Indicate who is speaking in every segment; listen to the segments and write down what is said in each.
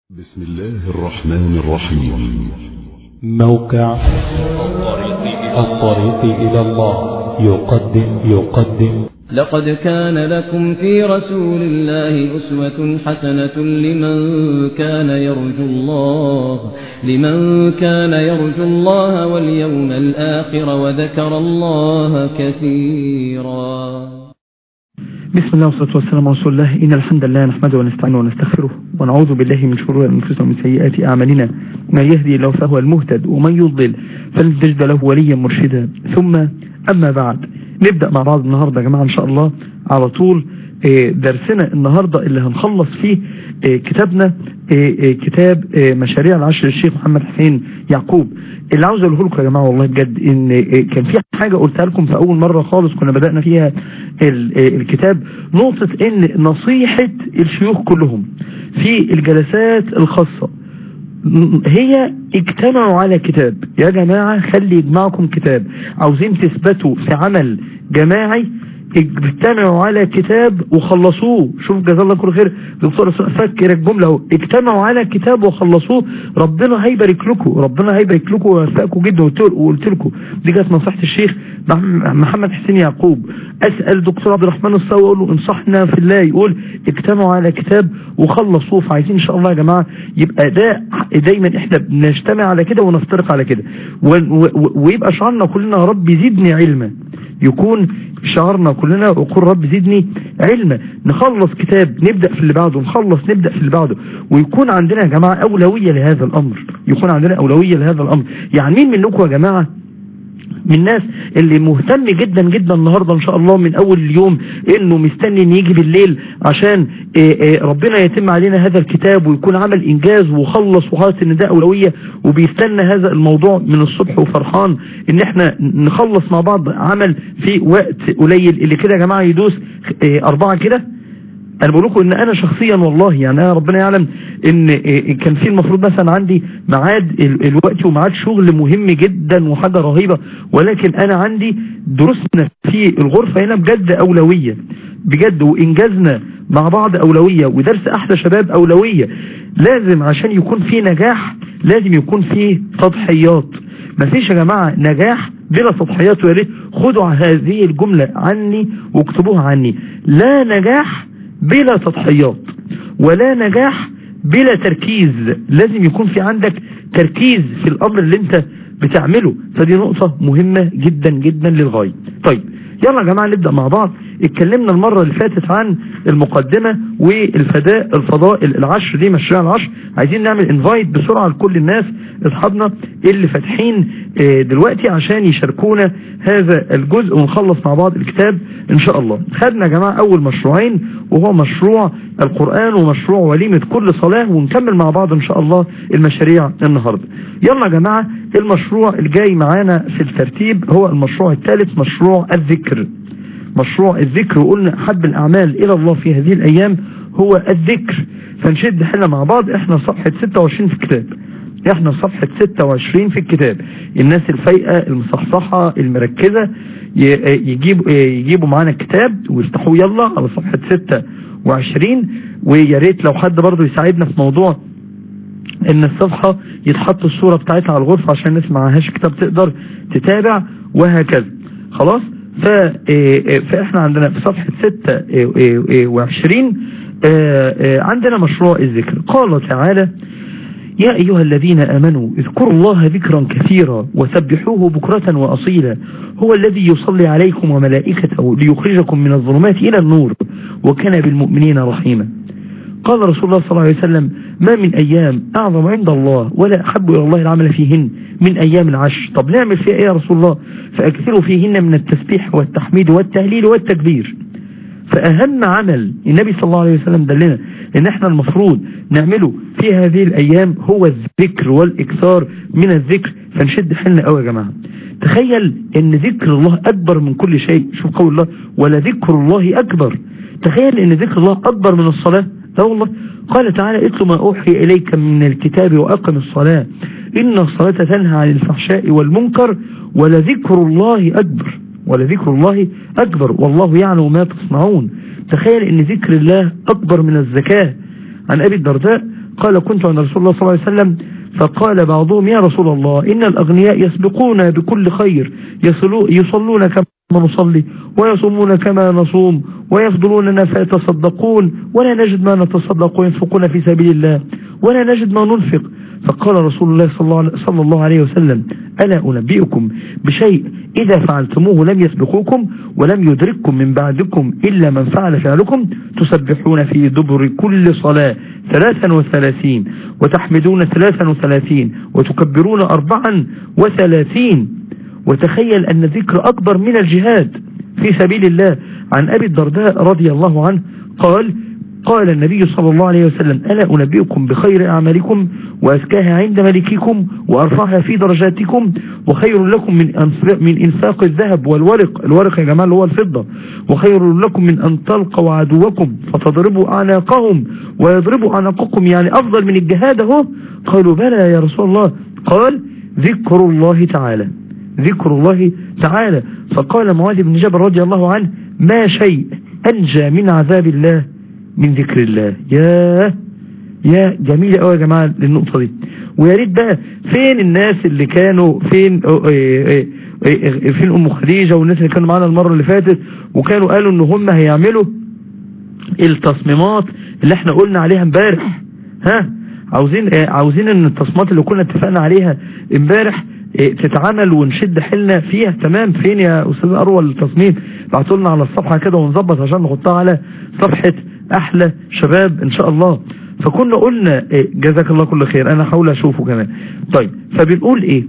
Speaker 1: بسم الله الرحمن الرحيم
Speaker 2: موقع الطريق إلى الله يقدم يقدم
Speaker 3: لقد كان لكم في رسول الله أسوة حسنة لمن كان يرجو الله لمن كان يرجو الله واليوم الآخر وذكر الله كثيرا
Speaker 4: بسم الله والصلاة والسلام على رسول الله إن الحمد لله نحمده ونستعينه ونستغفره ونعوذ بالله من شرور أنفسنا ومن سيئات أعمالنا من يهدي الله فهو المهتد ومن يضلل فلن تجد له وليا مرشدا ثم أما بعد نبدأ مع بعض النهاردة يا جماعة إن شاء الله على طول درسنا النهاردة اللي هنخلص فيه كتابنا كتاب مشاريع العشر للشيخ محمد حسين يعقوب اللي عاوز اقوله لكم يا جماعه والله بجد ان كان في حاجه قلتها لكم في اول مره خالص كنا بدانا فيها الكتاب نقطه ان نصيحه الشيوخ كلهم في الجلسات الخاصه هي اجتمعوا على كتاب يا جماعه خلي يجمعكم كتاب عاوزين تثبتوا في عمل جماعي اجتمعوا على كتاب وخلصوه شوف جزا الله كل خير دكتور فكر الجمله اهو اجتمعوا على كتاب وخلصوه ربنا هيبارك لكم ربنا هيبارك لكم ويوفقكم جدا وقلت لكم دي كانت نصيحه الشيخ محمد حسين يعقوب اسال دكتور عبد الرحمن الصاوي اقول له انصحنا في الله يقول اجتمعوا على كتاب وخلصوه فعايزين ان شاء الله يا جماعه يبقى ده دايما احنا بنجتمع على كده ونفترق على كده ويبقى شعارنا كلنا يا رب زدني علما يكون شعارنا كلنا وقول رب زدني علما نخلص كتاب نبدأ في اللي بعده نخلص نبدأ في اللي بعده ويكون عندنا يا جماعة أولوية لهذا الأمر يكون عندنا أولوية لهذا الأمر يعني مين منكم يا جماعة من الناس اللي مهتم جدا جدا النهاردة ان شاء الله من اول اليوم انه مستني ان يجي بالليل عشان ربنا يتم علينا هذا الكتاب ويكون عمل انجاز وخلص وحاطط ان ده اولوية وبيستنى هذا الموضوع من الصبح وفرحان ان احنا نخلص مع بعض عمل في وقت قليل اللي كده يا جماعة يدوس اربعة كده انا بقول لكم ان انا شخصيا والله يعني انا ربنا يعلم ان كان في المفروض مثلا عندي ميعاد الوقت وميعاد شغل مهم جدا وحاجه رهيبه ولكن انا عندي دروسنا في الغرفه هنا بجد اولويه بجد وانجازنا مع بعض اولويه ودرس احلى شباب اولويه لازم عشان يكون في نجاح لازم يكون في تضحيات مفيش يا جماعه نجاح بلا تضحيات ويا ريت خدوا هذه الجمله عني واكتبوها عني لا نجاح بلا تضحيات ولا نجاح بلا تركيز لازم يكون في عندك تركيز في الامر اللي انت بتعمله فدي نقطة مهمة جدا جدا للغاية طيب يلا يا جماعة نبدأ مع بعض اتكلمنا المرة اللي فاتت عن المقدمة والفداء الفضائل العشر دي مشروع العشر عايزين نعمل انفايت بسرعة لكل الناس اصحابنا اللي فاتحين دلوقتي عشان يشاركونا هذا الجزء ونخلص مع بعض الكتاب ان شاء الله خدنا يا جماعة اول مشروعين وهو مشروع القرآن ومشروع وليمة كل صلاة ونكمل مع بعض ان شاء الله المشاريع النهاردة يلا يا جماعة المشروع الجاي معانا في الترتيب هو المشروع الثالث مشروع الذكر مشروع الذكر وقلنا أحب الأعمال إلى الله في هذه الأيام هو الذكر فنشد حنا مع بعض احنا صفحة 26 في الكتاب احنا صفحة 26 في الكتاب الناس الفايقة المصحصحة المركزة يجيبوا يجيبوا معانا الكتاب ويفتحوه يلا على صفحة 26 ويا ريت لو حد برضه يساعدنا في موضوع ان الصفحة يتحط الصورة بتاعتها على الغرفة عشان الناس معهاش كتاب تقدر تتابع وهكذا خلاص فاحنا عندنا في صفحة 26 عندنا مشروع الذكر قال تعالى يا أيها الذين آمنوا اذكروا الله ذكرا كثيرا وسبحوه بكرة وأصيلا هو الذي يصلي عليكم وملائكته ليخرجكم من الظلمات إلى النور وكان بالمؤمنين رحيما قال رسول الله صلى الله عليه وسلم ما من أيام أعظم عند الله ولا أحب إلى الله العمل فيهن من أيام العشر طب نعمل فيها إيه يا رسول الله فأكثروا فيهن من التسبيح والتحميد والتهليل والتكبير فأهم عمل النبي صلى الله عليه وسلم دلنا إن احنا المفروض نعمله في هذه الأيام هو الذكر والإكثار من الذكر فنشد حلنا قوي يا جماعة تخيل ان ذكر الله أكبر من كل شيء شوف قول الله ولذكر الله أكبر تخيل ان ذكر الله أكبر من الصلاة لا والله قال تعالى اتل ما أوحي إليك من الكتاب وأقم الصلاة إن الصلاة تنهى عن الفحشاء والمنكر ولذكر الله أكبر ولذكر الله أكبر والله يعلم ما تصنعون تخيل ان ذكر الله أكبر من الزكاة عن أبي الدرداء قال كنت عند رسول الله صلى الله عليه وسلم فقال بعضهم يا رسول الله إن الأغنياء يسبقون بكل خير يصلون كما نصلي ويصومون كما نصوم ويفضلوننا فيتصدقون ولا نجد ما نتصدق وينفقون في سبيل الله ولا نجد ما ننفق فقال رسول الله صلى الله عليه وسلم ألا أنبئكم بشيء إذا فعلتموه لم يسبقوكم ولم يدرككم من بعدكم إلا من فعل فعلكم تسبحون في دبر كل صلاة ثلاثا وثلاثين وتحمدون ثلاثا وثلاثين وتكبرون أربعا وثلاثين وتخيل أن ذكر أكبر من الجهاد في سبيل الله عن أبي الدرداء رضي الله عنه قال قال النبي صلى الله عليه وسلم ألا أنبئكم بخير أعمالكم وأزكاها عند ملككم وأرفعها في درجاتكم وخير لكم من من إنفاق الذهب والورق الورق يا جماعة اللي هو الفضة وخير لكم من أن تلقوا عدوكم فتضربوا أعناقهم ويضربوا أعناقكم يعني أفضل من الجهاد اهو قالوا بلى يا رسول الله قال ذكر الله تعالى ذكر الله تعالى فقال معاذ بن جبل رضي الله عنه ما شيء أنجى من عذاب الله من ذكر الله يا يا جميلة قوي يا جماعة للنقطة دي ويا ريت بقى فين الناس اللي كانوا فين فين ام خديجة والناس اللي كانوا معانا المرة اللي فاتت وكانوا قالوا ان هم هيعملوا التصميمات اللي احنا قلنا عليها امبارح ها عاوزين عاوزين ان التصميمات اللي كنا اتفقنا عليها امبارح تتعمل ونشد حيلنا فيها تمام فين يا استاذ اروى التصميم بعتوا لنا على الصفحة كده ونظبط عشان نحطها على صفحة احلى شباب ان شاء الله فكنا قلنا إيه جزاك الله كل خير انا هحاول اشوفه كمان طيب فبنقول ايه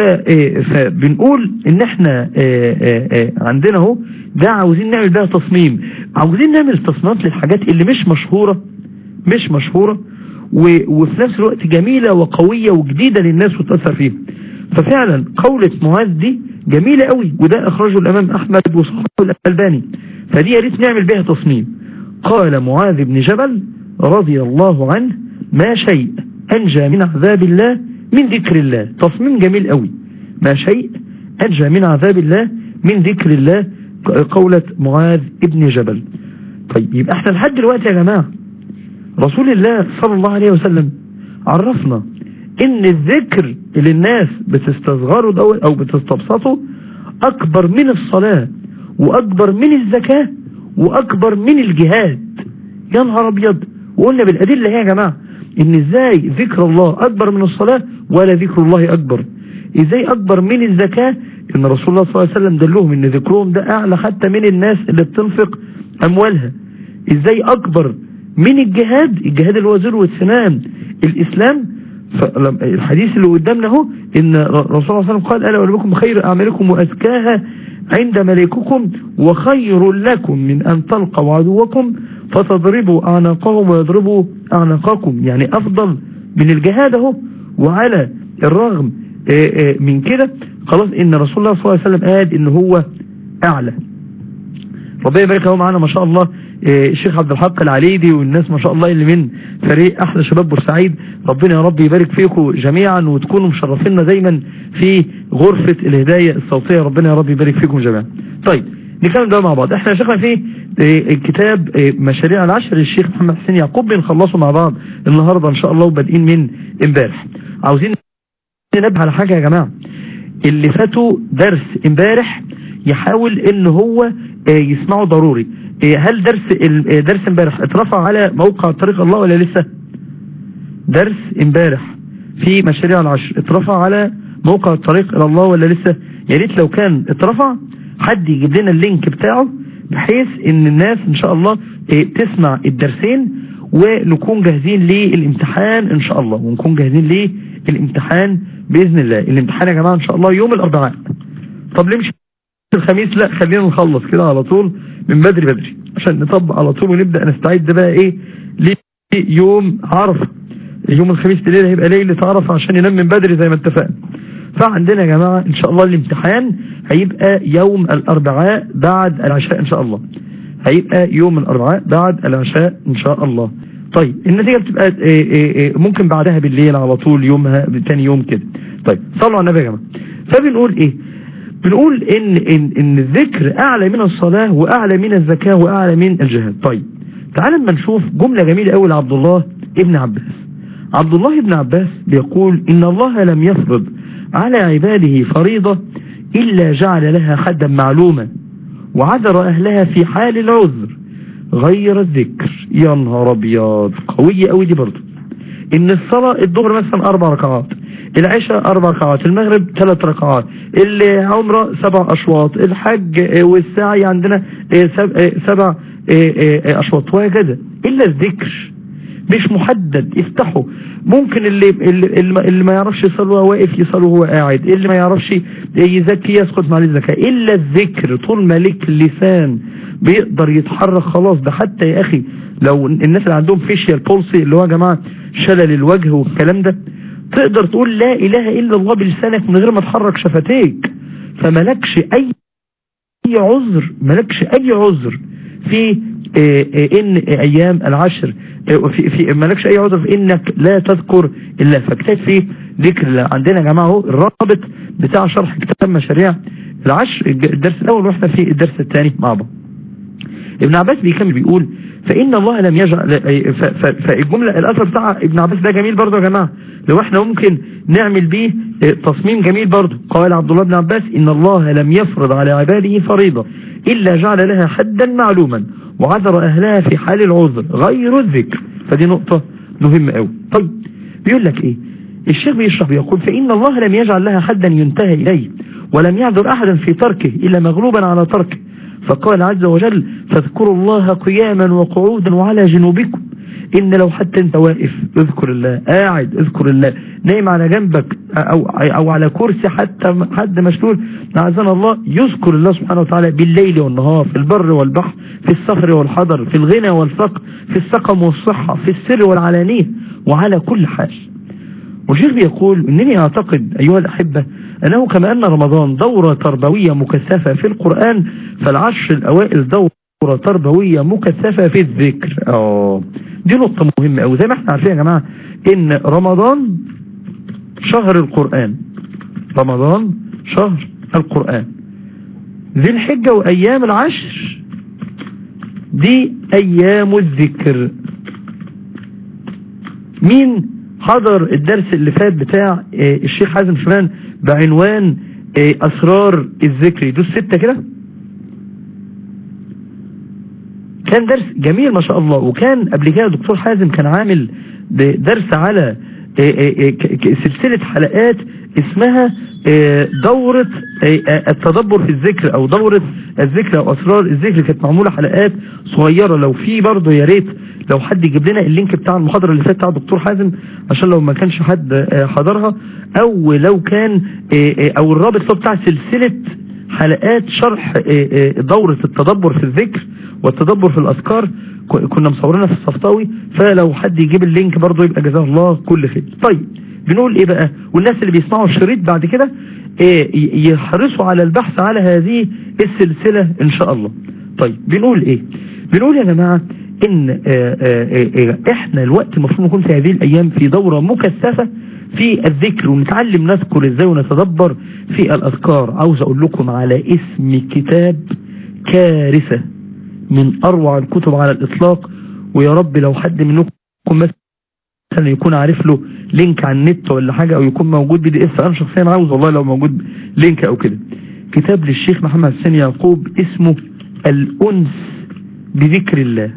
Speaker 4: فبنقول ان احنا إيه عندنا اهو ده عاوزين نعمل بها تصميم عاوزين نعمل تصميمات للحاجات اللي مش مشهورة مش مشهورة وفي نفس الوقت جميلة وقوية وجديدة للناس وتأثر فيها ففعلا قولة معاذ دي جميلة قوي وده اخرجه الامام احمد وصحبه الالباني فدي يا ريت نعمل بها تصميم قال معاذ بن جبل رضي الله عنه ما شيء أنجى من عذاب الله من ذكر الله تصميم جميل قوي ما شيء أنجى من عذاب الله من ذكر الله قولة معاذ ابن جبل طيب يبقى احنا لحد دلوقتي يا جماعة رسول الله صلى الله عليه وسلم عرفنا ان الذكر اللي الناس بتستصغره دول او بتستبسطه اكبر من الصلاة واكبر من الزكاة واكبر من الجهاد يا نهار ابيض وقلنا بالادله يا جماعه ان ازاي ذكر الله اكبر من الصلاه ولا ذكر الله اكبر ازاي اكبر من الزكاه ان رسول الله صلى الله عليه وسلم دلهم ان ذكرهم ده اعلى حتى من الناس اللي بتنفق اموالها ازاي اكبر من الجهاد الجهاد اللي هو ذروه سنام الاسلام الحديث اللي قدامنا اهو ان رسول الله صلى الله عليه وسلم قال الا ولكم خير اعمالكم وازكاها عند ملككم وخير لكم من ان تلقوا عدوكم فتضربوا اعناقهم ويضربوا اعناقكم يعني افضل من الجهاد اهو وعلى الرغم من كده خلاص ان رسول الله صلى الله عليه وسلم قال ان هو اعلى ربنا يبارك اهو معانا ما شاء الله الشيخ عبد الحق العليدي والناس ما شاء الله اللي من فريق احلى شباب بورسعيد ربنا يا رب يبارك فيكم جميعا وتكونوا مشرفينا دايما في غرفة الهداية الصوتية ربنا يا رب يبارك فيكم جميعا طيب نكمل بقى مع بعض احنا شيخنا في كتاب مشاريع العشر الشيخ محمد حسين يعقوب بنخلصه مع بعض النهاردة ان شاء الله وبادئين من امبارح عاوزين ننبه على حاجة يا جماعة اللي فاتوا درس امبارح يحاول ان هو يسمعه ضروري هل درس درس امبارح اترفع على موقع طريق الله ولا لسه درس امبارح في مشاريع العشر اترفع على موقع الطريق الى الله ولا لسه يا ريت لو كان اترفع حد يجيب لنا اللينك بتاعه بحيث ان الناس ان شاء الله تسمع الدرسين ونكون جاهزين للامتحان ان شاء الله ونكون جاهزين للامتحان باذن الله الامتحان يا جماعه ان شاء الله يوم الاربعاء طب ليه مش الخميس لا خلينا نخلص كده على طول من بدري بدري عشان نطبق على طول ونبدا نستعد بقى ايه ليوم عرفه يوم الخميس بالليل هيبقى ليله عرفه عشان ينام من بدري زي ما اتفقنا فعندنا يا جماعه ان شاء الله الامتحان هيبقى يوم الاربعاء بعد العشاء ان شاء الله هيبقى يوم الاربعاء بعد العشاء ان شاء الله طيب النتيجه بتبقى إيه إيه إيه ممكن بعدها بالليل على طول يومها تاني يوم كده طيب صلوا على النبي يا جماعه فبنقول ايه بنقول ان ان ان الذكر اعلى من الصلاه واعلى من الزكاه واعلى من الجهاد طيب تعال اما نشوف جمله جميله قوي لعبد الله ابن عباس عبد الله بن عباس بيقول إن الله لم يفرض على عباده فريضة إلا جعل لها حدا معلوما وعذر أهلها في حال العذر غير الذكر يا نهار أبيض قوية قوي دي برضه إن الصلاة الظهر مثلا أربع ركعات العشاء أربع ركعات المغرب ثلاث ركعات العمرة سبع أشواط الحج آه، والسعي عندنا آه، سب- آه، سبع آه، آه، أشواط وهكذا إلا الذكر مش محدد افتحوا ممكن اللي اللي, اللي- اللي ما يعرفش يصلي وهو واقف يصلي وهو قاعد اللي ما يعرفش يزكي يسقط مع الزكاة إلا الذكر طول ما لك لسان بيقدر يتحرك خلاص ده حتى يا أخي لو الناس اللي عندهم فيشيال بولسي اللي هو يا جماعة شلل الوجه والكلام ده تقدر تقول لا إله إلا الله بلسانك من غير ما تحرك شفتيك فملكش أي أي عذر ملكش أي عذر في آه، آه، إن أيام العشر آه، في في ملكش أي عذر في إنك لا تذكر إلا فاجتهد في ذكر الله عندنا يا جماعة اهو الرابط بتاع شرح كتاب مشاريع العشر الدرس الأول واحنا في الدرس الثاني مع بعض ابن عباس بيكمل بيقول فإن الله لم يجعل ف- ف- فالجملة الأثر بتاع ابن عباس ده جميل برضه يا جماعة لو احنا ممكن نعمل بيه اه، تصميم جميل برضه قال عبد الله بن عباس إن الله لم يفرض على عباده فريضة إلا جعل لها حدا معلوما وعذر أهلها في حال العذر غير الذكر فدي نقطة مهمة قوي طيب بيقول لك ايه الشيخ بيشرح بيقول فإن الله لم يجعل لها حدا ينتهي إليه ولم يعذر أحدا في تركه إلا مغلوبا على تركه فقال عز وجل فاذكروا الله قياما وقعودا وعلى جنوبكم إن لو حتى أنت واقف اذكر الله قاعد اذكر الله نايم على جنبك أو, أو على كرسي حتى حد مشلول أعزنا الله يذكر الله سبحانه وتعالى بالليل والنهار في البر والبحر في السفر والحضر في الغنى والفقر في السقم والصحة في السر والعلانية وعلى كل حال والشيخ بيقول انني اعتقد ايها الاحبة انه كما ان رمضان دورة تربوية مكثفة في القرآن فالعشر الاوائل دورة تربوية مكثفة في الذكر اه دي نقطة مهمة او زي ما احنا عارفين يا جماعة ان رمضان شهر القرآن رمضان شهر القرآن ذي الحجة وايام العشر دي ايام الذكر مين حضر الدرس اللي فات بتاع آه، الشيخ حازم شمران بعنوان آه، اسرار الذكر يدوس ستة كده كان درس جميل ما شاء الله وكان قبل كده دكتور حازم كان عامل درس على آه، آه، ك- ك- سلسلة حلقات اسمها آه، دورة آه، آه، التدبر في الذكر او دورة الذكر او اسرار الذكر كانت معمولة حلقات صغيرة لو في برضه يا ريت لو حد يجيب لنا اللينك بتاع المحاضرة اللي فاتت بتاع الدكتور حازم عشان لو ما كانش حد آه، حضرها او لو كان آه، آه، او الرابط اللي هو بتاع سلسلة حلقات شرح آه، آه، دورة التدبر في الذكر والتدبر في الأذكار ك- كنا مصورينها في الصفطاوي فلو حد يجيب اللينك برضه يبقى جزاه الله كل خير طيب بنقول ايه بقى والناس اللي بيسمعوا الشريط بعد كده إيه ي- يحرصوا على البحث على هذه السلسلة ان شاء الله طيب بنقول ايه بنقول يا جماعة ان آه، آه، آه، احنا الوقت المفروض نكون في هذه الايام في دورة مكثفة في الذكر ونتعلم نذكر ازاي ونتدبر في الاذكار عاوز اقول لكم على اسم كتاب كارثة من اروع الكتب على الاطلاق ويا رب لو حد منكم مثلا يكون عارف له لينك على النت ولا حاجة او يكون موجود بي دي اف انا شخصيا عاوز والله لو موجود لينك او كده كتاب للشيخ محمد حسين يعقوب اسمه الانس بذكر الله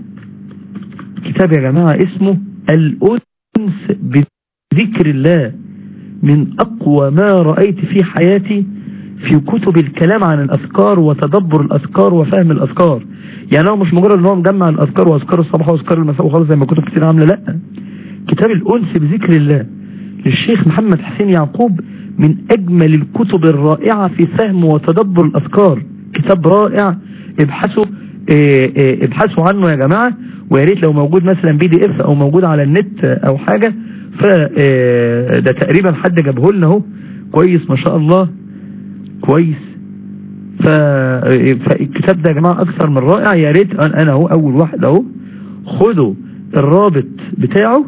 Speaker 4: كتاب يا جماعة اسمه الانس بذكر الله من اقوى ما رأيت في حياتي في كتب الكلام عن الاذكار وتدبر الاذكار وفهم الاذكار يعني هو مش مجرد ان هو مجمع الاذكار واذكار الصباح واذكار المساء وخلاص زي ما كتب كتير عامله لا كتاب الانس بذكر الله للشيخ محمد حسين يعقوب من اجمل الكتب الرائعة في فهم وتدبر الاذكار كتاب رائع ابحثوا اه اه ابحثوا عنه يا جماعة ويا ريت لو موجود مثلا بي دي اف او موجود على النت او حاجة ف ده تقريبا حد جابه لنا اهو كويس ما شاء الله كويس ف... فالكتاب ده يا جماعة اكثر من رائع يا ريت انا انا اهو اول واحد اهو خدوا الرابط بتاعه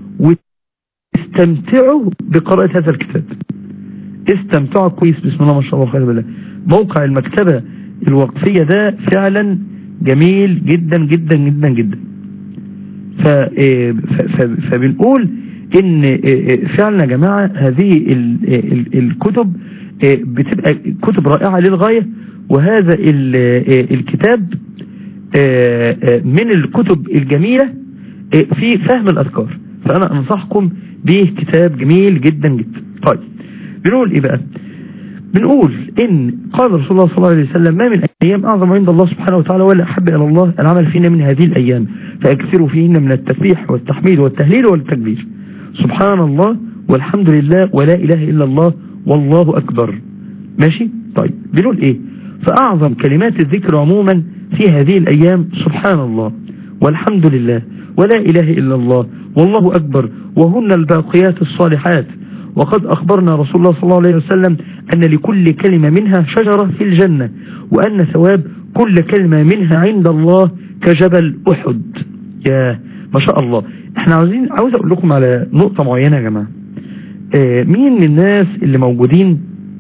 Speaker 4: واستمتعوا بقراءة هذا الكتاب استمتعوا كويس بسم الله ما شاء الله خير بالله موقع المكتبة الوقفية ده فعلا جميل جدا جدا جدا جدا ف... ف... ف... فبنقول ان فعلا يا جماعة هذه ال ال الكتب بتبقى كتب رائعة للغاية وهذا الكتاب من الكتب الجميلة في فهم الأذكار فأنا أنصحكم به كتاب جميل جدا جدا طيب بنقول إيه بقى بنقول إن قال رسول الله صلى الله عليه وسلم ما من أيام أعظم عند الله سبحانه وتعالى ولا أحب إلى الله العمل فينا من هذه الأيام فأكثروا فيهن من التسبيح والتحميد والتهليل والتكبير سبحان الله والحمد لله ولا إله إلا الله والله أكبر ماشي طيب بنقول إيه فأعظم كلمات الذكر عموما في هذه الأيام سبحان الله والحمد لله ولا إله إلا الله والله أكبر وهن الباقيات الصالحات وقد أخبرنا رسول الله صلى الله عليه وسلم أن لكل كلمة منها شجرة في الجنة وأن ثواب كل كلمة منها عند الله كجبل أحد يا ما شاء الله احنا عاوزين عاوز اقول لكم على نقطة معينة يا جماعة اه مين من الناس اللي موجودين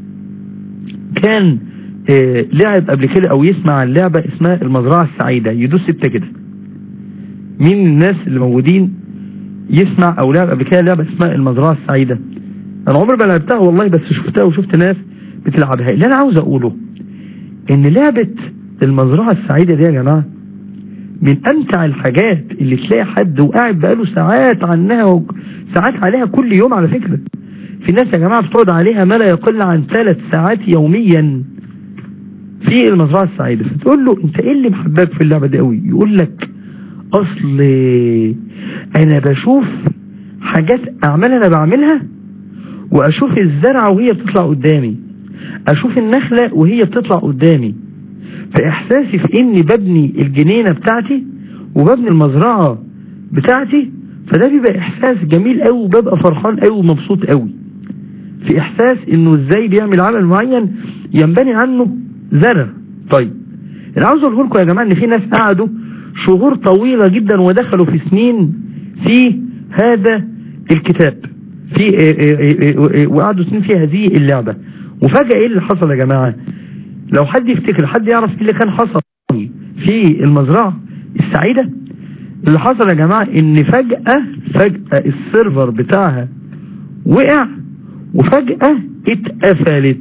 Speaker 4: كان اه لعب قبل كده او يسمع عن لعبة اسمها المزرعة السعيدة يدوس ستة كده مين من الناس اللي موجودين يسمع او لعب قبل كده لعبة اسمها المزرعة السعيدة انا عمري ما لعبتها والله بس شفتها وشفت ناس بتلعبها اللي انا عاوز اقوله ان لعبة المزرعة السعيدة دي يا جماعة من امتع الحاجات اللي تلاقي حد وقاعد بقاله ساعات عنها ساعات عليها كل يوم على فكرة في ناس يا جماعة بتقعد عليها ما لا يقل عن ثلاث ساعات يوميا في المزرعة السعيدة فتقول له انت ايه اللي محبك في اللعبة دي قوي يقول لك اصل انا بشوف حاجات اعمال انا بعملها واشوف الزرعة وهي بتطلع قدامي اشوف النخلة وهي بتطلع قدامي فاحساسي في اني ببني الجنينة بتاعتي وببني المزرعة بتاعتي فده بيبقى احساس جميل قوي وببقى فرحان قوي ومبسوط قوي في احساس انه ازاي بيعمل عمل معين ينبني عنه زرع طيب انا عاوز اقول لكم يا جماعة ان في ناس قعدوا شهور طويلة جدا ودخلوا في سنين في هذا الكتاب في وقعدوا سنين في هذه اللعبة وفجأة ايه اللي حصل يا جماعة لو حد يفتكر حد يعرف ايه اللي كان حصل في المزرعة السعيدة اللي حصل يا جماعة ان فجأة فجأة السيرفر بتاعها وقع وفجأة اتقفلت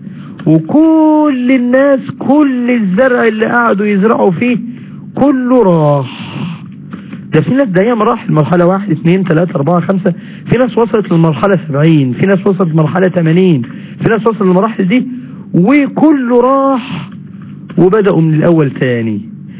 Speaker 4: وكل الناس كل الزرع اللي قعدوا يزرعوا فيه كله راح ده في ناس ده مراحل مرحلة واحد اثنين ثلاثة اربعة خمسة في ناس وصلت للمرحلة سبعين في ناس وصلت للمرحلة ثمانين في ناس وصلت للمراحل دي وكله راح وبدأوا من الاول تاني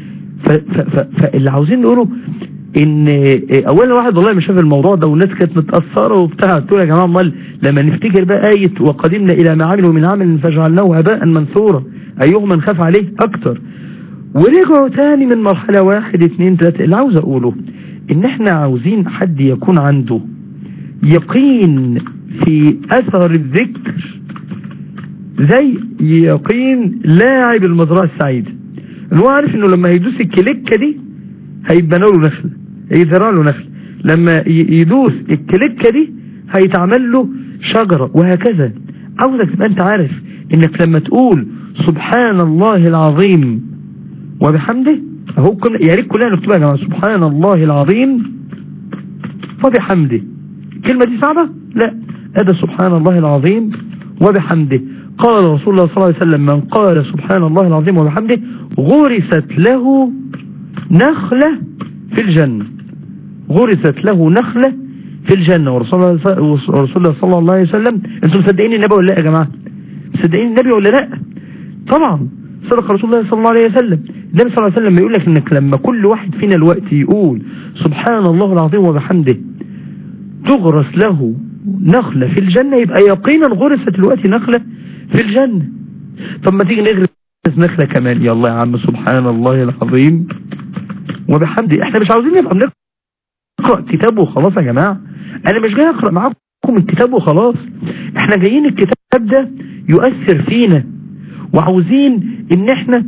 Speaker 4: فاللي عاوزين نقوله ان اولا واحد والله مش شاف الموضوع ده والناس كانت متأثرة وبتاع تقول يا جماعة امال لما نفتكر بقى آية وقدمنا الى ما عملوا من عمل فجعلناه هباء منثورا ايهم من خاف عليه اكتر ورجعوا تاني من مرحلة واحد اتنين تلاتة اللي عاوز اقوله ان احنا عاوزين حد يكون عنده يقين في اثر الذكر زي يقين لاعب المزرعة السعيدة اللي هو عارف انه لما هيدوس الكليكة دي هيتبنى له نخلة هيزرع له نخلة لما يدوس الكليكة دي هيتعمل له شجرة وهكذا عاوزك تبقى انت عارف انك لما تقول سبحان الله العظيم وبحمده اهو كل يا ريت كلنا نكتبها يا جماعه سبحان الله العظيم وبحمده الكلمه دي صعبه لا هذا سبحان الله العظيم وبحمده قال رسول الله صلى الله عليه وسلم من قال سبحان الله العظيم وبحمده غرست له نخلة في الجنة غرست له نخلة في الجنة ورسول الله صلى الله عليه وسلم انتم مصدقين النبي ولا لا يا جماعة مصدقين النبي ولا لا طبعا صدق رسول الله صلى الله عليه وسلم النبي صلى الله عليه وسلم يقول لك انك لما كل واحد فينا الوقت يقول سبحان الله العظيم وبحمده تغرس له نخلة في الجنة يبقى يقينا غرست الوقت نخلة في الجنة طب ما تيجي نغرس نخلة كمان يلا يا عم سبحان الله العظيم وبحمده احنا مش عاوزين نبقى بنقرأ كتاب وخلاص يا جماعة انا مش جاي اقرأ معاكم الكتاب وخلاص احنا جايين الكتاب ده يؤثر فينا وعاوزين ان احنا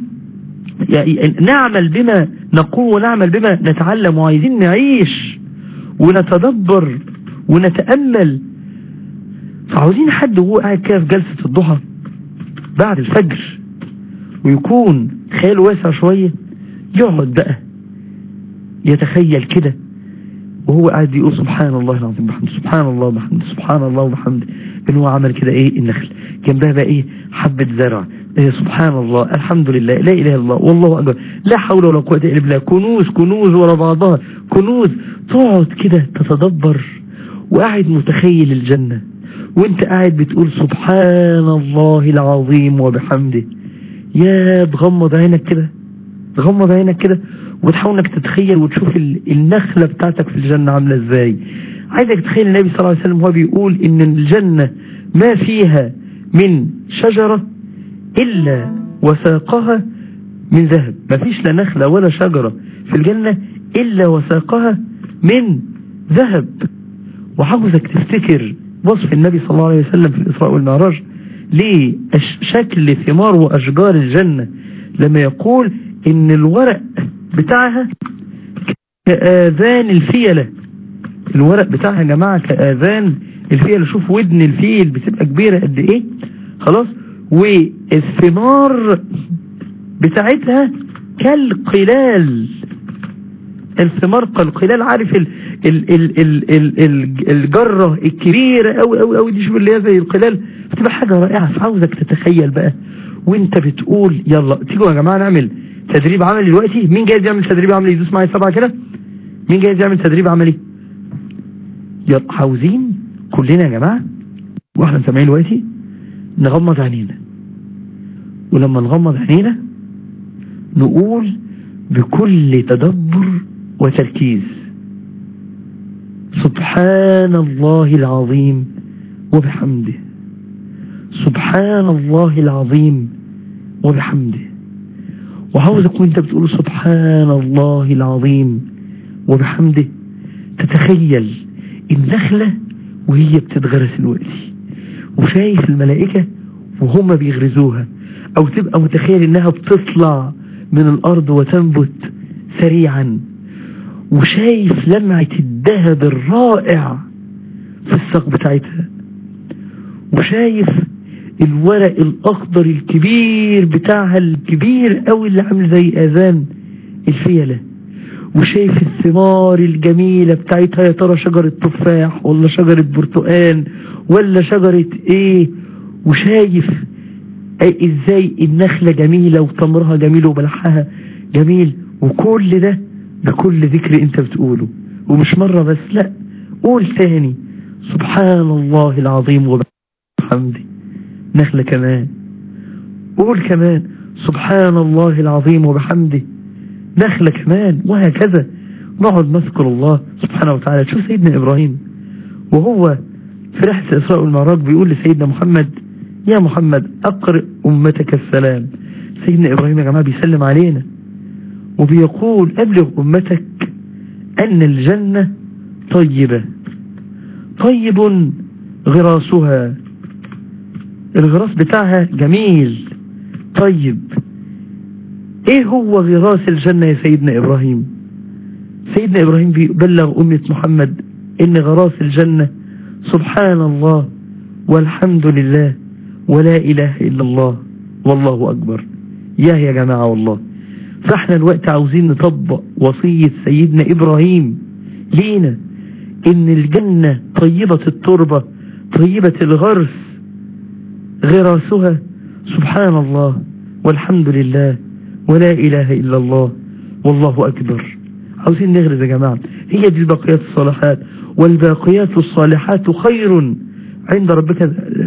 Speaker 4: نعمل بما نقول ونعمل بما نتعلم وعايزين نعيش ونتدبر ونتأمل فعاوزين حد وهو قاعد كده في جلسة الضحى بعد الفجر ويكون خياله واسع شوية يقعد بقى يتخيل كده وهو قاعد يقول سبحان الله العظيم وبحمده سبحان الله وبحمده سبحان الله وبحمده ان هو عمل كده ايه النخل جنبها بقى ايه حبة زرع إيه سبحان الله الحمد لله لا اله الا الله والله اكبر لا حول ولا قوة الا بالله كنوز كنوز ورا بعضها كنوز تقعد كده تتدبر وقاعد متخيل الجنة وانت قاعد بتقول سبحان الله العظيم وبحمده يا تغمض عينك كده تغمض عينك كده وتحاول انك تتخيل وتشوف النخلة بتاعتك في الجنة عاملة ازاي عايزك تتخيل النبي صلى الله عليه وسلم هو بيقول ان الجنة ما فيها من شجرة الا وساقها من ذهب ما فيش لا نخلة ولا شجرة في الجنة الا وساقها من ذهب وعاوزك تفتكر وصف النبي صلى الله عليه وسلم في الإسراء والمعراج لشكل ثمار وأشجار الجنة لما يقول إن الورق بتاعها كآذان الفيلة الورق بتاعها يا جماعة كآذان الفيلة شوف ودن الفيل بتبقى كبيرة قد إيه خلاص والثمار بتاعتها كالقلال الثمار كالقلال عارف ال ال ال ال ال ال الجرة الكبيرة قوي قوي قوي دي شوف اللي هي زي القلال بتبقى حاجة رائعة فعاوزك تتخيل بقى وانت بتقول يلا تيجوا يا جماعة نعمل تدريب عملي دلوقتي مين جايز يعمل تدريب عملي يدوس معايا سبعة كده مين جايز يعمل تدريب عملي يلا عاوزين كلنا يا جماعة واحنا سامعين دلوقتي نغمض عينينا ولما نغمض عينينا نقول بكل تدبر وتركيز سبحان الله العظيم وبحمده سبحان الله العظيم وبحمده وعاوزك وانت بتقول سبحان الله العظيم وبحمده تتخيل النخلة وهي بتتغرس دلوقتي وشايف الملائكة وهم بيغرزوها او تبقى متخيل انها بتطلع من الارض وتنبت سريعا وشايف لمعة الذهب الرائع في الساق بتاعتها وشايف الورق الاخضر الكبير بتاعها الكبير قوي اللي عامل زي اذان الفيلة وشايف الثمار الجميلة بتاعتها يا ترى شجرة تفاح ولا شجرة برتقال ولا شجرة ايه وشايف ازاي النخلة جميلة وتمرها جميل وبلحها جميل وكل ده بكل ذكر انت بتقوله ومش مرة بس لا قول تاني سبحان الله العظيم وبحمده نخلة كمان قول كمان سبحان الله العظيم وبحمده نخلة كمان وهكذا نقعد نذكر الله سبحانه وتعالى شوف سيدنا إبراهيم وهو في رحلة الإسراء والمعراج بيقول لسيدنا محمد يا محمد أقرئ أمتك السلام سيدنا إبراهيم يا جماعة بيسلم علينا وبيقول أبلغ أمتك أن الجنة طيبة طيب غراسها الغراس بتاعها جميل طيب ايه هو غراس الجنة يا سيدنا ابراهيم سيدنا ابراهيم بيبلغ امة محمد ان غراس الجنة سبحان الله والحمد لله ولا اله الا الله والله اكبر يا يا جماعة والله فاحنا الوقت عاوزين نطبق وصية سيدنا ابراهيم لينا ان الجنة طيبة التربة طيبة الغرس غراسها سبحان الله والحمد لله ولا إله إلا الله والله أكبر عاوزين نغرز يا جماعة هي دي الباقيات الصالحات والباقيات الصالحات خير عند ربك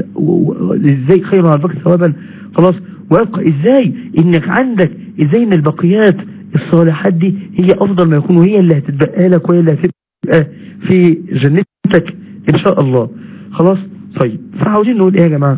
Speaker 4: ازاي خير عند ربك ثوابا خلاص ويبقى ازاي انك عندك ازاي ان الباقيات الصالحات دي هي افضل ما يكون وهي اللي هتتبقى لك وهي اللي هتبقى في جنتك ان شاء الله خلاص طيب فعاوزين نقول ايه يا جماعة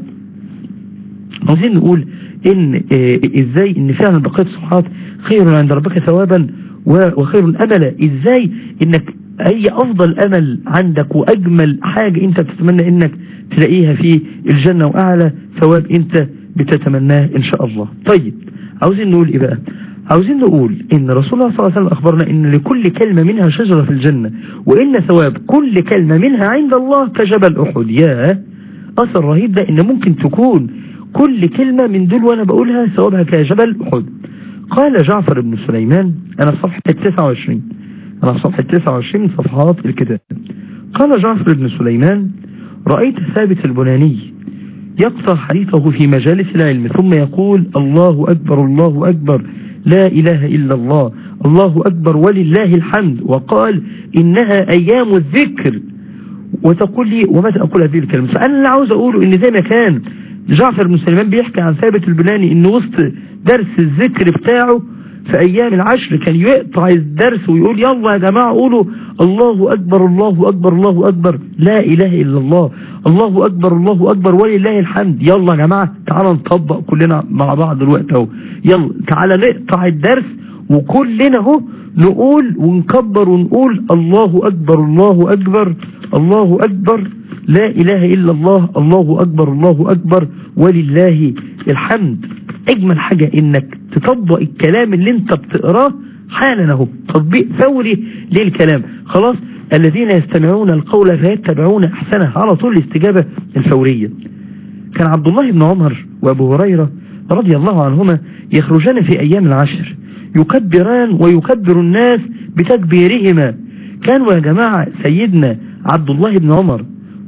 Speaker 4: عاوزين نقول ان إيه ازاي ان فعلا بقية الصفحات خير عند ربك ثوابا وخير املا ازاي انك اي افضل امل عندك واجمل حاجة انت بتتمنى انك تلاقيها في الجنة واعلى ثواب انت بتتمناه ان شاء الله طيب عاوزين نقول ايه بقى عاوزين نقول ان رسول الله صلى الله عليه وسلم اخبرنا ان لكل كلمة منها شجرة في الجنة وان ثواب كل كلمة منها عند الله كجبل احد يا اثر رهيب ده ان ممكن تكون كل كلمة من دول وانا بقولها ثوابها كجبل احد قال جعفر بن سليمان انا في صفحة 29 أنا في صفحة 29 من صفحات الكتاب قال جعفر بن سليمان رأيت ثابت البناني يقطع حديثه في مجالس العلم ثم يقول الله أكبر الله أكبر لا إله إلا الله الله أكبر ولله الحمد وقال إنها أيام الذكر وتقول لي ومتى أقول هذه الكلمة فأنا اللي عاوز أقوله إن زي ما كان جعفر بن سليمان بيحكي عن ثابت البناني إن وسط درس الذكر بتاعه في أيام العشر كان يقطع الدرس ويقول يلا يا جماعة قولوا الله أكبر الله أكبر الله أكبر لا إله إلا الله الله أكبر الله أكبر ولله الحمد يلا يا جماعة تعالى نطبق كلنا مع بعض دلوقتي اهو يلا تعالى نقطع الدرس وكلنا اهو نقول ونكبر ونقول الله أكبر الله أكبر الله أكبر لا إله إلا الله الله أكبر الله أكبر ولله الحمد أجمل حاجة إنك تطبق الكلام اللي انت بتقراه حالا اهو تطبيق فوري للكلام خلاص الذين يستمعون القول فيتبعون احسنه على طول الاستجابة الفورية كان عبد الله بن عمر وابو هريرة رضي الله عنهما يخرجان في ايام العشر يكبران ويكبر الناس بتكبيرهما كانوا يا جماعة سيدنا عبد الله بن عمر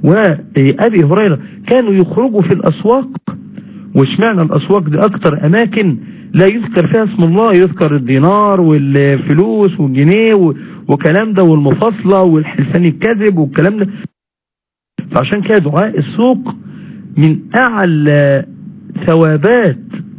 Speaker 4: وابي هريرة كانوا يخرجوا في الاسواق واشمعنى الاسواق دي اكتر اماكن لا يذكر فيها اسم الله يذكر الدينار والفلوس والجنيه وكلام ده والمفاصلة والحلفان الكذب والكلام ده فعشان كده دعاء السوق من اعلى ثوابات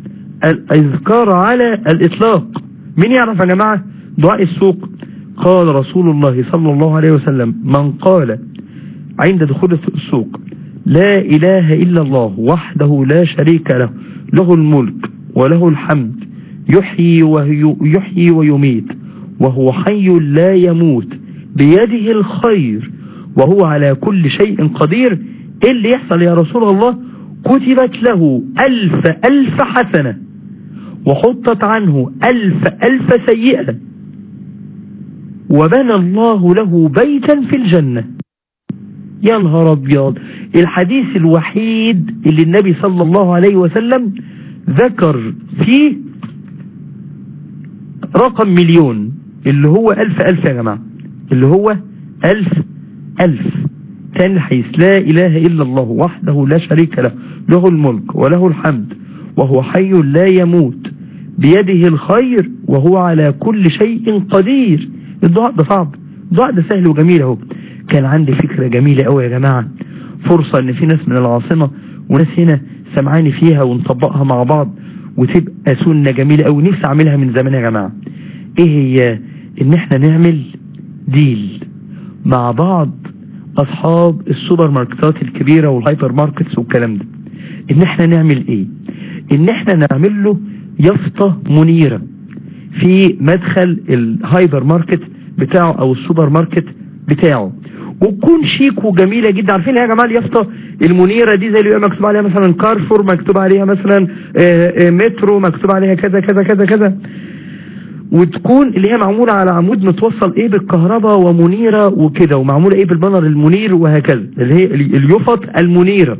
Speaker 4: الاذكار على الاطلاق مين يعرف يا جماعة دعاء السوق قال رسول الله صلى الله عليه وسلم من قال عند دخول السوق لا إله إلا الله وحده لا شريك له له الملك وله الحمد يحيي, ويحيي ويميت وهو حي لا يموت بيده الخير وهو على كل شيء قدير ايه اللي يحصل يا رسول الله كتبت له ألف ألف حسنة وحطت عنه ألف ألف سيئة وبنى الله له بيتا في الجنة يا نهار ابيض الحديث الوحيد اللي النبي صلى الله عليه وسلم ذكر فيه رقم مليون اللي هو ألف ألف يا جماعة اللي هو ألف ألف تاني الحديث لا إله إلا الله وحده لا شريك له له الملك وله الحمد وهو حي لا يموت بيده الخير وهو على كل شيء قدير الدعاء ده صعب الدعاء ده سهل وجميل اهو كان عندي فكرة جميلة قوي يا جماعة فرصة ان في ناس من العاصمة وناس هنا سمعاني فيها ونطبقها مع بعض وتبقى سنة جميلة قوي نفسي اعملها من زمان يا جماعة ايه هي ان احنا نعمل ديل مع بعض اصحاب السوبر ماركتات الكبيرة والهايبر ماركتس والكلام ده ان احنا نعمل ايه ان احنا نعمل له يافطة منيرة في مدخل الهايبر ماركت بتاعه او السوبر ماركت بتاعه وتكون شيك وجميلة جدا عارفين يا جماعة اليافطة المنيرة دي زي اللي يبقى مكتوب عليها مثلا كارفور مكتوب عليها مثلا مترو مكتوب عليها كذا كذا كذا كذا وتكون اللي هي معمولة على عمود متوصل ايه بالكهرباء ومنيرة وكده ومعمولة ايه بالبنر المنير وهكذا اللي هي اليفط المنيرة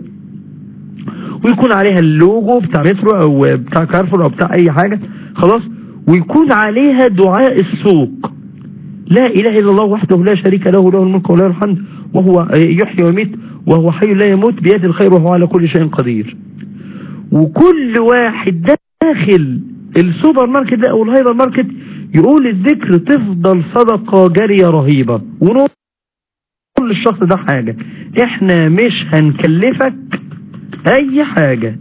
Speaker 4: ويكون عليها اللوجو بتاع مترو او بتاع كارفور او بتاع اي حاجة خلاص ويكون عليها دعاء السوق لا اله الا الله وحده لا شريك له له الملك وله الحمد وهو يحيي ويميت وهو حي لا يموت بيد الخير وهو على كل شيء قدير وكل واحد داخل السوبر ماركت ده او الهايبر ماركت يقول الذكر تفضل صدقة جارية رهيبة ونقول للشخص ده حاجة احنا مش هنكلفك اي حاجة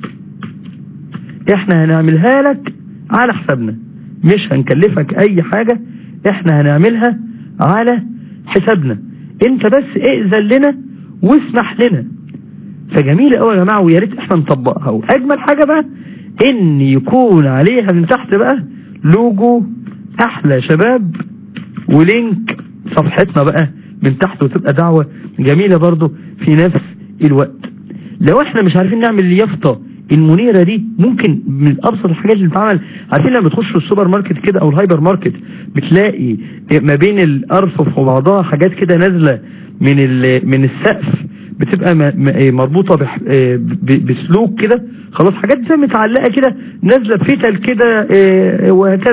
Speaker 4: احنا هنعملها لك على حسابنا مش هنكلفك اي حاجة احنا هنعملها على حسابنا انت بس ائذن لنا واسمح لنا فجميلة قوي يا جماعة ويا ريت احنا نطبقها واجمل حاجة بقى ان يكون عليها من تحت بقى لوجو احلى شباب ولينك صفحتنا بقى من تحت وتبقى دعوة جميلة برضو في نفس الوقت لو احنا مش عارفين نعمل اليافطة المنيرة دي ممكن من ابسط الحاجات اللي بتتعمل عارفين لما بتخش السوبر ماركت كده او الهايبر ماركت بتلاقي ما بين الارفف وبعضها حاجات كده نازلة من من السقف بتبقى مربوطة بسلوك كده خلاص حاجات زي متعلقة كده نازلة بفتل كده وهكذا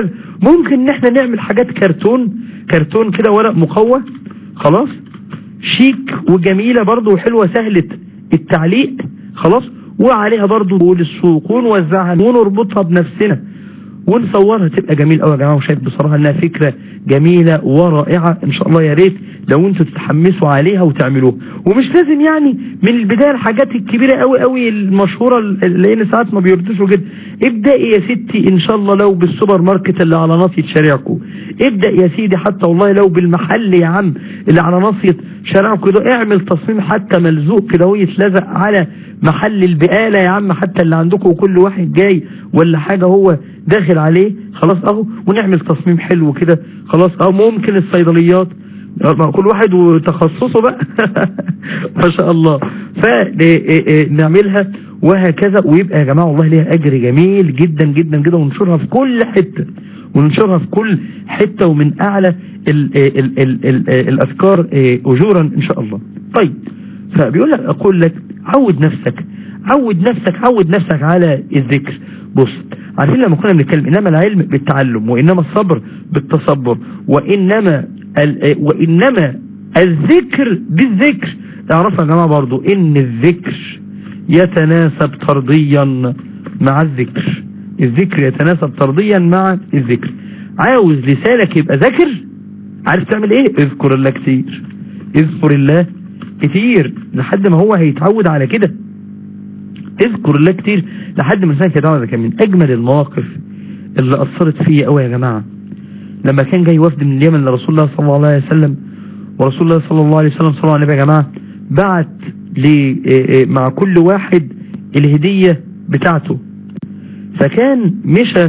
Speaker 4: ممكن ان احنا نعمل حاجات كرتون كرتون كده ورق مقوى خلاص شيك وجميلة برضو وحلوة سهلة التعليق خلاص وعليها برضو للسوق ونوزعها ونربطها بنفسنا ونصورها تبقى جميل قوي يا جماعه وشايف بصراحه انها فكره جميله ورائعه ان شاء الله يا ريت لو انتوا تتحمسوا عليها وتعملوها ومش لازم يعني من البدايه الحاجات الكبيره قوي قوي المشهوره لان ساعات ما بيردوش كده ابدأي يا ستي ان شاء الله لو بالسوبر ماركت اللي على ناصية شارعكم ابدأ يا سيدي حتى والله لو بالمحل يا عم اللي على ناصية شارعكم ده اعمل تصميم حتى ملزوق كده هو يتلزق على محل البقالة يا عم حتى اللي عندكم وكل واحد جاي ولا حاجة هو داخل عليه خلاص اهو ونعمل تصميم حلو كده خلاص اهو ممكن الصيدليات كل واحد وتخصصه بقى ما شاء الله فنعملها وهكذا ويبقى يا جماعة والله ليها أجر جميل جدا جدا جدا وننشرها في كل حتة وننشرها في كل حتة ومن أعلى ال ال ال ال الأذكار أجورا إن شاء الله طيب فبيقول لك أقول لك عود نفسك عود نفسك عود نفسك على الذكر بص عارفين لما كنا بنتكلم إنما العلم بالتعلم وإنما الصبر بالتصبر وإنما وإنما الذكر بالذكر تعرفوا يا جماعة برضو إن الذكر يتناسب طرديا مع الذكر الذكر يتناسب طرديا مع الذكر عاوز لسانك يبقى ذكر عارف تعمل ايه اذكر الله كتير اذكر الله كتير لحد ما هو هيتعود على كده اذكر الله كتير لحد ما لسانك يتعود على كده من اجمل المواقف اللي اثرت فيا قوي يا جماعه لما كان جاي وفد من اليمن لرسول الله صلى الله عليه وسلم ورسول الله صلى الله عليه وسلم صلى الله عليه يا جماعه بعت مع كل واحد الهدية بتاعته فكان مشى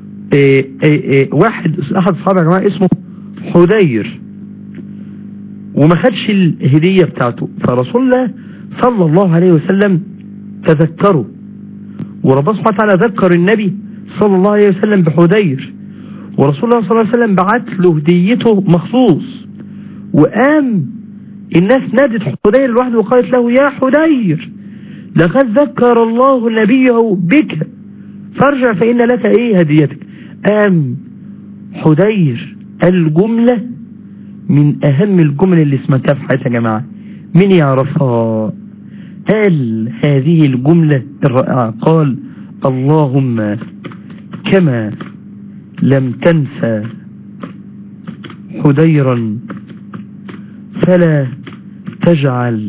Speaker 4: واحد احد اصحابي يا جماعة اسمه حدير وما خدش الهدية بتاعته فرسول الله صلى الله عليه وسلم تذكره وربنا سبحانه وتعالى ذكر النبي صلى الله عليه وسلم بحدير ورسول الله صلى الله عليه وسلم بعت له هديته مخصوص وقام الناس نادت حدير لوحده وقالت له يا حدير لقد ذكر الله نبيه بك فارجع فإن لك ايه هديتك قام حدير الجملة من اهم الجمل اللي سمعتها في حياتي يا جماعة مين يعرفها قال هذه الجملة الرائعة قال اللهم كما لم تنسى حديرا فلا تجعل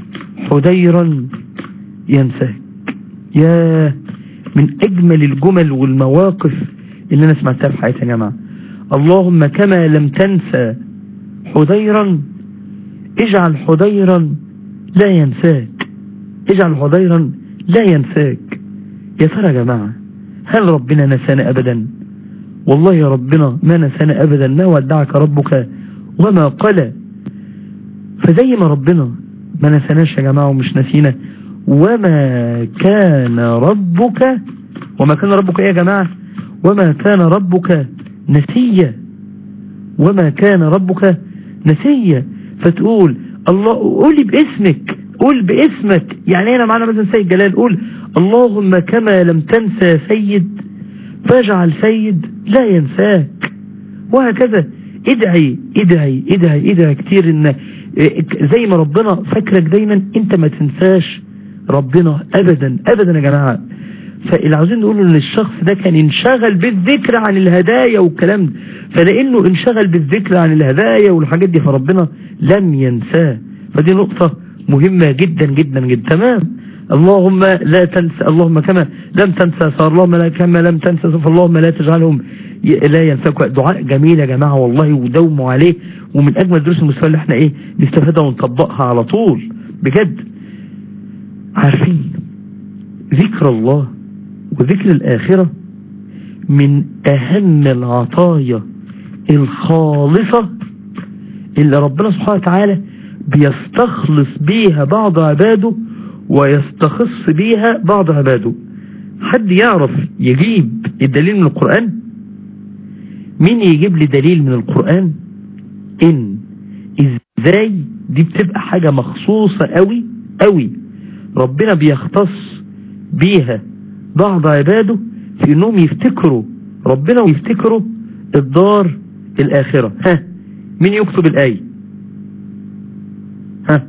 Speaker 4: حديرا ينساك يا من اجمل الجمل والمواقف اللي انا سمعتها في حياتي يا جماعه اللهم كما لم تنسى حديرا اجعل حديرا لا ينساك اجعل حديرا لا ينساك يا ترى يا جماعه هل ربنا نسانا ابدا والله يا ربنا ما نسانا ابدا ما ودعك ربك وما قلى فزي ما ربنا ما نسناش يا جماعة ومش نسينا وما كان ربك وما كان ربك ايه يا جماعة وما كان ربك نسيا وما كان ربك نسيا فتقول الله قولي باسمك قول باسمك يعني انا معنا مثلا سيد جلال قول اللهم كما لم تنسى سيد فاجعل سيد لا ينساك وهكذا ادعي ادعي ادعي ادعي كتير ان زي ما ربنا فاكرك دايما انت ما تنساش ربنا ابدا ابدا يا جماعة فاللي عاوزين نقوله ان الشخص ده كان انشغل بالذكر عن الهدايا والكلام ده فلانه انشغل بالذكر عن الهدايا والحاجات دي فربنا لم ينساه فدي نقطة مهمة جدا جدا جدا تمام اللهم لا تنسى اللهم كما لم تنسى صار اللهم لا كما لم تنسى فاللهم لا تجعلهم لا ينساك دعاء جميل يا جماعة والله ودوموا عليه ومن اجمل دروس المستوى اللي احنا ايه نستفادها ونطبقها على طول بجد عارفين ذكر الله وذكر الاخرة من اهم العطايا الخالصة اللي ربنا سبحانه وتعالى بيستخلص بيها بعض عباده ويستخص بيها بعض عباده حد يعرف يجيب الدليل من القرآن مين يجيب لي دليل من القرآن ان ازاي دي بتبقى حاجة مخصوصة قوي قوي ربنا بيختص بيها بعض عباده في انهم يفتكروا ربنا ويفتكروا الدار الآخرة ها مين يكتب الآية ها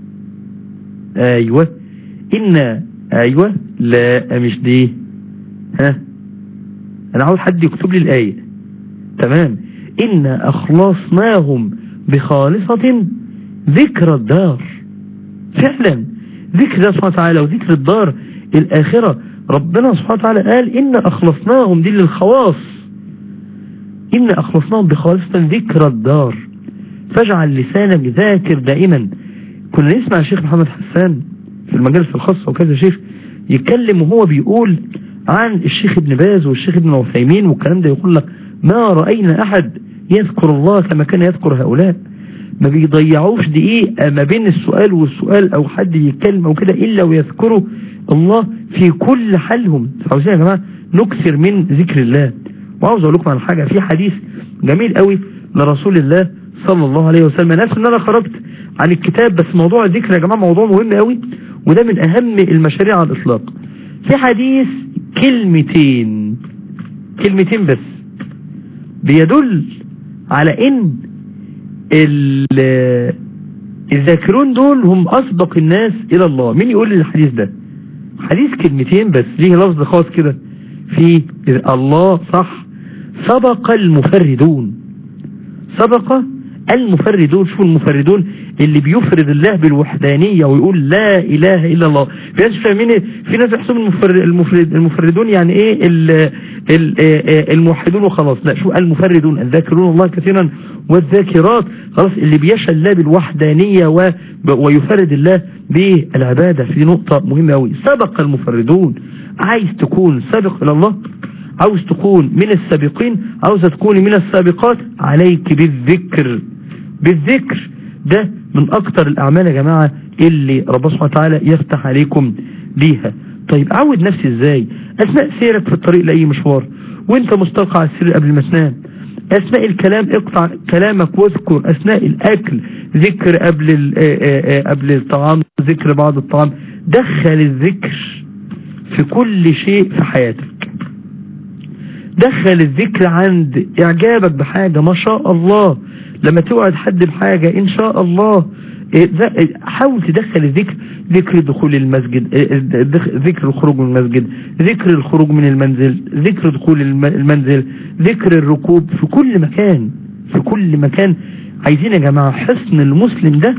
Speaker 4: أيوة إن أيوة لا مش دي ها أنا عاوز حد يكتب لي الآية تمام إن أخلصناهم بخالصة ذكر الدار فعلا ذكر الله سبحانه وتعالى وذكر الدار الآخرة ربنا سبحانه وتعالى قال إن أخلصناهم دي للخواص إن أخلصناهم بخالصة ذكر الدار فاجعل لسانك ذاكر دائما كنا نسمع الشيخ محمد حسان في المجالس الخاصة وكذا شيخ يتكلم وهو بيقول عن الشيخ ابن باز والشيخ ابن عثيمين والكلام ده يقول لك ما رأينا أحد يذكر الله كما كان يذكر هؤلاء ما بيضيعوش دقيقة ما بين السؤال والسؤال او حد يتكلم او كده الا ويذكروا الله في كل حالهم عاوزين يا جماعة نكثر من ذكر الله وعاوز اقول لكم على حاجة في حديث جميل قوي لرسول الله صلى الله عليه وسلم انا اسف ان انا خرجت عن الكتاب بس موضوع الذكر يا جماعة موضوع مهم قوي وده من اهم المشاريع على الاطلاق في حديث كلمتين كلمتين بس بيدل على ان الذاكرون دول هم أسبق الناس إلى الله مين يقول لي الحديث ده حديث كلمتين بس ليه لفظ خاص كده في الله صح سبق المفردون سبق المفردون شو المفردون اللي بيفرد الله بالوحدانية ويقول لا إله إلا الله في ناس فاهمين في ناس يحسبوا المفرد المفردون يعني إيه الموحدون وخلاص لا شو المفردون الذاكرون الله كثيرا والذاكرات خلاص اللي بيشهد الله بالوحدانية ويفرد الله بالعبادة في نقطة مهمة أوي سبق المفردون عايز تكون سابق إلى الله عاوز تكون من السابقين عاوزة تكون من السابقات عليك بالذكر بالذكر ده من اكتر الاعمال يا جماعة اللي ربنا سبحانه وتعالى يفتح عليكم بيها طيب عود نفسي ازاي اثناء سيرك في الطريق لاي مشوار وانت مستلقى على السرير قبل ما تنام اثناء الكلام اقطع كلامك واذكر اثناء الاكل ذكر قبل قبل الطعام ذكر بعد الطعام دخل الذكر في كل شيء في حياتك دخل الذكر عند اعجابك بحاجة ما شاء الله لما توعد حد بحاجة ان شاء الله حاول تدخل الذكر ذكر دخول المسجد ذكر الخروج من المسجد ذكر الخروج من المنزل ذكر دخول المنزل ذكر الركوب في كل مكان في كل مكان عايزين يا جماعة حصن المسلم ده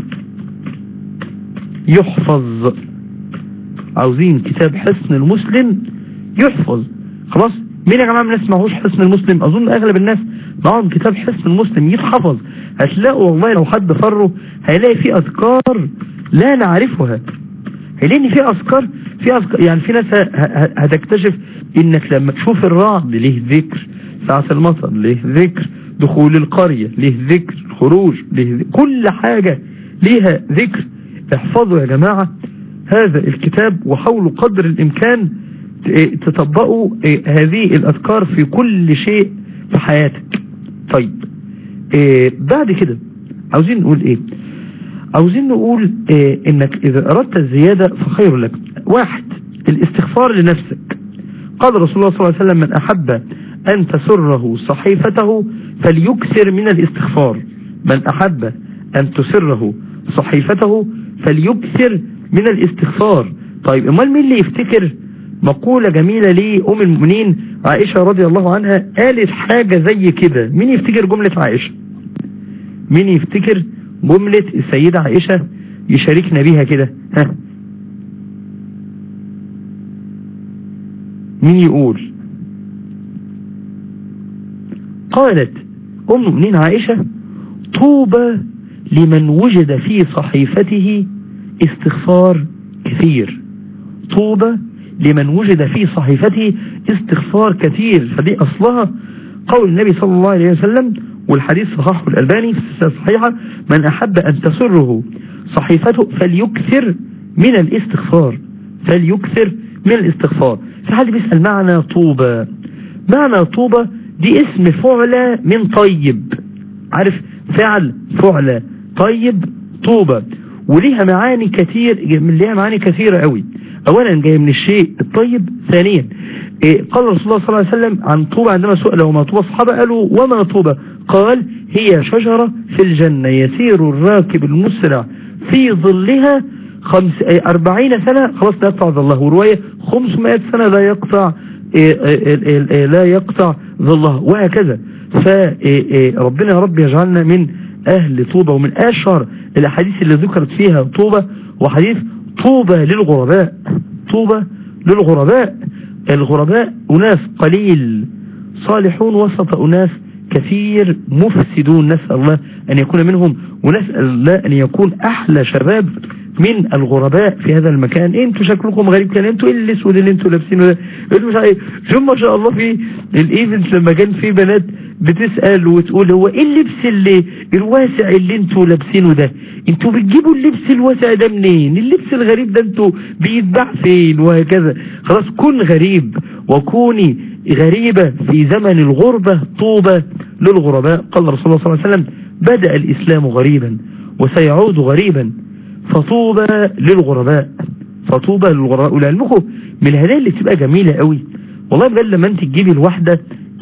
Speaker 4: يحفظ عاوزين كتاب حصن المسلم يحفظ خلاص مين يا جماعة ما نسمعوش حصن المسلم اظن اغلب الناس معهم كتاب حصن المسلم يتحفظ هتلاقوا والله لو حد فره هيلاقي فيه اذكار لا نعرفها هيلاقي ان في اذكار في اذكار يعني في ناس هتكتشف انك لما تشوف الرعد ليه ذكر ساعة المطر ليه ذكر دخول القرية ليه ذكر خروج ليه ذكر كل حاجة ليها ذكر احفظوا يا جماعة هذا الكتاب وحاولوا قدر الامكان تطبقوا هذه الاذكار في كل شيء في حياتك طيب بعد كده عاوزين نقول ايه عاوزين نقول إيه انك اذا اردت الزيادة فخير لك واحد الاستغفار لنفسك قال رسول الله صلى الله عليه وسلم من احب ان تسره صحيفته فليكثر من الاستغفار من احب ان تسره صحيفته فليكثر من الاستغفار طيب امال مين اللي يفتكر مقولة جميلة لأم المؤمنين عائشة رضي الله عنها قالت حاجة زي كده مين يفتكر جملة عائشة مين يفتكر جملة السيدة عائشة يشاركنا بيها كده ها مين يقول قالت أم المؤمنين عائشة طوبى لمن وجد في صحيفته استغفار كثير طوبى لمن وجد في صحيفته استغفار كثير فدي أصلها قول النبي صلى الله عليه وسلم والحديث صححه الألباني في السلسلة الصحيحة من أحب أن تسره صحيفته فليكثر من الاستغفار فليكثر من الاستغفار في حد بيسأل معنى طوبة معنى طوبة دي اسم فعلة من طيب عارف فعل فعلة طيب طوبة وليها معاني كثير ليها معاني كثيرة قوي اولا جاي من الشيء الطيب ثانيا إيه قال رسول الله صلى الله عليه وسلم عن طوبة عندما سئل وما طوبة الصحابة قالوا وما طوبة قال هي شجرة في الجنة يسير الراكب المسرع في ظلها خمس إيه أربعين سنة خلاص لا يقطع ظلها ورواية خمسمائة سنة لا يقطع إيه إيه إيه لا يقطع ظلها وهكذا فربنا يا رب يجعلنا من أهل طوبة ومن أشهر الأحاديث اللي ذكرت فيها طوبة وحديث طوبة للغرباء طوبة للغرباء الغرباء أناس قليل صالحون وسط أناس كثير مفسدون نسأل الله أن يكون منهم ونسأل الله أن يكون أحلى شباب من الغرباء في هذا المكان انتوا شكلكم غريب كان انتوا ايه الاسود اللي انتوا لابسينه ده انتوا مش عارف شوف ما شاء الله في الايفنت لما كان في بنات بتسأل وتقول هو ايه اللبس اللي الواسع اللي انتوا لابسينه ده انتوا بتجيبوا اللبس الواسع ده منين اللبس الغريب ده انتوا بيتباع فين وهكذا خلاص كن غريب وكوني غريبة في زمن الغربة طوبة للغرباء قال رسول الله صلى الله عليه وسلم بدأ الإسلام غريبا وسيعود غريبا فطوبى للغرباء فطوبى للغرباء ولعلمكم من الهدايا اللي بتبقى جميلة قوي والله بجد لما انت تجيبي الواحدة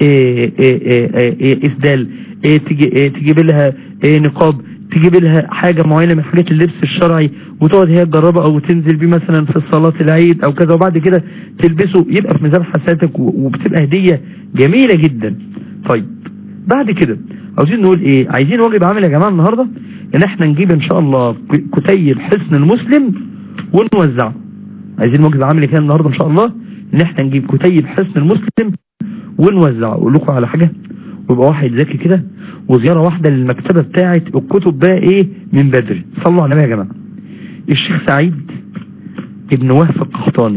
Speaker 4: اسدال تجيب لها نقاب تجيب لها حاجة معينة من حاجات اللبس الشرعي وتقعد هي تجربها او تنزل بيه مثلا في الصلاة العيد او كذا وبعد كده تلبسه يبقى في ميزان حسناتك وبتبقى هدية جميلة جدا طيب بعد كده عاوزين نقول ايه عايزين واجب عمل يا جماعة النهاردة ان احنا نجيب ان شاء الله كتيب حسن المسلم ونوزعه عايزين واجب عمل كده النهاردة ان شاء الله ان احنا نجيب كتيب حسن المسلم ونوزعه اقول لكم على حاجة ويبقى واحد ذكي كده وزيارة واحدة للمكتبة بتاعة الكتب بقى ايه من بدري صلوا على النبي يا جماعة الشيخ سعيد ابن وهف القحطاني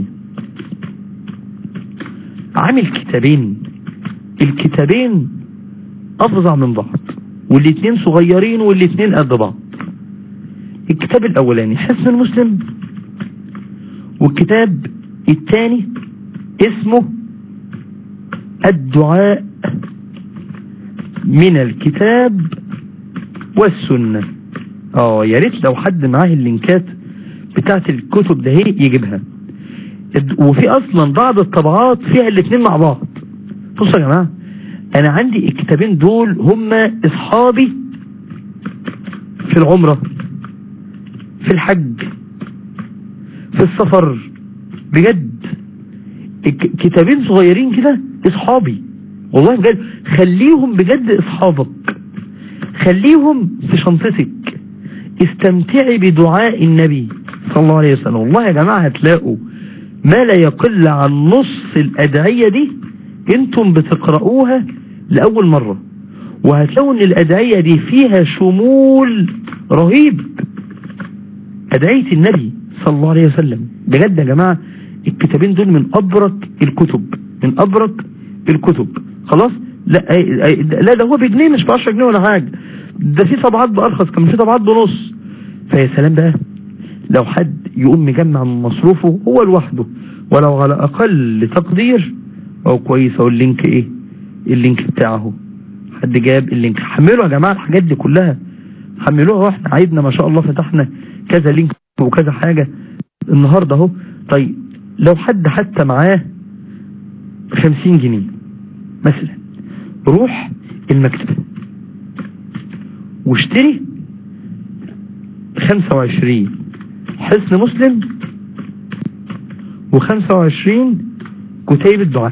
Speaker 4: عامل كتابين الكتابين افظع من بعض والاتنين صغيرين والاتنين قد بعض الكتاب الاولاني حسن المسلم والكتاب الثاني اسمه الدعاء من الكتاب والسنة اه يا ريت لو حد معاه اللينكات بتاعت الكتب ده يجيبها وفي اصلا بعض الطبعات فيها الاثنين مع بعض بصوا يا جماعة انا عندي الكتابين دول هما اصحابي في العمرة في الحج في السفر بجد كتابين صغيرين كده اصحابي والله بجد خليهم بجد اصحابك خليهم في شنطتك استمتعي بدعاء النبي صلى الله عليه وسلم والله يا جماعة هتلاقوا ما لا يقل عن نص الأدعية دي انتم بتقرأوها لأول مرة وهتلاقوا ان الأدعية دي فيها شمول رهيب أدعية النبي صلى الله عليه وسلم بجد يا جماعة الكتابين دول من أبرك الكتب من أبرك الكتب خلاص لا لا ده هو بجنيه مش ب 10 جنيه ولا حاجة ده في طبعات بأرخص كان في طبعات بنص فيا سلام بقى لو حد يقوم مجمع من مصروفه هو لوحده ولو على أقل تقدير أو كويس أو اللينك إيه اللينك بتاعه حد جاب اللينك حملوا يا جماعة الحاجات دي كلها حملوها واحنا عيدنا ما شاء الله فتحنا كذا لينك وكذا حاجة النهاردة اهو طيب لو حد حتى معاه خمسين جنيه مثلا روح المكتبة واشتري خمسة وعشرين حسن مسلم وخمسة وعشرين كتيب الدعاء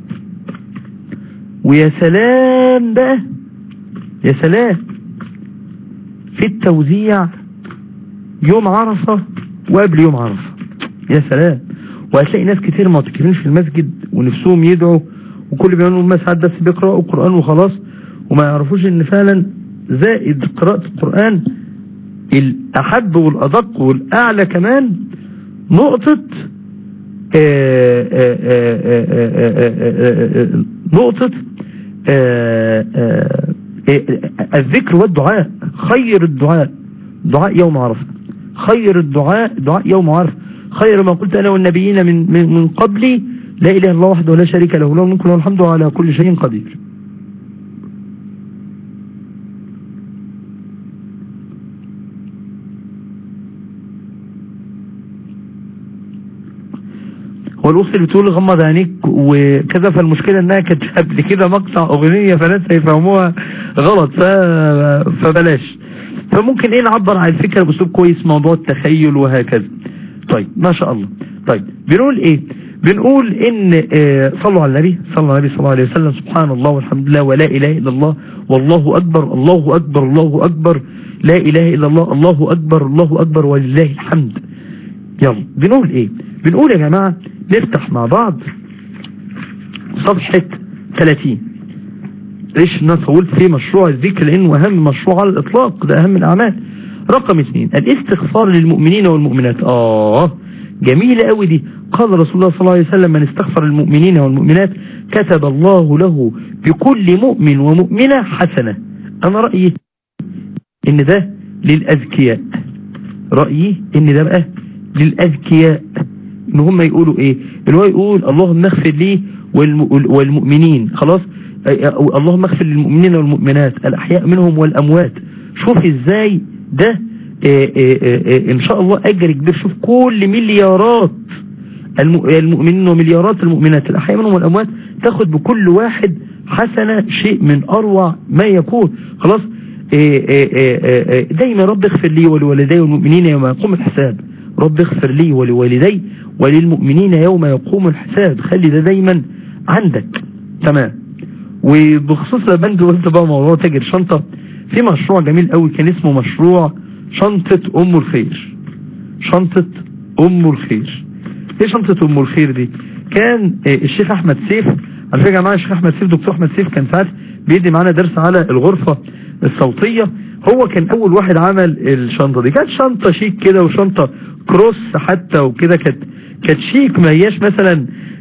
Speaker 4: ويا سلام بقى يا سلام في التوزيع يوم عرفة وقبل يوم عرفة يا سلام وهتلاقي ناس كتير معتكفين في المسجد ونفسهم يدعوا وكل بيقولوا ما ساعات بس بيقرأوا القرآن وخلاص وما يعرفوش ان فعلا زائد قراءة القرآن الأحب والأدق والأعلى كمان نقطة آآ آآ آآ نقطة الذكر والدعاء خير الدعاء دعاء يوم عرفة خير الدعاء دعاء يوم عرفة خير ما قلت أنا والنبيين من, من, من قبلي لا إله إلا الله وحده لا شريك له له الملك وله الحمد على كل شيء قدير والاخت اللي بتقول غمض عينيك وكذا فالمشكله انها كانت قبل كده مقطع اغنيه فناس هيفهموها غلط ف... فبلاش فممكن ايه نعبر عن الفكره باسلوب كويس موضوع التخيل وهكذا طيب ما شاء الله طيب بنقول ايه بنقول ان آه صلوا على النبي صلى على النبي صلى الله عليه وسلم سبحان الله والحمد لله ولا اله الا الله والله اكبر الله اكبر الله اكبر لا اله الا الله الله اكبر الله اكبر ولله الحمد يلا بنقول ايه بنقول يا جماعة نفتح مع بعض صفحة 30 ليش نطول في مشروع الذكر لانه اهم مشروع على الاطلاق ده اهم الاعمال رقم اثنين الاستغفار للمؤمنين والمؤمنات اه جميلة قوي دي قال رسول الله صلى الله عليه وسلم من استغفر المؤمنين والمؤمنات كتب الله له بكل مؤمن ومؤمنة حسنة انا رأيي ان ده للاذكياء رأيي ان ده بقى للاذكياء ان هم يقولوا ايه اللي هو يقول اللهم اغفر لي والمؤمنين خلاص اللهم اغفر للمؤمنين والمؤمنات الاحياء منهم والاموات شوف ازاي ده آآ آآ ان شاء الله اجر كبير شوف كل مليارات المؤمنين ومليارات المؤمنات الاحياء منهم والاموات تاخد بكل واحد حسنة شيء من اروع ما يكون خلاص آآ دايما رب اغفر لي ولوالدي والمؤمنين يوم يقوم الحساب رب اغفر لي ولوالدي وللمؤمنين يوم يقوم الحساب خلي ده دايما عندك تمام وبخصوص البند قلت بقى موضوع تاجر شنطة في مشروع جميل قوي كان اسمه مشروع شنطة ام الخير شنطة ام الخير ايه شنطة ام الخير دي كان الشيخ احمد سيف على فكرة يا جماعه الشيخ احمد سيف دكتور احمد سيف كان ساعات بيدي معانا درس على الغرفة الصوتية هو كان اول واحد عمل الشنطة دي كانت شنطة شيك كده وشنطة كروس حتى وكده كانت كانت شيك ما هياش مثلا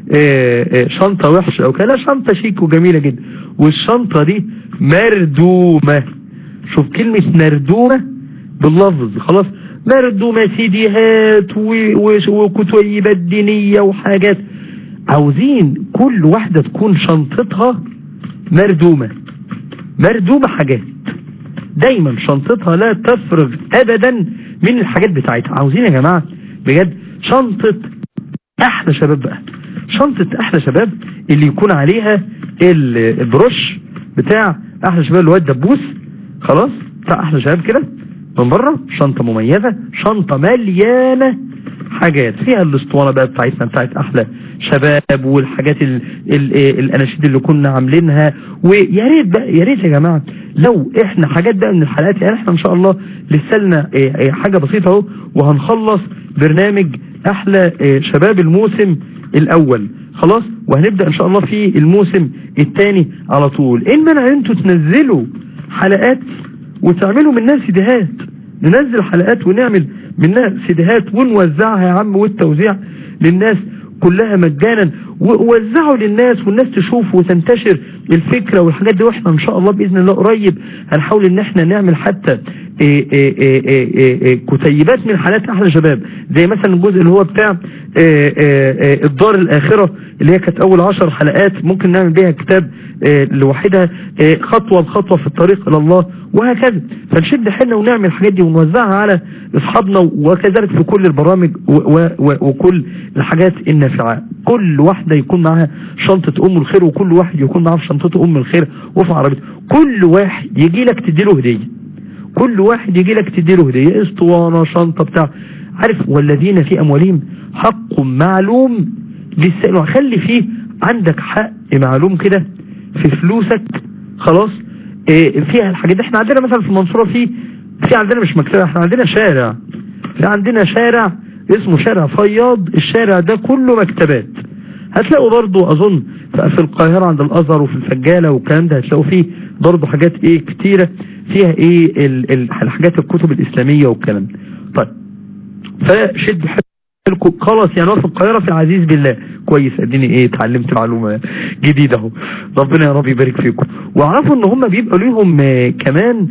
Speaker 4: شنطة وحشة او كده لا شنطة شيك وجميلة جدا والشنطة دي مردومة شوف كلمة مردومة باللفظ خلاص مردومة سيديهات وكتيبات دينية وحاجات عاوزين كل واحدة تكون شنطتها مردومة مردومة حاجات دايما شنطتها لا تفرغ ابدا من الحاجات بتاعتها عاوزين يا جماعة بجد شنطة احلى شباب بقى شنطة احلى شباب اللي يكون عليها البروش بتاع احلى شباب اللي هو الدبوس خلاص بتاع احلى شباب كده من بره شنطة مميزة شنطة مليانة حاجات فيها الاسطوانة بقى بتاعتنا بتاعت احلى شباب والحاجات ال ال الاناشيد اللي كنا عاملينها ويا ريت بقى يا ريت يا جماعة لو احنا حاجات بقى من الحلقات يعني احنا ان شاء الله لسه لنا حاجة بسيطة اهو وهنخلص برنامج احلى شباب الموسم الاول خلاص وهنبدأ ان شاء الله في الموسم الثاني على طول ايه المنع انتوا تنزلوا حلقات وتعملوا منها سيديهات ننزل حلقات ونعمل منها سيديهات ونوزعها يا عم والتوزيع للناس كلها مجانا ووزعوا للناس والناس تشوف وتنتشر الفكرة والحاجات دي واحنا ان شاء الله بإذن الله قريب هنحاول ان احنا نعمل حتى إيه إيه إيه كتيبات من حالات احلى شباب زي مثلا الجزء اللي هو بتاع الدار الاخرة اللي هي كانت اول عشر حلقات ممكن نعمل بيها كتاب لوحدها خطوة بخطوة في الطريق الى الله وهكذا فنشد حيلنا ونعمل الحاجات دي ونوزعها على اصحابنا وكذلك في كل البرامج وكل الحاجات النافعة كل واحدة يكون معاها شنطة ام الخير وكل واحد يكون معاه في شنطته ام الخير وفي عربيته كل واحد يجي لك تديله هدية كل واحد يجي لك تديله هدية اسطوانة شنطة بتاع عارف والذين في اموالهم حق معلوم للسائل خلي فيه عندك حق معلوم كده في فلوسك خلاص إيه فيها الحاجات احنا عندنا مثلا في المنصورة في في عندنا مش مكتبة احنا عندنا شارع في عندنا شارع اسمه شارع فياض الشارع ده كله مكتبات هتلاقوا برضو اظن في القاهرة عند الازهر وفي الفجالة والكلام ده هتلاقوا فيه برضو حاجات ايه كتيرة فيها ايه ال ال الحاجات الكتب الاسلامية والكلام طيب فشد حيلكم خلاص يعني في القاهرة في العزيز بالله كويس اديني ايه اتعلمت معلومة جديدة اهو ربنا يا رب يبارك فيكم واعرفوا ان هم بيبقى ليهم آه كمان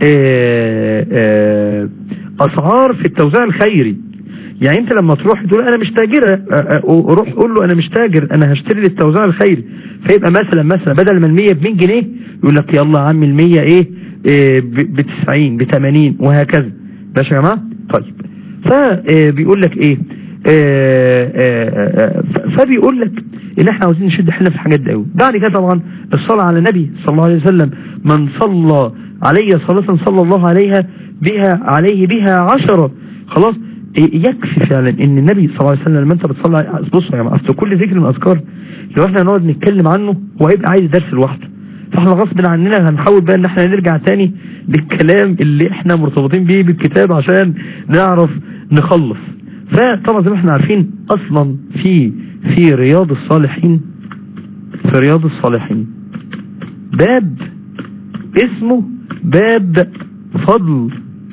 Speaker 4: آه آه اسعار في التوزيع الخيري يعني انت لما تروح تقول انا مش تاجر روح قول له انا مش تاجر انا هشتري للتوزيع الخيري فيبقى مثلا مثلا بدل ما المية ب 100 جنيه يقول لك يلا يا عم المية ايه, إيه ب 90 ب 80 وهكذا ماشي يا جماعه طيب فبيقول لك ايه آآ آه، ف- فبيقول لك ان احنا عاوزين نشد حيلنا في الحاجات دي قوي بعد كده طبعا الصلاه على النبي صلى الله عليه وسلم من صلى علي صلاه صلى الله عليها بها عليه بها عشرة خلاص إيه، يكفي فعلا ان النبي صلى الله عليه وسلم لما انت بتصلي عليه- بصوا يا جماعه اصل كل ذكر من الاذكار لو احنا هنقعد نتكلم عنه هو هيبقى عايز درس لوحده فاحنا غصب عننا هنحاول بقى ان احنا نرجع تاني للكلام اللي احنا مرتبطين بيه بالكتاب عشان نعرف نخلص فطبعا زي ما احنا عارفين اصلا في في رياض الصالحين في رياض الصالحين باب اسمه باب فضل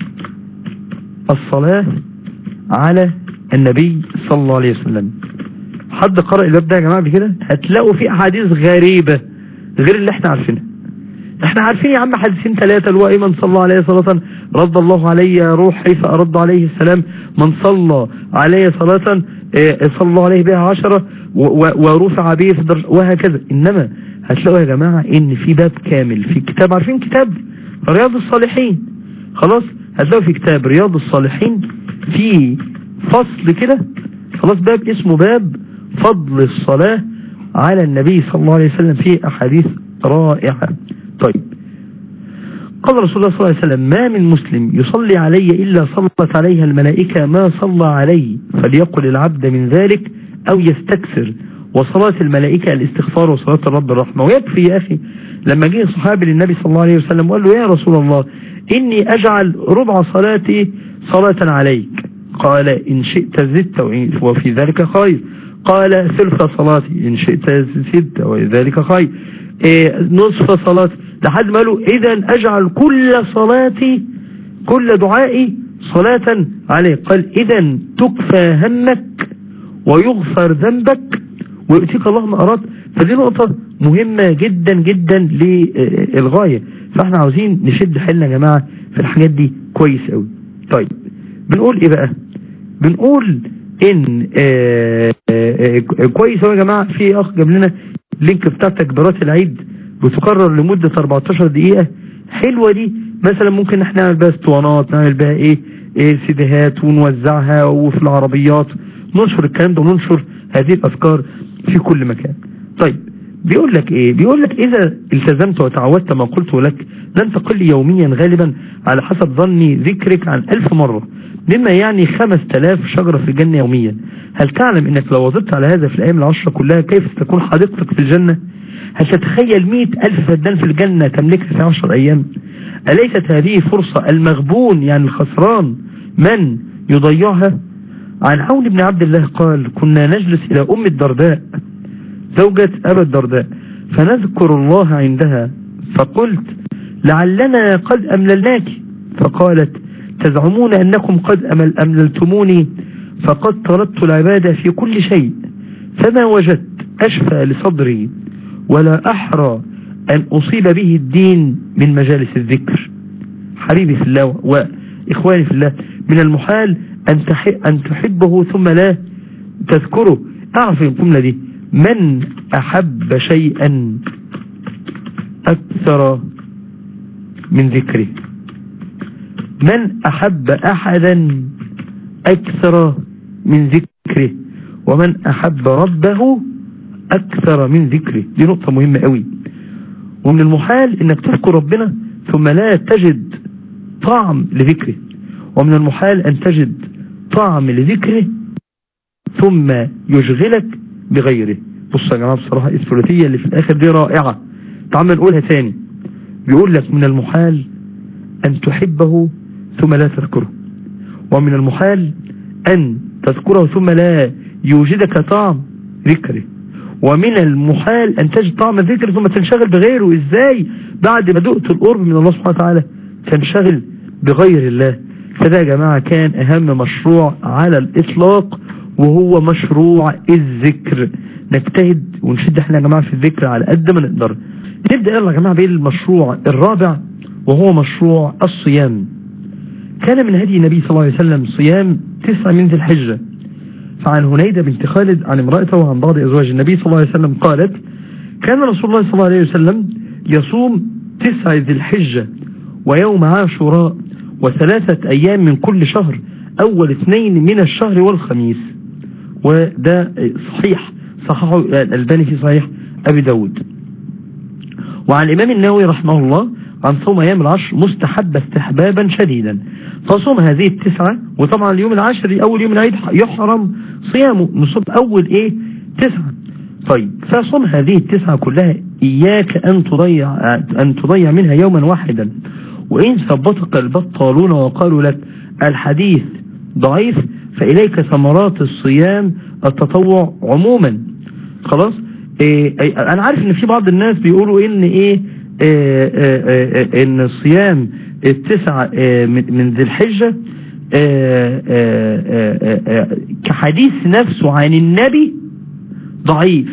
Speaker 4: الصلاة على النبي صلى الله عليه وسلم حد قرأ الباب ده يا جماعة قبل كده هتلاقوا فيه احاديث غريبة غير اللي احنا عارفينها احنا عارفين يا عم حديثين ثلاثة اللي هو ايه من صلى عليه صلاة رد الله علي روحي فأرد عليه السلام من صلى عليه صلاة اه، صلى الله عليه بها عشرة و- و- ورفع به في الدرجة وهكذا انما هتلاقوا يا جماعة ان في باب كامل في كتاب عارفين كتاب رياض الصالحين خلاص هتلاقوا في كتاب رياض الصالحين في فصل كده خلاص باب اسمه باب فضل الصلاة على النبي صلى الله عليه وسلم في أحاديث رائعة طيب قال رسول الله صلى الله عليه وسلم ما من مسلم يصلي علي إلا صلت عليها الملائكة ما صلى علي فليقل العبد من ذلك أو يستكثر وصلاة الملائكة الاستغفار وصلاة الرب الرحمة ويكفي يا أخي لما جه صحابي للنبي صلى الله عليه وسلم وقال له يا رسول الله إني أجعل ربع صلاتي صلاة عليك قال إن شئت زدت وفي ذلك خير قال ثلث صلاتي إن شئت زدت وذلك خير إيه نصف صلاتي لحد ما قالوا إذا أجعل كل صلاتي كل دعائي صلاة عليه قال إذا تكفى همك ويغفر ذنبك ويؤتيك الله ما أراد فدي نقطة مهمة جدا جدا للغاية فاحنا عاوزين نشد حيلنا يا جماعة في الحاجات دي كويس قوي طيب بنقول ايه بقى بنقول ان آه آه كويس أوي يا جماعة في اخ جاب لنا لينك بتاع تكبيرات العيد بتكرر لمدة 14 دقيقة حلوة دي مثلا ممكن احنا نعمل بها اسطوانات نعمل بها ايه, إيه سيديهات ونوزعها وفي العربيات ننشر الكلام ده وننشر هذه الاذكار في كل مكان طيب بيقول لك ايه بيقول لك اذا التزمت وتعودت ما قلته لك لن تقل يوميا غالبا على حسب ظني ذكرك عن الف مرة مما يعني خمس تلاف شجرة في الجنة يوميا هل تعلم انك لو وظبت على هذا في الايام العشرة كلها كيف ستكون حديقتك في الجنة هل تتخيل مئة الف فدان في الجنة تملكها في عشر ايام اليست هذه فرصة المغبون يعني الخسران من يضيعها عن عون بن عبد الله قال كنا نجلس الى ام الدرداء زوجة ابا الدرداء فنذكر الله عندها فقلت لعلنا قد امللناك فقالت تزعمون انكم قد أمل امللتموني فقد طلبت العبادة في كل شيء فما وجدت اشفى لصدري ولا احرى ان اصيب به الدين من مجالس الذكر حبيبي في الله واخواني في الله من المحال ان ان تحبه ثم لا تذكره اعرف الجملة دي من احب شيئا اكثر من ذكره من احب احدا اكثر من ذكره ومن احب ربه اكثر من ذكره دي نقطة مهمة قوي ومن المحال انك تذكر ربنا ثم لا تجد طعم لذكره ومن المحال ان تجد طعم لذكره ثم يشغلك بغيره بص يا جماعة بصراحة الثلاثية اللي في الاخر دي رائعة تعال نقولها تاني بيقول لك من المحال ان تحبه ثم لا تذكره ومن المحال ان تذكره ثم لا يوجدك طعم ذكره ومن المحال ان تجد طعم الذكر ثم تنشغل بغيره ازاي بعد ما دقت القرب من الله سبحانه وتعالى تنشغل بغير الله فده يا جماعة كان اهم مشروع على الاطلاق وهو مشروع الذكر نجتهد ونشد احنا يا جماعة في الذكر على قد ما نقدر نبدأ يلا يا جماعة بالمشروع الرابع وهو مشروع الصيام كان من هدي النبي صلى الله عليه وسلم صيام تسع من ذي الحجة فعن هنيدة بنت خالد عن امرأته وعن بعض أزواج النبي صلى الله عليه وسلم قالت كان رسول الله صلى الله عليه وسلم يصوم تسع ذي الحجة ويوم عاشوراء وثلاثة أيام من كل شهر أول اثنين من الشهر والخميس وده صحيح صححه الألباني في صحيح أبي داود وعن الإمام النووي رحمه الله عن صوم أيام العشر مستحب استحبابا شديدا فصوم هذه التسعة وطبعا اليوم العاشر أول يوم العيد يحرم صيامه نصوم أول إيه تسعة طيب فصوم هذه التسعة كلها إياك أن تضيع أن تضيع منها يوما واحدا وإن ثبتك البطالون وقالوا لك الحديث ضعيف فإليك ثمرات الصيام التطوع عموما خلاص إيه إيه أنا عارف إن في بعض الناس بيقولوا إن إيه, إيه إيه إيه إن الصيام التسعة إيه من من ذي الحجة إيه إيه إيه إيه كحديث نفسه عن النبي ضعيف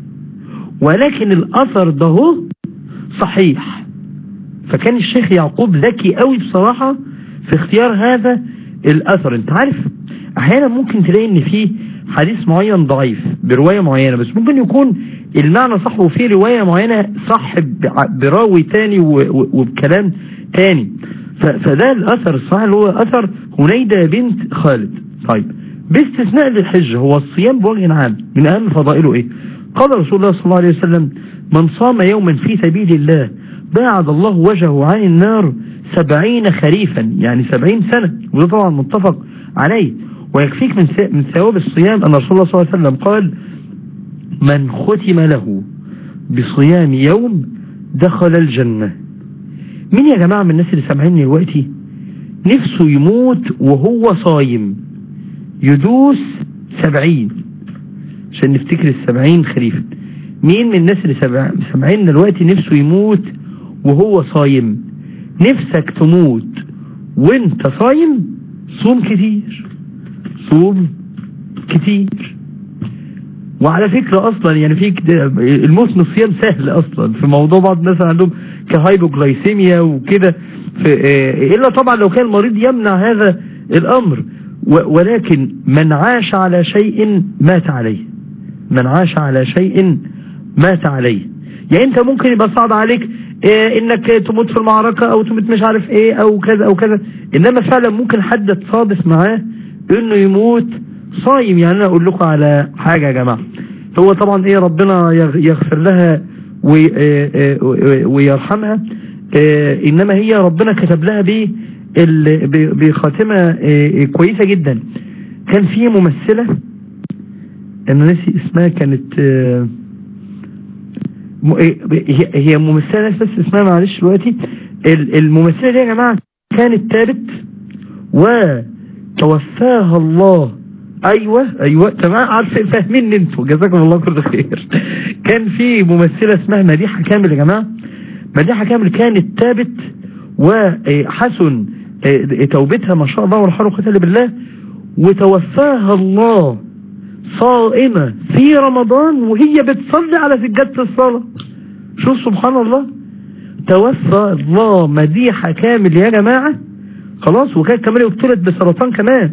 Speaker 4: ولكن الأثر ده هو صحيح فكان الشيخ يعقوب ذكي قوي بصراحة في اختيار هذا الأثر انت عارف احيانا ممكن تلاقي ان في حديث معين ضعيف برواية معينة بس ممكن يكون المعنى صح وفي رواية معينة صح براوي تاني وبكلام تاني فده الأثر الصحيح اللي هو أثر هنيدة بنت خالد طيب باستثناء للحج هو الصيام بوجه عام من أهم فضائله إيه قال رسول الله صلى الله عليه وسلم من صام يوما في سبيل الله باعد الله وجهه عن النار سبعين خريفا يعني سبعين سنة وده طبعا متفق عليه ويكفيك من من ثواب الصيام أن رسول الله صلى الله عليه وسلم قال من ختم له بصيام يوم دخل الجنة مين يا جماعة من الناس اللي سامعيني دلوقتي نفسه يموت وهو صايم يدوس سبعين عشان نفتكر السبعين خريفا مين من الناس اللي سامعين دلوقتي نفسه يموت وهو صايم نفسك تموت وانت صايم صوم كتير صوم كتير وعلى فكرة اصلا يعني في الموت من الصيام سهل اصلا في موضوع بعض الناس عندهم كهايبوغلايسيميا وكده الا طبعا لو كان المريض يمنع هذا الامر ولكن من عاش على شيء مات عليه من عاش على شيء مات عليه يعني انت ممكن يبقى صعب عليك إيه انك تموت في المعركة او تموت مش عارف ايه او كذا او كذا انما فعلا ممكن حد تصادف معاه انه يموت صايم يعني انا اقول لكم على حاجة يا جماعة هو طبعا ايه ربنا يغفر لها ويرحمها انما هي ربنا كتب لها بيه بخاتمة كويسة جدا كان في ممثلة انا نسي اسمها كانت هي ممثلة بس اسمها معلش دلوقتي الممثلة دي يا جماعة كانت تابت وتوفاها الله ايوه ايوه تمام عارفين فاهمين انتوا جزاكم الله كل خير كان في ممثلة اسمها مديحة كامل يا جماعة مديحة كامل كانت تابت وحسن توبتها ما شاء الله والحر قتل بالله وتوفاها الله صائمة في رمضان وهي بتصلي على سجادة الصلاة شوف سبحان الله توفى الله مديحة كامل يا جماعة خلاص وكانت كمان ابتلت بسرطان كمان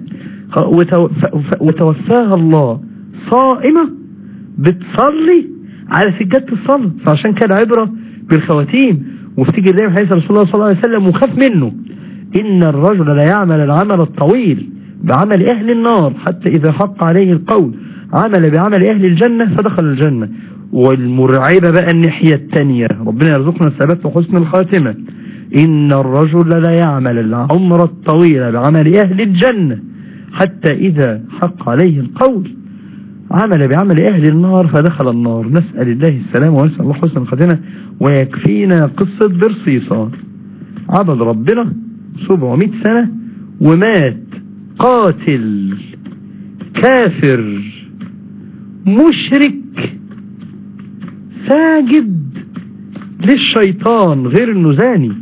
Speaker 4: وتوفاها الله صائمة بتصلي على سجادة الصلاة فعشان كده عبرة بالخواتيم وافتكر دايما حديث رسول الله صلى الله عليه وسلم وخاف منه إن الرجل لا يعمل العمل الطويل بعمل أهل النار حتى إذا حق عليه القول عمل بعمل أهل الجنة فدخل الجنة والمرعبة بقى الناحية التانية ربنا يرزقنا الثبات وحسن الخاتمة إن الرجل لا يعمل العمر الطويل بعمل أهل الجنة حتى إذا حق عليه القول عمل بعمل أهل النار فدخل النار نسأل الله السلام ونسأل الله حسن الخاتمة ويكفينا قصة برصيصة عبد ربنا 700 سنة ومات قاتل كافر مشرك ساجد للشيطان غير انه زاني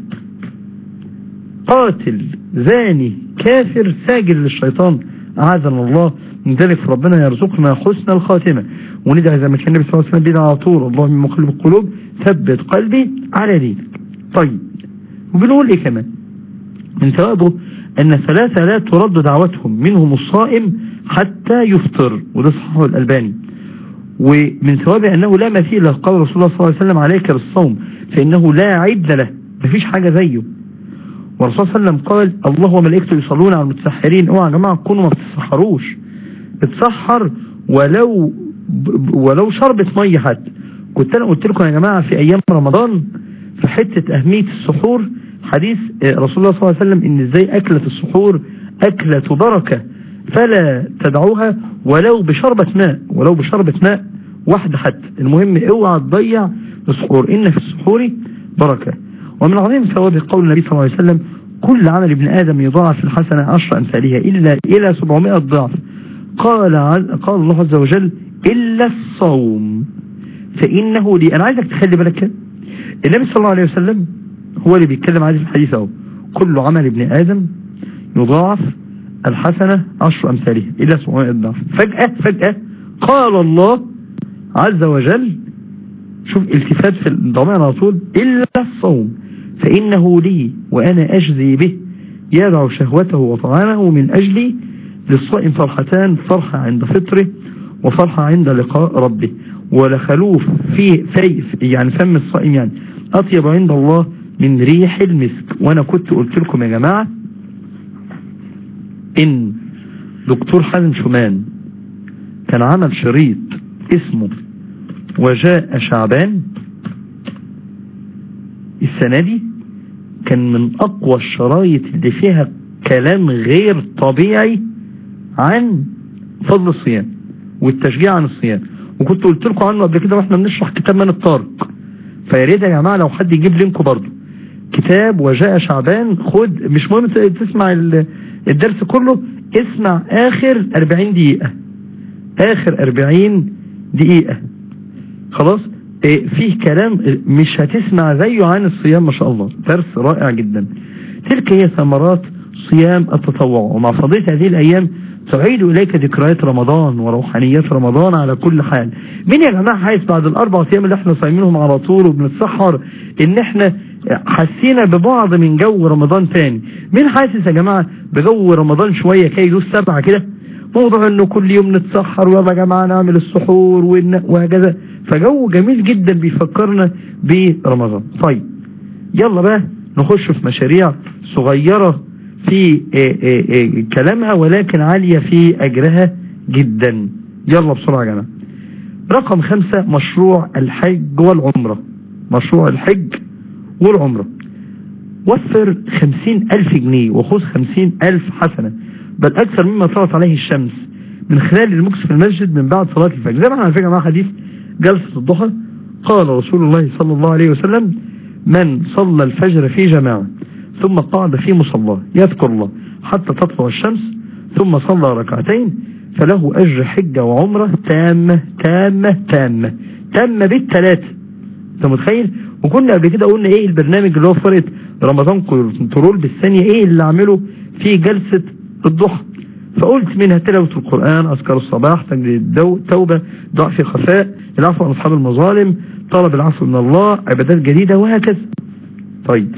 Speaker 4: قاتل زاني كافر ساجد للشيطان اعاذنا الله من ذلك ربنا يرزقنا حسن الخاتمة وندعي زي ما كان النبي صلى الله عليه وسلم بينا على طول اللهم من مقلب القلوب ثبت قلبي على دينك طيب وبنقول ايه كمان من ثوابه ان ثلاثة لا ترد دعوتهم منهم الصائم حتى يفطر وده صححه الألباني ومن ثوابه أنه لا مثيل له قال رسول الله صلى الله عليه وسلم عليك بالصوم فإنه لا عد له مفيش حاجة زيه والرسول صلى الله عليه وسلم قال الله وملائكته يصلون على المتسحرين اوعى يا جماعة تكونوا ما بتتسحروش اتسحر ولو ولو شربت مية حتى كنت انا قلت لكم يا جماعة في ايام رمضان في حتة اهمية السحور حديث رسول الله صلى الله عليه وسلم ان ازاي اكلة السحور اكلة بركة فلا تدعوها ولو بشربة ماء ولو بشربة ماء واحدة حتى المهم اوعى تضيع السحور ان في السحور بركة ومن عظيم ثواب قول النبي صلى الله عليه وسلم كل عمل ابن آدم يضاعف الحسنة عشر أمثالها إلا إلى 700 ضعف قال قال الله عز وجل إلا الصوم فإنه لي أنا عايزك تخلي بالك النبي صلى الله عليه وسلم هو اللي بيتكلم عليه في الحديث اهو كل عمل ابن آدم يضاعف الحسنة عشر أمثالها إلى 700 ضعف فجأة فجأة قال الله عز وجل شوف التفات في الضمان على طول إلا الصوم فإنه لي وأنا أجزي به يدع شهوته وطعامه من أجلي للصائم فرحتان فرحة عند فطره وفرحة عند لقاء ربه ولخلوف في في يعني فم الصائم يعني أطيب عند الله من ريح المسك وأنا كنت قلت لكم يا جماعة إن دكتور حازم شومان كان عمل شريط اسمه وجاء شعبان السنة دي كان من اقوى الشرايط اللي فيها كلام غير طبيعي عن فضل الصيام والتشجيع عن الصيام وكنت قلت لكم عنه قبل كده واحنا بنشرح كتاب من الطارق فيا ريت يا جماعه لو حد يجيب لينكو برضه كتاب وجاء شعبان خد مش مهم تسمع الدرس كله اسمع اخر 40 دقيقة اخر 40 دقيقة خلاص إيه فيه كلام مش هتسمع زيه عن الصيام ما شاء الله درس رائع جدا تلك هي ثمرات صيام التطوع ومع فضيلة هذه الأيام تعيد إليك ذكريات رمضان وروحانيات رمضان على كل حال مين يا جماعة حاسس بعد الأربع أيام اللي احنا صايمينهم على طول وبنتسحر إن احنا حسينا ببعض من جو رمضان تاني مين حاسس يا جماعة بجو رمضان شوية كي يدوس سبعة كده موضوع انه كل يوم نتسحر ويا جماعة نعمل السحور وهكذا فجو جميل جدا بيفكرنا برمضان طيب يلا بقى نخش في مشاريع صغيرة في إيه إيه إيه كلامها ولكن عالية في أجرها جدا يلا بسرعة يا جماعة رقم خمسة مشروع الحج والعمرة مشروع الحج والعمرة وفر خمسين ألف جنيه وخذ خمسين ألف حسنة بل أكثر مما طلعت عليه الشمس من خلال المكس في المسجد من بعد صلاة الفجر زي ما احنا على فكرة مع حديث جلسة الضحى قال رسول الله صلى الله عليه وسلم من صلى الفجر في جماعة ثم قعد في مصلاه يذكر الله حتى تطلع الشمس ثم صلى ركعتين فله أجر حجة وعمرة تامة تامة تامة تامة بالثلاثة انت متخيل وكنا قبل كده قلنا ايه البرنامج اللي هو فرقة رمضان كنترول بالثانية ايه اللي عمله في جلسة الضحى فقلت منها تلاوة القرآن أذكار الصباح تجديد التوبة ضعف في خفاء العفو عن أصحاب المظالم طلب العفو من الله عبادات جديدة وهكذا طيب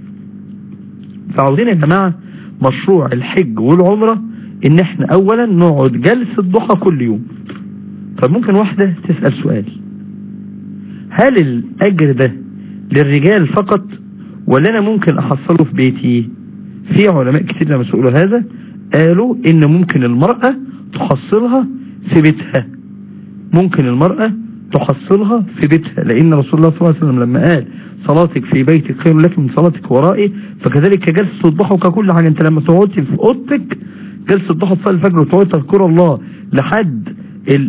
Speaker 4: فعاوزين يا جماعة مشروع الحج والعمرة ان احنا اولا نقعد جلسة ضحى كل يوم طب ممكن واحدة تسأل سؤال هل الاجر ده للرجال فقط ولا انا ممكن احصله في بيتي في علماء كتير لما سئلوا هذا قالوا ان ممكن المرأة تحصلها في بيتها ممكن المرأة تحصلها في بيتها لان رسول الله صلى الله عليه وسلم لما قال صلاتك في بيتك خير لك من صلاتك ورائي فكذلك جلسة الضحى ككل حاجة انت لما تقعدي في اوضتك جلسة الضحى تصلي الفجر وتقعدي تذكر الله لحد ال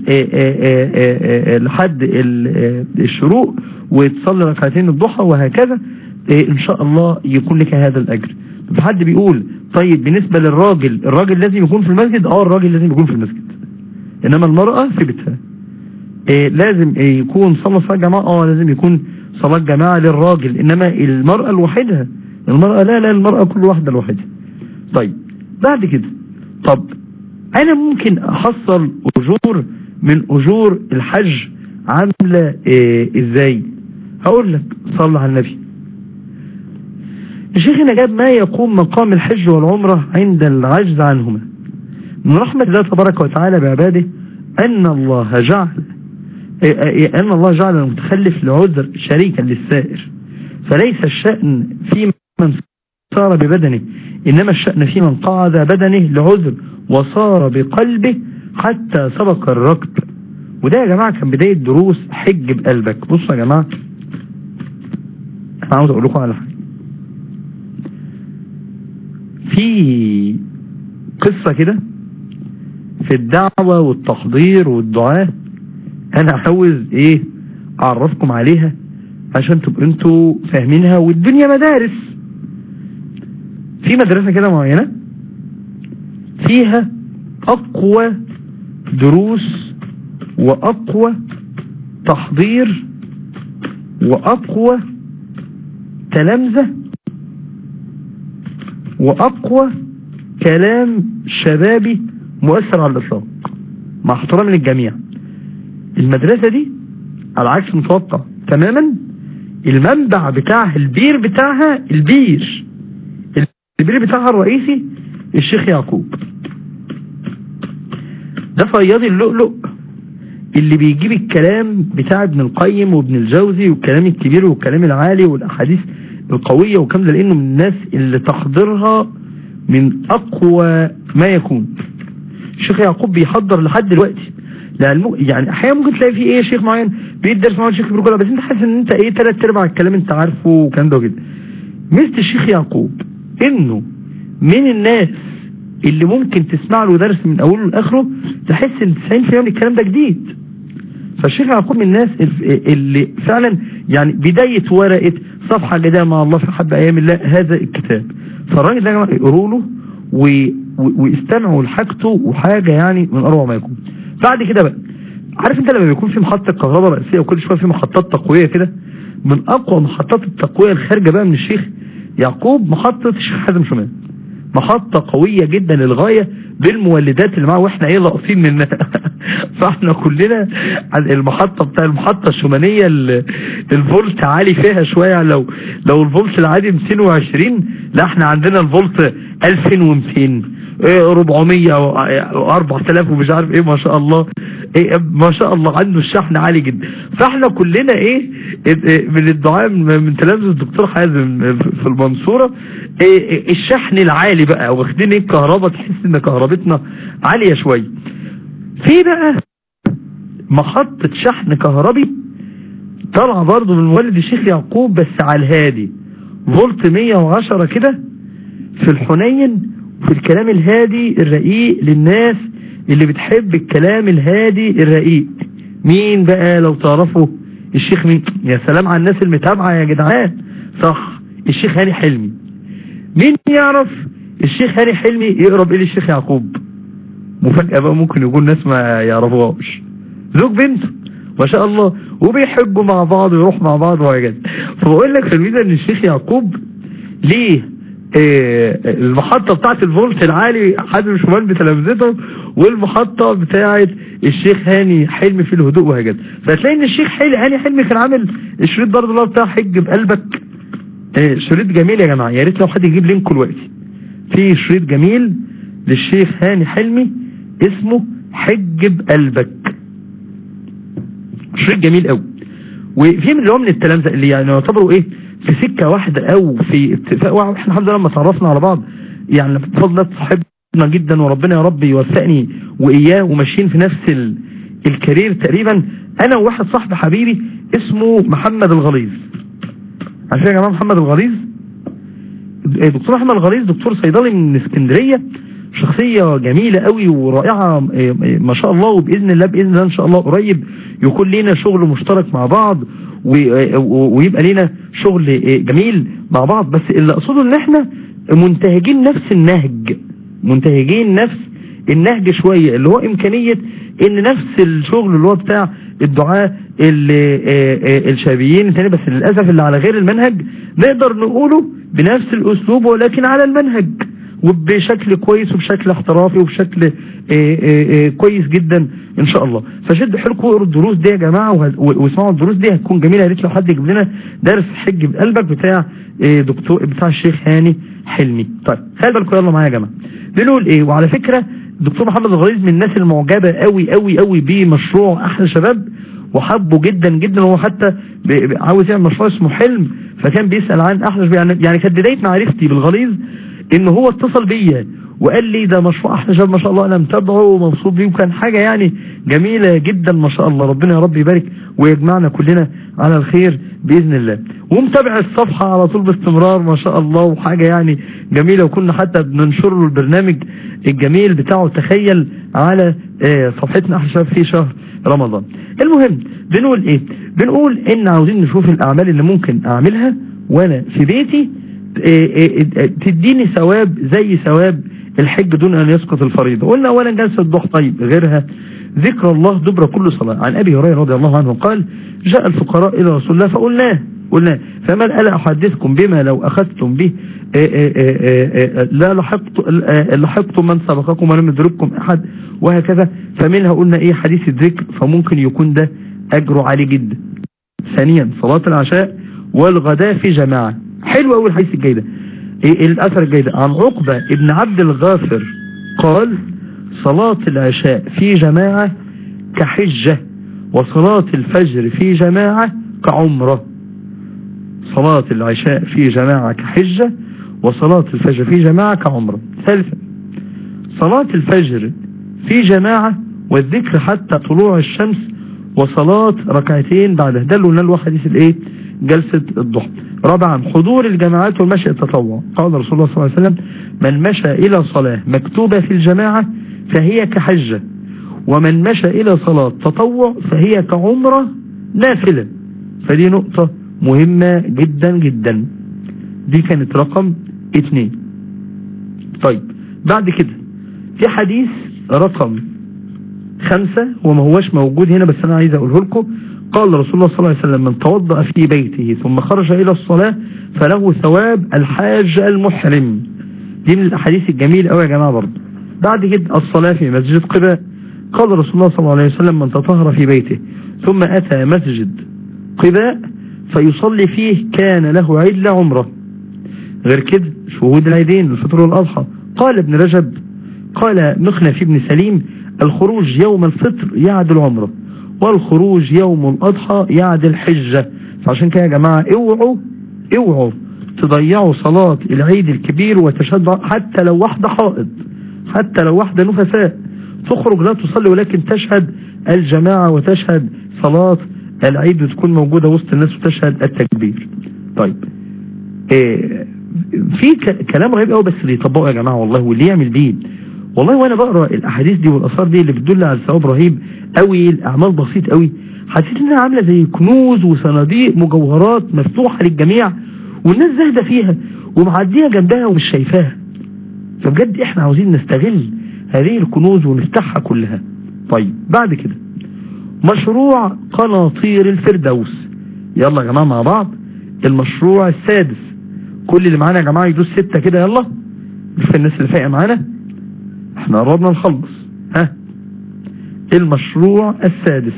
Speaker 4: لحد الشروق وتصلي ركعتين الضحى وهكذا ان شاء الله يكون لك هذا الاجر فحد بيقول طيب بالنسبة للراجل الراجل لازم يكون في المسجد اه الراجل لازم يكون في المسجد انما المرأة في بيتها إيه لازم إيه يكون صلى صلاة جماعة اه لازم يكون صلاة جماعة للراجل انما المرأة لوحدها المرأة لا لا المرأة كل واحدة لوحدها طيب بعد كده طب انا ممكن احصل اجور من اجور الحج عاملة إيه ازاي هقول لك صلى على النبي الشيخ جاب ما يقوم مقام الحج والعمرة عند العجز عنهما من رحمة الله تبارك وتعالى بعباده أن الله جعل أن الله جعل المتخلف لعذر شريكا للسائر فليس الشأن في من صار ببدنه إنما الشأن في من قعد بدنه لعذر وصار بقلبه حتى سبق الركب وده يا جماعة كان بداية دروس حج بقلبك بصوا يا جماعة انا عاوز اقول لكم على حاجة في قصة كده في الدعوة والتحضير والدعاء انا عاوز ايه اعرفكم عليها عشان تبقوا انتوا فاهمينها والدنيا مدارس في مدرسة كده معينة فيها اقوى دروس واقوى تحضير واقوى تلامذة واقوى كلام شبابي مؤثر على الاطلاق مع احترامي للجميع المدرسة دي على عكس متوقع تماما المنبع بتاعها البير بتاعها البير البير بتاعها الرئيسي الشيخ يعقوب ده صياد اللؤلؤ اللي بيجيب الكلام بتاع ابن القيم وابن الجوزي والكلام الكبير والكلام العالي والاحاديث القوية والكلام ده لانه من الناس اللي تحضيرها من اقوى ما يكون الشيخ يعقوب بيحضر لحد دلوقتي لعلمه يعني احيانا ممكن تلاقي في ايه شيخ معين بيدي درس معين شيخ بيقول بس انت حاسس ان انت ايه ثلاث ارباع الكلام انت عارفه والكلام ده وكده ميزه الشيخ يعقوب انه من الناس اللي ممكن تسمع له درس من اوله لاخره تحس ان 90% من الكلام ده جديد فالشيخ يعقوب من الناس اللي فعلا يعني بداية ورقة صفحة جديدة مع الله في حب ايام الله هذا الكتاب فالراجل ده يا جماعه اقروا له واستمعوا لحاجته وحاجة يعني من اروع ما يكون بعد كده بقى عارف انت لما بيكون في محطة كهرباء رئيسية وكل شوية في محطات تقوية كده من اقوى محطات التقوية الخارجة بقى من الشيخ يعقوب محطة الشيخ حازم شمال محطة قوية جدا للغاية بالمولدات اللي معاه واحنا ايه لاقصين منها فاحنا كلنا المحطة بتاع المحطة الشمالية الفولت عالي فيها شوية لو لو الفولت العادي 220 لا احنا عندنا الفولت 2200 400 و4000 ومش عارف ايه ما شاء الله إيه ما شاء الله عنده الشحن عالي جدا فاحنا كلنا ايه من الدعاء من تلامذة الدكتور حازم في المنصورة إيه الشحن العالي بقى واخدين ايه الكهرباء تحس ان كهربتنا عالية شوية في بقى محطة شحن كهربي طالعه برضه من مولد الشيخ يعقوب بس على الهادي فولت 110 كده في الحنين في الكلام الهادي الرقيق للناس اللي بتحب الكلام الهادي الرقيق مين بقى لو تعرفوا الشيخ مين يا سلام على الناس المتابعة يا جدعان صح الشيخ هاني حلمي مين يعرف الشيخ هاني حلمي يقرب الى الشيخ يعقوب مفاجأة بقى ممكن يكون ناس ما يعرفوهاش زوج بنته ما شاء الله وبيحبوا مع بعض ويروح مع بعض وهكذا فبقول لك في الميزة ان الشيخ يعقوب ليه إيه المحطة بتاعت الفولت العالي حازم شمال بتلامذته والمحطة بتاعت الشيخ هاني حلمي في الهدوء وهكذا فتلاقي ان الشيخ هاني حلمي كان عامل الشريط برضه اللي هو بتاع حج بقلبك إيه شريط جميل يا جماعة يا ريت لو حد يجيب لينكه دلوقتي في شريط جميل للشيخ هاني حلمي اسمه حج بقلبك شريط جميل قوي وفي من اللي هو من التلامذة اللي يعني يعتبروا ايه في سكة واحدة او في اتفاق واحد احنا الحمد لله لما تعرفنا على بعض يعني بفضل صاحبنا جدا وربنا يا رب يوفقني واياه وماشيين في نفس ال... الكارير تقريبا انا وواحد صاحب حبيبي اسمه محمد الغليظ عارفين يا جماعه محمد الغليظ دكتور محمد الغليظ دكتور صيدلي من اسكندريه شخصية جميلة قوي ورائعة ما شاء الله وبإذن الله بإذن الله إن شاء الله قريب يكون لنا شغل مشترك مع بعض ويبقى لنا شغل جميل مع بعض بس اللي اقصده ان احنا منتهجين نفس النهج منتهجين نفس النهج شوية اللي هو امكانية ان نفس الشغل اللي هو بتاع الدعاء الشابيين تاني بس للأسف اللي على غير المنهج نقدر نقوله بنفس الاسلوب ولكن على المنهج وبشكل كويس وبشكل احترافي وبشكل اي اي كويس جدا ان شاء الله فشد حيلكم اقروا الدروس دي يا جماعه واسمعوا الدروس دي هتكون جميله يا ريت لو حد يجيب لنا درس حج بقلبك بتاع دكتور بتاع الشيخ هاني حلمي طيب خلي بالكم يلا معايا يا جماعه بنقول ايه وعلى فكره الدكتور محمد الغليظ من الناس المعجبه قوي قوي قوي بمشروع احلى شباب وحبه جدا جدا وهو حتى عاوز يعمل مشروع اسمه حلم فكان بيسال عن احلى شباب يعني يعني كانت بدايه معرفتي بالغليظ ان هو اتصل بيا وقال لي ده مشروع احلى شباب ما شاء الله انا متابعه ومبسوط بيه وكان حاجه يعني جميله جدا ما شاء الله ربنا يا رب يبارك ويجمعنا كلنا على الخير باذن الله ومتابع الصفحه على طول باستمرار ما شاء الله وحاجه يعني جميله وكنا حتى بننشر له البرنامج الجميل بتاعه تخيل على آه، صفحتنا احلى شباب في شهر رمضان المهم بنقول ايه بنقول ان عاوزين نشوف الاعمال اللي ممكن اعملها وانا في بيتي إيه إيه إيه تديني ثواب زي ثواب الحج دون ان يسقط الفريضة قلنا اولا جلسة الضحى طيب غيرها ذكر الله دبر كل صلاة عن ابي هريرة رضي الله عنه قال جاء الفقراء الى رسول الله فقلناه قلنا فمن ألا أحدثكم بما لو أخذتم به إيه إيه إيه إيه لا لحقت لحقتم من سبقكم ولم يدرككم أحد وهكذا فمنها قلنا إيه حديث الذكر فممكن يكون ده أجره عالي جدا ثانيا صلاة العشاء والغداء في جماعة حلو أول الحديث الجاي ده إيه الأثر الجاي ده عن عقبة ابن عبد الغافر قال صلاة العشاء في جماعة كحجة وصلاة الفجر في جماعة كعمرة صلاة العشاء في جماعة كحجة وصلاة الفجر في جماعة كعمرة ثالثا صلاة الفجر في جماعة والذكر حتى طلوع الشمس وصلاة ركعتين بعده ده اللي قلنا له حديث الايه جلسة الضحى رابعا حضور الجماعات والمشي التطوع قال رسول الله صلى الله عليه وسلم من مشى الى صلاة مكتوبة في الجماعة فهي كحجة ومن مشى الى صلاة تطوع فهي كعمرة نافلة فدي نقطة مهمة جدا جدا دي كانت رقم اتنين طيب بعد كده في حديث رقم خمسة وما هوش موجود هنا بس انا عايز اقوله لكم قال رسول الله صلى الله عليه وسلم من توضأ في بيته ثم خرج الى الصلاة فله ثواب الحاج المحرم دي من الاحاديث الجميلة قوي يا جماعة برضه بعد كده الصلاة في مسجد قباء قال رسول الله صلى الله عليه وسلم من تطهر في بيته ثم اتى مسجد قباء فيصلي فيه كان له عيد عمره غير كده شهود العيدين الفطر والأضحى قال ابن رجب قال مخنف ابن سليم الخروج يوم الفطر يعدل عمره والخروج يوم الأضحى يعدل حجة فعشان كده يا جماعة اوعوا اوعوا تضيعوا صلاة العيد الكبير وتشهد حتى لو واحدة حائض حتى لو واحدة نفساء تخرج لا تصلي ولكن تشهد الجماعة وتشهد صلاة العيد وتكون موجودة وسط الناس وتشهد التكبير طيب إيه في كلام رهيب قوي بس اللي يطبقه يا جماعة والله واللي يعمل بيه والله وانا بقرا الاحاديث دي والاثار دي اللي بتدل على ثواب رهيب قوي الاعمال بسيط قوي حسيت انها عامله زي كنوز وصناديق مجوهرات مفتوحه للجميع والناس زاهده فيها ومعديه جنبها ومش شايفاها فبجد احنا عاوزين نستغل هذه الكنوز ونفتحها كلها طيب بعد كده مشروع قناطير الفردوس يلا يا جماعة مع بعض المشروع السادس كل اللي معانا يا جماعة يدوس ستة كده يلا شوف الناس اللي فايقة معانا احنا قربنا نخلص ها المشروع السادس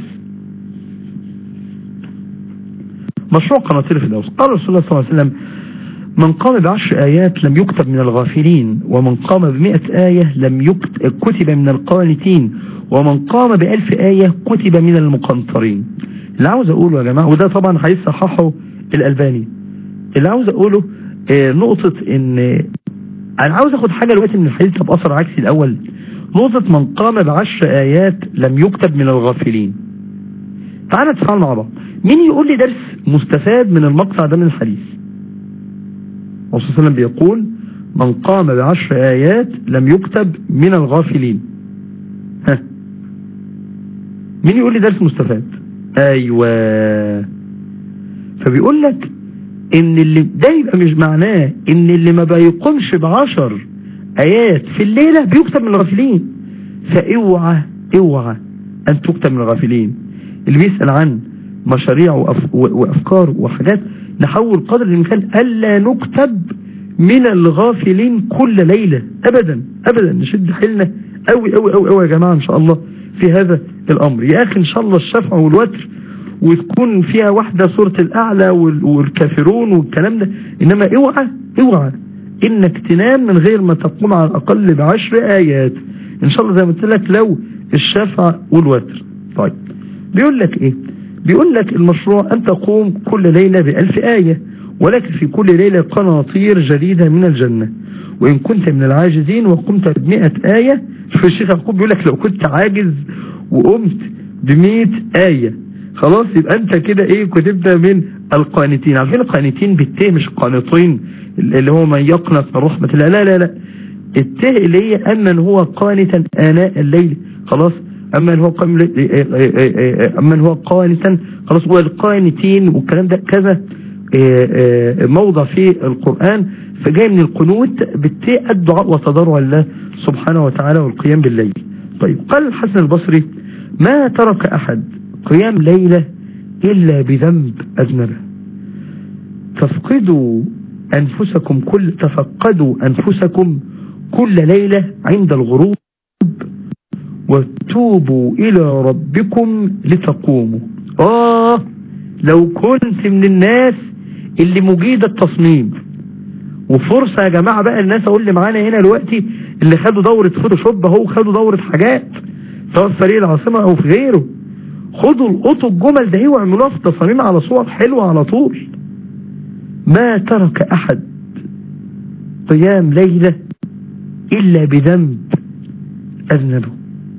Speaker 4: مشروع قناطير الفردوس قال رسول الله صلى الله عليه وسلم من قام بعشر آيات لم يكتب من الغافلين ومن قام بمئة آية لم يكتب كتب من القانتين ومن قام بألف آية كتب من المقنطرين اللي عاوز أقوله يا جماعة وده طبعا هيصححه الألباني اللي عاوز أقوله اه نقطة إن أنا عاوز أخد حاجة دلوقتي من الحديث بأثر عكسي الأول نقطة من قام بعشر آيات لم يكتب من الغافلين تعالى نتفاعل مع بعض مين يقول لي درس مستفاد من المقطع ده من الحديث الرسول صلى الله عليه وسلم بيقول من قام بعشر آيات لم يكتب من الغافلين ها مين يقول لي درس مستفاد ايوه فبيقول لك ان اللي ده يبقى مش معناه ان اللي ما بيقومش بعشر ايات في الليلة بيكتب من الغافلين فاوعى اوعى ان تكتب من الغافلين اللي بيسأل عن مشاريع وأف... وافكار وحاجات نحاول قدر الامكان الا نكتب من الغافلين كل ليلة ابدا ابدا نشد حيلنا قوي قوي قوي قوي يا جماعة ان شاء الله في هذا الامر يا اخي ان شاء الله الشفع والوتر وتكون فيها واحدة سورة الاعلى والكافرون والكلام ده انما اوعى اوعى انك تنام من غير ما تقوم على الاقل بعشر ايات ان شاء الله زي ما قلت لك لو الشفع والوتر طيب بيقول لك ايه بيقول لك المشروع ان تقوم كل ليلة بألف آية ولكن في كل ليلة قناطير جديدة من الجنة وإن كنت من العاجزين وقمت بمئة آية شوف الشيخ يعقوب بيقول لك لو كنت عاجز وقمت بمئة آية خلاص يبقى أنت كده إيه كتبت من القانتين عارفين القانتين بالتاء مش القانطين اللي هو من يقنط من رحمة الله لا لا لا التاء اللي هي أمن هو قانتا آناء الليل خلاص أمن هو قام أمن هو قانتا خلاص والقانتين والكلام ده كذا موضع في القرآن فجاي من القنوت بالتاء الدعاء وتضرع الله سبحانه وتعالى والقيام بالليل طيب قال الحسن البصري ما ترك أحد قيام ليلة إلا بذنب أذنبه تفقدوا أنفسكم كل تفقدوا أنفسكم كل ليلة عند الغروب وتوبوا إلى ربكم لتقوموا آه لو كنت من الناس اللي مجيد التصميم وفرصة يا جماعة بقى الناس اقول اللي معانا هنا دلوقتي اللي خدوا دورة فوتوشوب اهو خدوا دورة حاجات سواء في فريق العاصمة او في غيره خدوا القطوا الجمل ده واعملوها في تصاميم على صور حلوة على طول ما ترك احد قيام ليلة الا بذنب اذنبه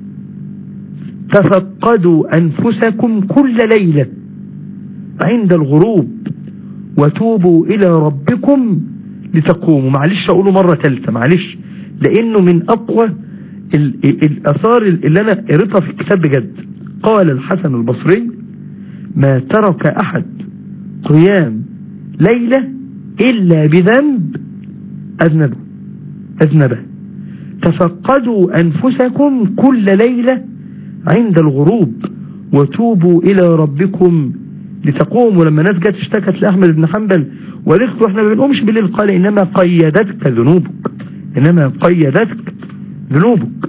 Speaker 4: تفقدوا انفسكم كل ليلة عند الغروب وتوبوا الى ربكم لتقوموا معلش اقوله مرة ثالثة معلش لانه من اقوى الاثار اللي انا قريتها في الكتاب بجد قال الحسن البصري ما ترك احد قيام ليلة الا بذنب اذنبه اذنبه تفقدوا انفسكم كل ليلة عند الغروب وتوبوا الى ربكم لتقوموا لما ناس جت اشتكت لاحمد بن حنبل وقالت له احنا ما بنقومش بالليل قال انما قيدتك ذنوبك انما قيدتك ذنوبك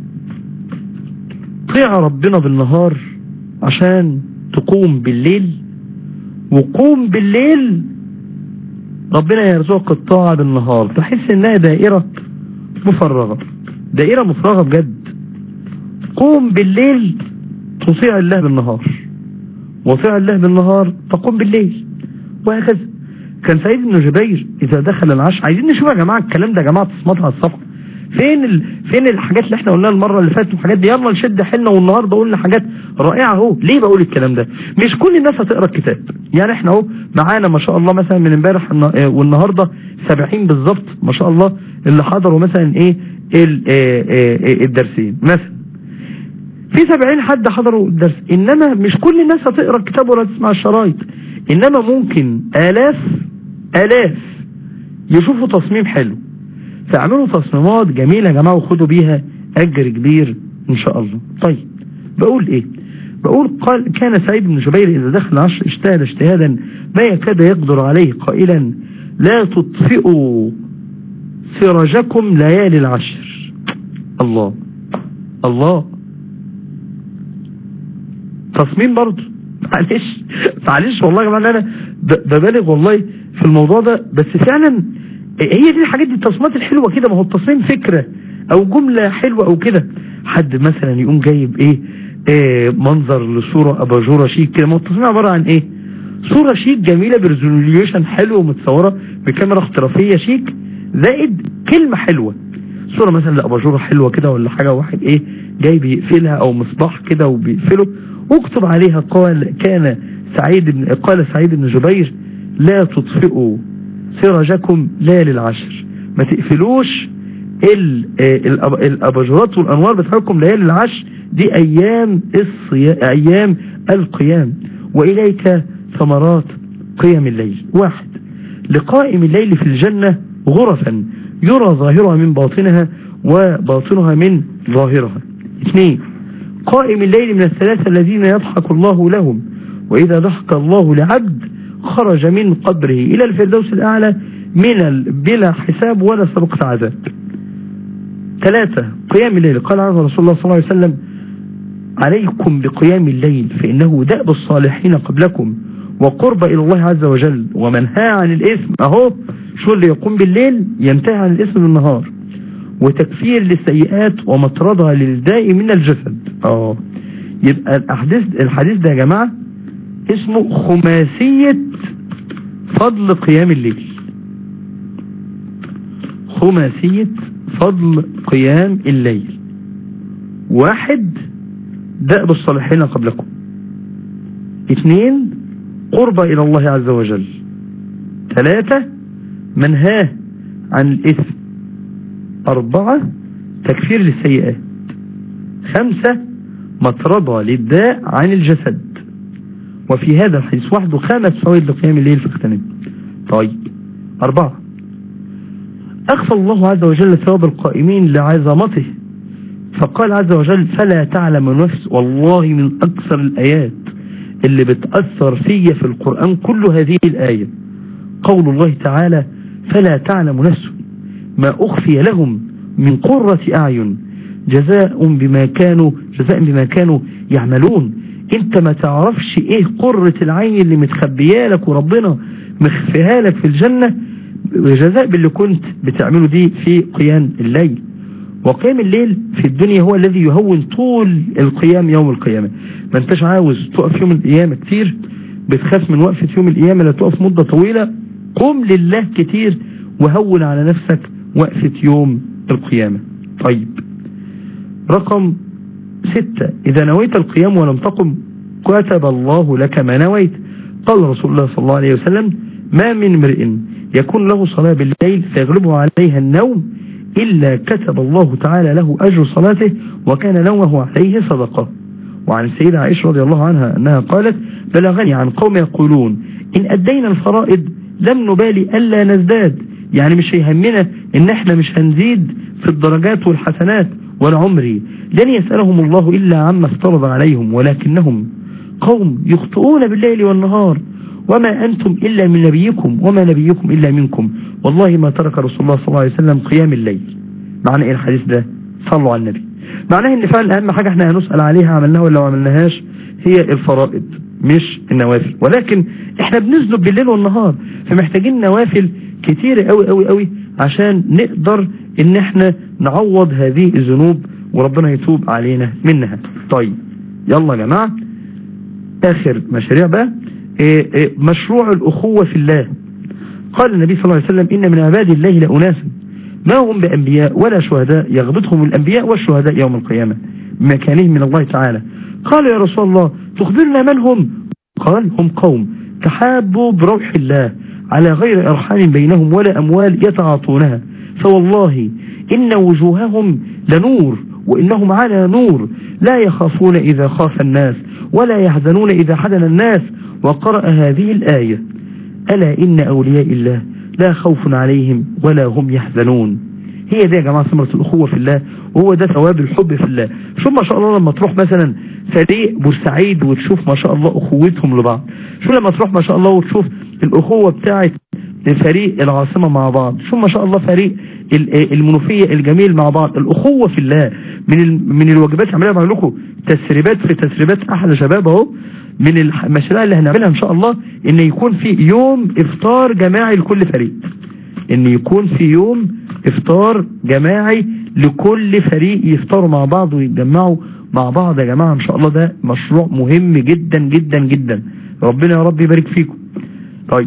Speaker 4: طيع ربنا بالنهار عشان تقوم بالليل وقوم بالليل ربنا يرزقك الطاعة بالنهار تحس انها دائرة مفرغة دائرة مفرغة بجد قوم بالليل تطيع الله بالنهار وطيع الله بالنهار تقوم بالليل وهكذا كان سعيد بن جبير اذا دخل العشاء عايزين نشوف يا جماعة الكلام ده يا جماعة تصمتها على الصفحة فين ال... فين الحاجات اللي احنا قلناها المرة اللي فاتت والحاجات دي يلا نشد حيلنا والنهارده قلنا حاجات رائعة اهو ليه بقول الكلام ده مش كل الناس هتقرا الكتاب يعني احنا اهو معانا ما شاء الله مثلا من امبارح والنهارده 70 بالظبط ما شاء الله اللي حضروا مثلا ايه ال... اه اه الدرسين مثلا في 70 حد حضروا الدرس انما مش كل الناس هتقرا الكتاب ولا تسمع الشرايط انما ممكن الاف الاف يشوفوا تصميم حلو فاعملوا تصميمات جميلة يا جماعة وخدوا بيها اجر كبير ان شاء الله طيب بقول ايه بقول قال كان سعيد بن جبير اذا دخل العشر اجتهد اجتهادا ما يكاد يقدر عليه قائلا لا تطفئوا سراجكم ليالي العشر الله الله تصميم برضه معلش معلش والله يا جماعه انا ببالغ والله في الموضوع ده بس فعلا هي دي الحاجات دي التصميمات الحلوه كده ما هو التصميم فكره او جمله حلوه او كده حد مثلا يقوم جايب ايه, إيه منظر لصوره اباجوره شيك كده ما هو التصميم عباره عن ايه صوره شيك جميله بريزوليوشن حلو ومتصوره بكاميرا احترافيه شيك زائد كلمه حلوه صوره مثلا لاباجوره حلوه كده ولا حاجه واحد ايه جاي بيقفلها او مصباح كده وبيقفله واكتب عليها قال كان سعيد بن قال سعيد بن جبير لا تطفئوا سراجكم ليالي العشر ما تقفلوش الاباجورات والانوار بتاعتكم ليالي العشر دي ايام الصيام ايام القيام واليك ثمرات قيام الليل واحد لقائم الليل في الجنة غرفا يرى ظاهرها من باطنها وباطنها من ظاهرها اثنين قائم الليل من الثلاثة الذين يضحك الله لهم وإذا ضحك الله لعبد خرج من قبره إلى الفردوس الأعلى من بلا حساب ولا سبقة عذاب ثلاثة قيام الليل قال عنه رسول الله صلى الله عليه وسلم عليكم بقيام الليل فإنه دأب الصالحين قبلكم وقرب إلى الله عز وجل ومنهى عن الإثم أهو شو اللي يقوم بالليل ينتهي عن الإثم بالنهار وتكفير للسيئات ومطردها للداء من الجسد اه يبقى الأحداث الحديث ده يا جماعة اسمه خماسية فضل قيام الليل خماسية فضل قيام الليل واحد دأب الصالحين قبلكم اثنين قرب إلى الله عز وجل ثلاثة منهاه عن الإثم أربعة تكفير للسيئات خمسة مطردة للداء عن الجسد وفي هذا الحديث وحده خمس فوائد لقيام الليل فاغتنم طيب أربعة أخفى الله عز وجل ثواب القائمين لعظمته فقال عز وجل فلا تعلم نفس والله من أكثر الآيات اللي بتأثر فيا في القرآن كل هذه الآية قول الله تعالى فلا تعلم نفس ما أخفي لهم من قرة أعين جزاء بما كانوا جزاء بما كانوا يعملون انت ما تعرفش ايه قرة العين اللي متخبيها لك وربنا مخفيها لك في الجنة جزاء باللي كنت بتعمله دي في قيام الليل وقيام الليل في الدنيا هو الذي يهون طول القيام يوم القيامة ما انتش عاوز تقف يوم القيامة كتير بتخاف من وقفة يوم القيامة لا تقف مدة طويلة قم لله كتير وهون على نفسك وقفة يوم القيامة طيب رقم ستة إذا نويت القيام ولم تقم كتب الله لك ما نويت قال رسول الله صلى الله عليه وسلم ما من امرئ يكون له صلاة بالليل فيغلبه عليها النوم إلا كتب الله تعالى له أجر صلاته وكان نومه عليه صدقة وعن السيدة عائشة رضي الله عنها أنها قالت بلغني عن قوم يقولون إن أدينا الفرائض لم نبالي ألا نزداد يعني مش هيهمنا إن احنا مش هنزيد في الدرجات والحسنات والعمري لن يسألهم الله إلا عما افترض عليهم ولكنهم قوم يخطئون بالليل والنهار وما أنتم إلا من نبيكم وما نبيكم إلا منكم والله ما ترك رسول الله صلى الله عليه وسلم قيام الليل معنى إيه الحديث ده صلوا على النبي معناه إن فعلا أهم حاجة احنا هنسأل عليها عملناها ولا ما عملناهاش هي الفرائض مش النوافل ولكن احنا بنذنب بالليل والنهار فمحتاجين نوافل كتيرة قوي قوي قوي عشان نقدر ان احنا نعوض هذه الذنوب وربنا يتوب علينا منها طيب يلا يا جماعة اخر مشاريع بقى إيه إيه مشروع الاخوة في الله قال النبي صلى الله عليه وسلم ان من عباد الله لأناسا ما هم بأنبياء ولا شهداء يغبطهم الأنبياء والشهداء يوم القيامة مكانهم من الله تعالى قال يا رسول الله تخبرنا من هم قال هم قوم تحابوا بروح الله على غير إرحام بينهم ولا أموال يتعاطونها فوالله إن وجوههم لنور وإنهم على نور لا يخافون إذا خاف الناس ولا يحزنون إذا حزن الناس وقرأ هذه الآية ألا إن أولياء الله لا خوف عليهم ولا هم يحزنون هي دي يا جماعة ثمرة الأخوة في الله وهو ده ثواب الحب في الله شوف ما شاء الله لما تروح مثلا فريق بورسعيد وتشوف ما شاء الله أخوتهم لبعض شوف لما تروح ما شاء الله وتشوف الأخوة بتاعت فريق العاصمة مع بعض شوف ما شاء الله فريق المنوفية الجميل مع بعض الأخوة في الله من من الواجبات اللي عملها بعمل لكم تسريبات في تسريبات أحلى شباب أهو من المشاريع اللي هنعملها إن شاء الله إن يكون في يوم إفطار جماعي لكل فريق إن يكون في يوم إفطار جماعي لكل فريق يفطروا مع بعض ويتجمعوا مع بعض يا جماعة إن شاء الله ده مشروع مهم جدا جدا جدا ربنا يا رب يبارك فيكم طيب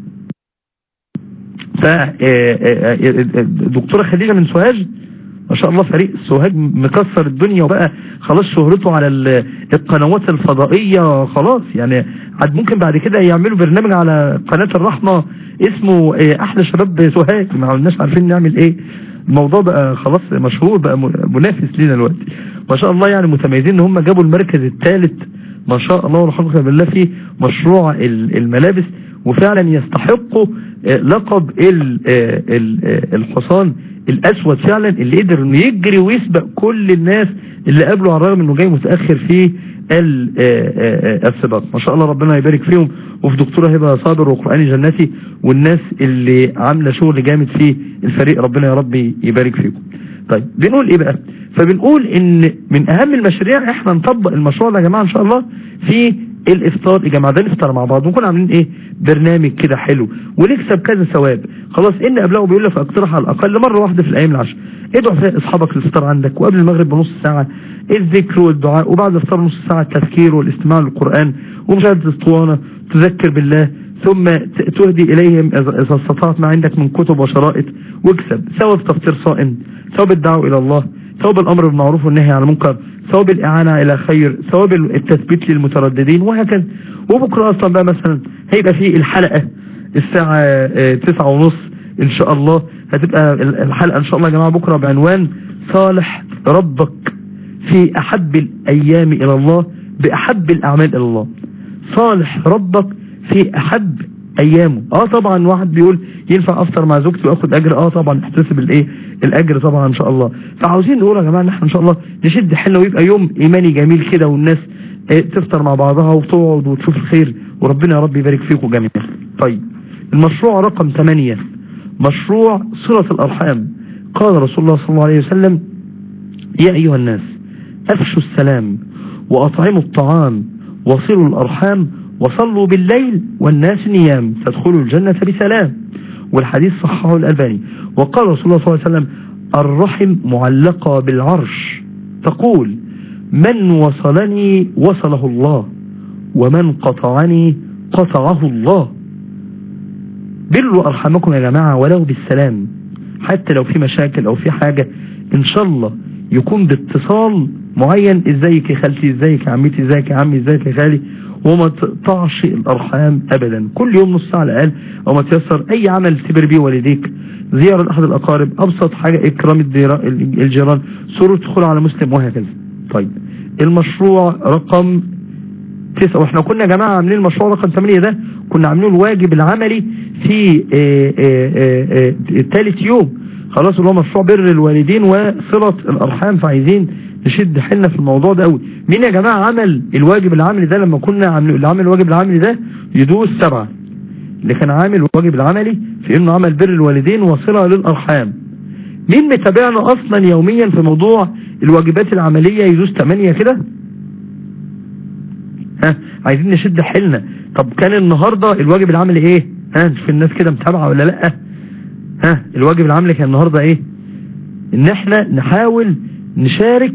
Speaker 4: فدكتورة خديجة من سوهاج ما شاء الله فريق سوهاج مكسر الدنيا وبقى خلاص شهرته على القنوات الفضائية خلاص يعني عاد ممكن بعد كده يعملوا برنامج على قناة الرحمة اسمه احلى شباب سوهاج ما عملناش عارفين نعمل ايه الموضوع بقى خلاص مشهور بقى منافس لينا دلوقتي ما شاء الله يعني متميزين ان هم جابوا المركز الثالث ما شاء الله والحمد بالله في مشروع الملابس وفعلا يستحقوا لقب الحصان الاسود فعلا اللي قدر انه يجري ويسبق كل الناس اللي قابله على الرغم انه جاي متاخر في السباق ما شاء الله ربنا يبارك فيهم وفي دكتوره هبه صابر وقراني جناتي والناس اللي عامله شغل جامد في الفريق ربنا يا رب يبارك فيكم طيب بنقول ايه بقى فبنقول ان من اهم المشاريع احنا نطبق المشروع ده يا جماعه ان شاء الله في الافطار يا جماعه ده نفطر مع بعض ونكون عاملين ايه برنامج كده حلو ونكسب كذا ثواب خلاص ان قبله بيقول لك اقترح على الاقل مره واحده في الايام العشر ادعو فيها اصحابك للفطار عندك وقبل المغرب بنص ساعه الذكر والدعاء وبعد الفطار نص ساعه التذكير والاستماع للقران ومشاهده الاسطوانه تذكر بالله ثم ت- تهدي إليهم إذا إذا استطعت ما عندك من كتب وشرائط واكسب ثواب تفطير صائم ثواب الدعوة إلى الله ثواب الأمر بالمعروف والنهي عن المنكر ثواب الإعانة إلى خير ثواب التثبيت للمترددين وهكذا وبكرة أصلا بقى مثلا هيبقى فيه الحلقة الساعة آه، تسعة ونص إن شاء الله هتبقى ال- الحلقة إن شاء الله يا جماعة بكرة بعنوان صالح ربك في أحب الأيام إلى الله بأحب الأعمال إلى الله صالح ربك في أحب أيامه اه طبعا واحد بيقول ينفع أفطر مع زوجتي وأخد أجر اه طبعا احتسب الإيه الأجر طبعا إن شاء الله فعاوزين نقول يا جماعة إن احنا إن شاء الله نشد حيلنا ويبقى يوم إيماني جميل كده والناس آه، تفطر مع بعضها وتقعد وتشوف الخير وربنا يا رب يبارك فيكم جميعا طيب المشروع رقم 8 مشروع صلة الأرحام قال رسول الله صلى الله عليه وسلم يا أيها الناس أفشوا السلام وأطعموا الطعام وصلوا الأرحام وصلوا بالليل والناس نيام تدخلوا الجنة بسلام والحديث صححه الألباني وقال رسول الله صلى الله عليه وسلم الرحم معلقة بالعرش تقول من وصلني وصله الله ومن قطعني قطعه الله بروا أرحمكم يا جماعة ولو بالسلام حتى لو في مشاكل أو في حاجة إن شاء الله يكون باتصال معين ازيك يا خالتي ازيك يا عمتي ازيك يا عمي ازيك يا خالي وما تقطعش الأرحام أبدا كل يوم نص ساعة على الأقل أو ما تيسر أي عمل تبر بيه والديك زيارة لأحد الأقارب أبسط حاجة إكرام الديرا- الجيران سرور تدخل على مسلم وهكذا طيب المشروع رقم تسعة واحنا كنا يا جماعة عاملين المشروع رقم 8 ده كنا عاملين الواجب العملي في آه، آه، آه، آه، ثالث يوم خلاص اللي هو مشروع بر الوالدين وصلة الأرحام فعايزين نشد حيلنا في الموضوع ده قوي مين يا جماعة عمل الواجب العملي ده لما كنا عاملين اللي عمل الواجب العملي ده يدوس سبعة اللي كان عامل الواجب العملي في انه عمل بر الوالدين وصلة للأرحام مين متابعنا اصلا يوميا في موضوع الواجبات العملية يدوس 8 كده ها عايزين نشد حيلنا طب كان النهاردة الواجب العملي ايه ها نشوف الناس كده متابعة ولا لا ها الواجب العملي كان النهاردة ايه ان احنا نحاول نشارك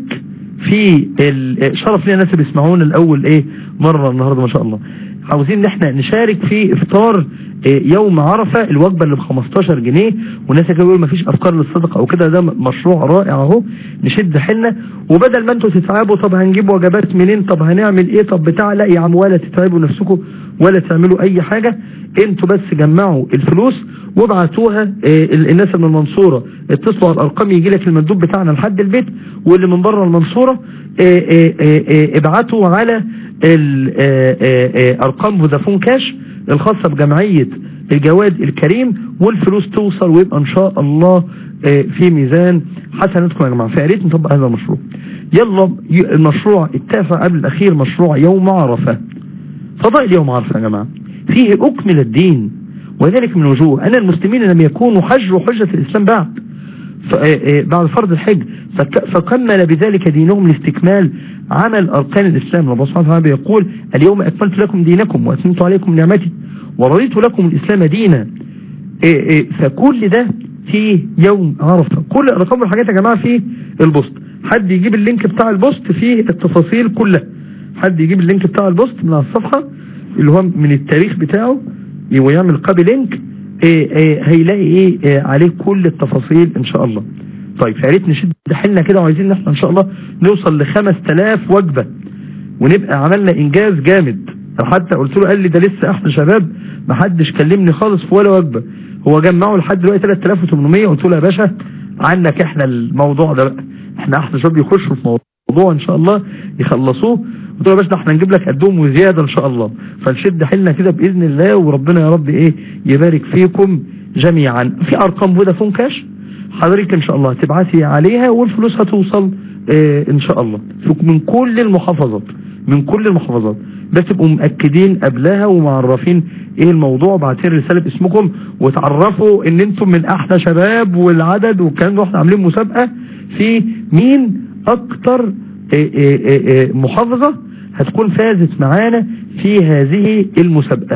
Speaker 4: في ال- شرف لنا الناس اللي بيسمعونا الاول ايه مرة النهاردة ما شاء الله عاوزين ان احنا نشارك في افطار إيه، يوم عرفة الوجبة اللي ب 15 جنيه والناس كده بيقولوا مفيش افكار للصدقة او كده ده مشروع رائع اهو نشد حيلنا وبدل ما انتوا تتعبوا طب هنجيب وجبات منين طب هنعمل ايه طب بتاع لا يا عم ولا تتعبوا نفسكم ولا تعملوا اي حاجة انتوا بس جمعوا الفلوس وابعتوها إيه، ال- الناس من المنصورة اتصلوا على الارقام يجي لك المندوب بتاعنا لحد البيت واللي من بره المنصورة إيه، إيه، إيه، إيه، ابعتوا على ال- آه، آه، آه، ارقام فودافون كاش الخاصة بجمعية الجواد الكريم والفلوس توصل ويبقى ان شاء الله آه، في ميزان حسناتكم يا جماعة فيا ريت نطبق هذا المشروع يلا ي- المشروع التاسع قبل الاخير مشروع يوم عرفة فضائل يوم عرفة يا جماعة فيه اكمل الدين وذلك من وجوه ان المسلمين لم يكونوا حجوا حجة الاسلام بعد ف- آه، آه، بعد فرض الحج فك- فكمل بذلك دينهم لاستكمال عمل أركان الإسلام الله سبحانه وتعالى يقول اليوم أكملت لكم دينكم وأتممت عليكم نعمتي ورضيت لكم الإسلام دينا إيه إيه فكل ده في يوم عرفة كل الأرقام والحاجات يا جماعة في البوست حد يجيب اللينك بتاع البوست فيه التفاصيل كلها حد يجيب اللينك بتاع البوست من على الصفحة اللي هو من التاريخ بتاعه ويعمل قبل لينك إيه إيه هيلاقي ايه, إيه عليه كل التفاصيل ان شاء الله طيب فيا ريت نشد حيلنا كده وعايزين ان احنا ان شاء الله نوصل ل 5000 وجبة ونبقى عملنا انجاز جامد حتى قلت له قال لي ده لسه احنا شباب ما حدش كلمني خالص في ولا وجبة هو جمعوا لحد دلوقتي 3800 قلت له يا باشا عنك احنا الموضوع ده بقى احنا احنا شباب يخشوا في موضوع ان شاء الله يخلصوه قلت له يا باشا ده احنا نجيب لك قدهم وزيادة ان شاء الله فنشد حيلنا كده باذن الله وربنا يا رب ايه يبارك فيكم جميعا في ارقام فودافون كاش حضرتك ان شاء الله تبعتي عليها والفلوس هتوصل اه ان شاء الله من كل المحافظات من كل المحافظات بس تبقوا مأكدين قبلها ومعرفين ايه الموضوع بعتين رسالة باسمكم وتعرفوا ان انتم من احلى شباب والعدد والكلام ده احنا عاملين مسابقة في مين اكتر اه اه اه محافظة هتكون فازت معانا في هذه المسابقة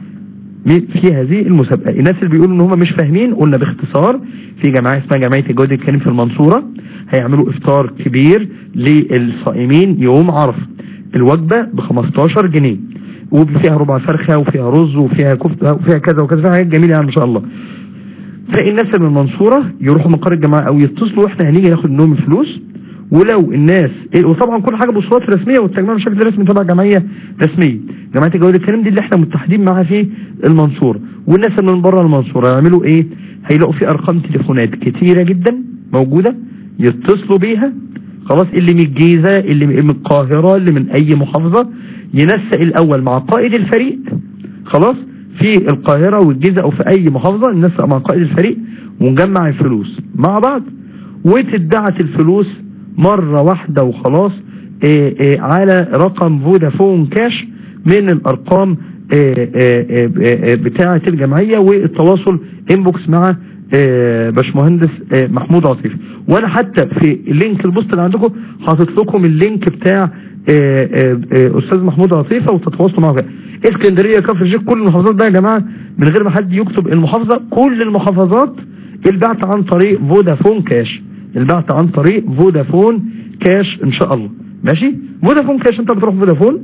Speaker 4: في هذه المسابقة الناس اللي بيقولوا ان هم مش فاهمين قلنا باختصار في جماعة اسمها جمعية الجواد الكريم في المنصورة هيعملوا افطار كبير للصائمين يوم عرفة الوجبة ب 15 جنيه وفيها ربع فرخه وفيها رز وفيها كفته وفيها كذا وكذا فيها حاجات جميله يعني ان شاء الله تلاقي الناس اللي من المنصوره يروحوا مقر الجماعه او يتصلوا واحنا هنيجي ناخد منهم الفلوس ولو الناس وطبعا كل حاجه بصورات رسميه والتجميع بشكل رسمي تبع جمعيه رسميه جماعه الجواد الكريم دي اللي احنا متحدين معاها في المنصوره والناس اللي من بره المنصوره يعملوا ايه هيلاقوا في ارقام تليفونات كتيره جدا موجوده يتصلوا بيها خلاص اللي من الجيزه اللي من القاهره اللي من اي محافظه ينسق الاول مع قائد الفريق خلاص في القاهره والجيزه او في اي محافظه ننسق مع قائد الفريق ونجمع الفلوس مع بعض وتدعت الفلوس مرة واحدة وخلاص إيه إيه على رقم فودافون كاش من الارقام إيه بتاعة الجمعية والتواصل انبوكس مع باشمهندس محمود عاطفي وانا حتى في اللينك البوست اللي عندكم حاطط لكم اللينك بتاع استاذ محمود عاطفه وتتواصلوا معه اسكندريه كفر الشيخ كل المحافظات ده يا جماعه من غير ما حد يكتب المحافظه كل المحافظات البعت عن طريق فودافون كاش البعت عن طريق فودافون كاش ان شاء الله ماشي فودافون كاش انت بتروح فودافون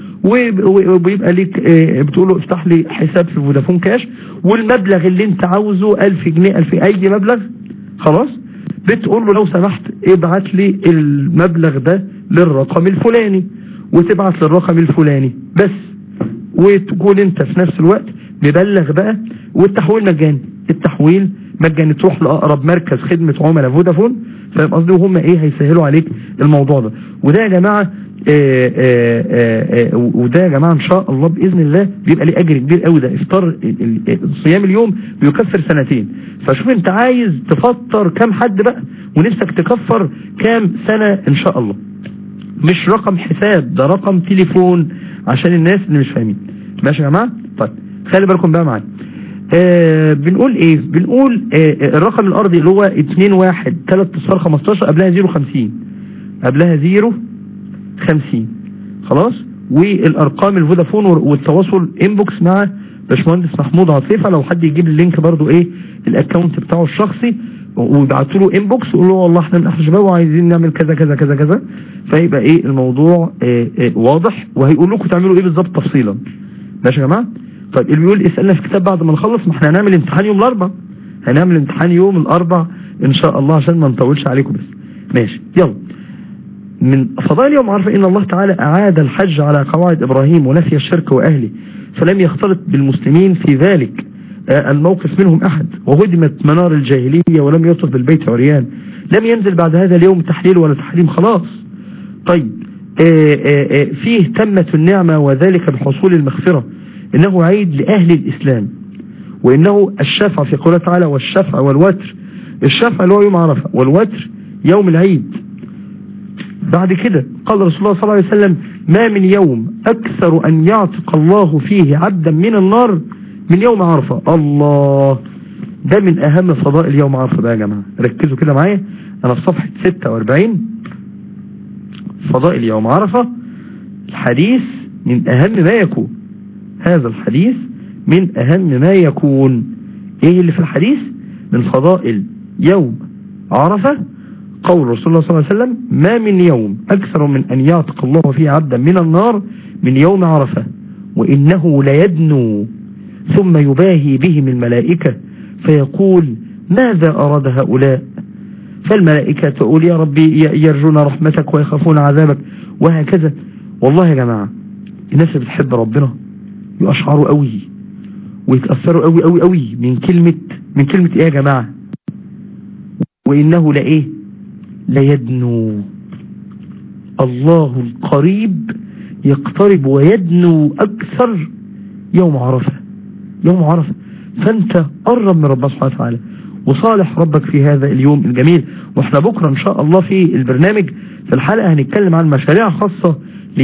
Speaker 4: وبيبقى ليك بتقول له افتح لي حساب في فودافون كاش والمبلغ اللي انت عاوزه 1000 جنيه 1000 اي مبلغ خلاص بتقول له لو سمحت ابعت لي المبلغ ده للرقم الفلاني وتبعت للرقم الفلاني بس وتكون انت في نفس الوقت مبلغ بقى والتحويل مجاني التحويل مجاني تروح لاقرب مركز خدمة عملاء فودافون فاهم قصدي وهم ايه هيسهلوا عليك الموضوع ده وده يا جماعة آآ آآ وده يا جماعة ان شاء الله باذن الله بيبقى ليه اجر كبير قوي ده افطار صيام اليوم بيكفر سنتين فشوف انت عايز تفطر كام حد بقى ونفسك تكفر كام سنة ان شاء الله مش رقم حساب ده رقم تليفون عشان الناس اللي مش فاهمين ماشي يا جماعة طيب خلي بالكم بقى معايا آه بنقول ايه بنقول آه الرقم الارضي اللي هو 2 1 3 اصفار 15 قبلها 0 50 قبلها 0 50 خلاص والارقام الفودافون والتواصل انبوكس مع باشمهندس محمود عاطفه لو حد يجيب اللينك برضو ايه الاكونت بتاعه الشخصي ويبعتوا له انبوكس ويقول له والله احنا من احلى شباب وعايزين نعمل كذا كذا كذا كذا فيبقى ايه الموضوع آه واضح وهيقول لكم تعملوا ايه بالظبط تفصيلا ماشي يا جماعه طيب اللي بيقول اسألنا في كتاب بعد ما نخلص ما احنا هنعمل امتحان يوم الاربع هنعمل امتحان يوم الاربع ان شاء الله عشان ما نطولش عليكم بس ماشي يلا من فضائل يوم عرفة ان الله تعالى اعاد الحج على قواعد ابراهيم ونفي الشرك واهله فلم يختلط بالمسلمين في ذلك الموقف منهم احد وهدمت منار الجاهلية ولم يطف بالبيت عريان لم ينزل بعد هذا اليوم تحليل ولا تحريم خلاص طيب آآ آآ فيه تمة النعمة وذلك بحصول المغفرة انه عيد لاهل الاسلام وانه الشفع في قوله تعالى والشفع والوتر الشفع اللي هو يوم عرفه والوتر يوم العيد بعد كده قال رسول الله صلى الله عليه وسلم ما من يوم اكثر ان يعتق الله فيه عبدا من النار من يوم عرفه الله ده من اهم فضائل يوم عرفه بقى يا جماعه ركزوا كده معايا انا في صفحه 46 فضائل يوم عرفه الحديث من اهم ما يكون هذا الحديث من أهم ما يكون إيه اللي في الحديث من فضائل يوم عرفة قول رسول الله صلى الله عليه وسلم ما من يوم أكثر من أن يعتق الله فيه عبدا من النار من يوم عرفة وإنه ليدنو ثم يباهي بهم الملائكة فيقول ماذا أراد هؤلاء فالملائكة تقول يا ربي يرجون رحمتك ويخافون عذابك وهكذا والله يا جماعة الناس اللي بتحب ربنا يقشعروا قوي ويتأثروا قوي قوي قوي من كلمة من كلمة ايه يا جماعة وانه لايه ليدنو الله القريب يقترب ويدنو اكثر يوم عرفة يوم عرفة فانت قرب من ربنا سبحانه وتعالى وصالح ربك في هذا اليوم الجميل واحنا بكرة ان شاء الله في البرنامج في الحلقة هنتكلم عن مشاريع خاصة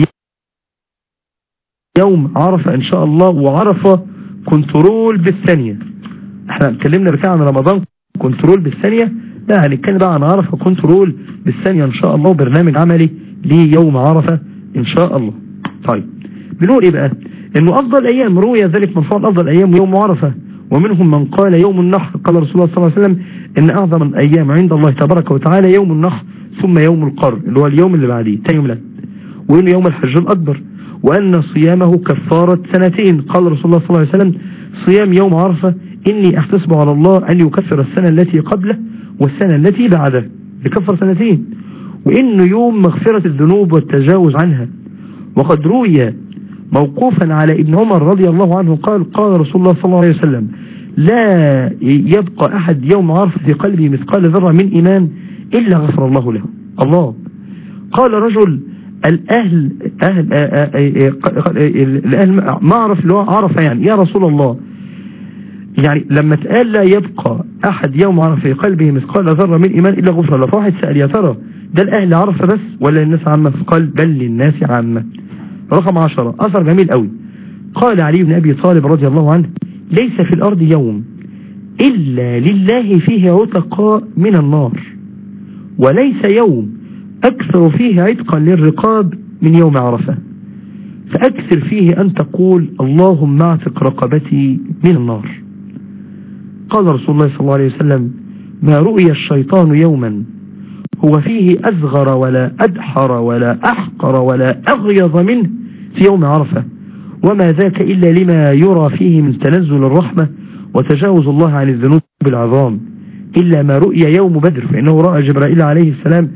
Speaker 4: يوم عرفة ان شاء الله وعرفة كنترول بالثانية احنا اتكلمنا بكده عن رمضان كنترول بالثانية لا هنتكلم بقى عن عرفة كنترول بالثانية ان شاء الله وبرنامج عملي ليوم عرفة ان شاء الله طيب بنقول ايه بقى انه افضل ايام روي ذلك مرفوع افضل ايام يوم عرفة ومنهم من قال يوم النحر قال رسول الله صلى الله عليه وسلم ان اعظم الايام عند الله تبارك وتعالى يوم النحر ثم يوم القر اللي هو اليوم اللي بعديه تاني يوم لا وانه يوم الحج الاكبر وأن صيامه كفارة سنتين قال رسول الله صلى الله عليه وسلم صيام يوم عرفة إني أحتسب على الله أن يكفر السنة التي قبله والسنة التي بعده يكفر سنتين وإنه يوم مغفرة الذنوب والتجاوز عنها وقد روي موقوفا على ابن عمر رضي الله عنه قال قال رسول الله صلى الله عليه وسلم لا يبقى أحد يوم عرفة في قلبه مثقال ذرة من إيمان إلا غفر الله له الله قال رجل الأهل أهل الأهل ما عرف اللي هو عرف يعني يا رسول الله يعني لما تقال لا يبقى أحد يوم عرف في قلبه مثقال ذرة من إيمان إلا غفر الله فواحد سأل يا ترى ده الأهل عرف بس ولا الناس عامة فقال بل للناس عامة رقم عشرة أثر جميل قوي قال علي بن أبي طالب رضي الله عنه ليس في الأرض يوم إلا لله فيه عتقاء من النار وليس يوم أكثر فيه عتقا للرقاب من يوم عرفة فأكثر فيه أن تقول اللهم اعتق رقبتي من النار قال رسول الله صلى الله عليه وسلم ما رؤي الشيطان يوما هو فيه أصغر ولا أدحر ولا أحقر ولا أغيظ منه في يوم عرفة وما ذاك إلا لما يرى فيه من تنزل الرحمة وتجاوز الله عن الذنوب العظام إلا ما رؤي يوم بدر فإنه رأى جبرائيل عليه السلام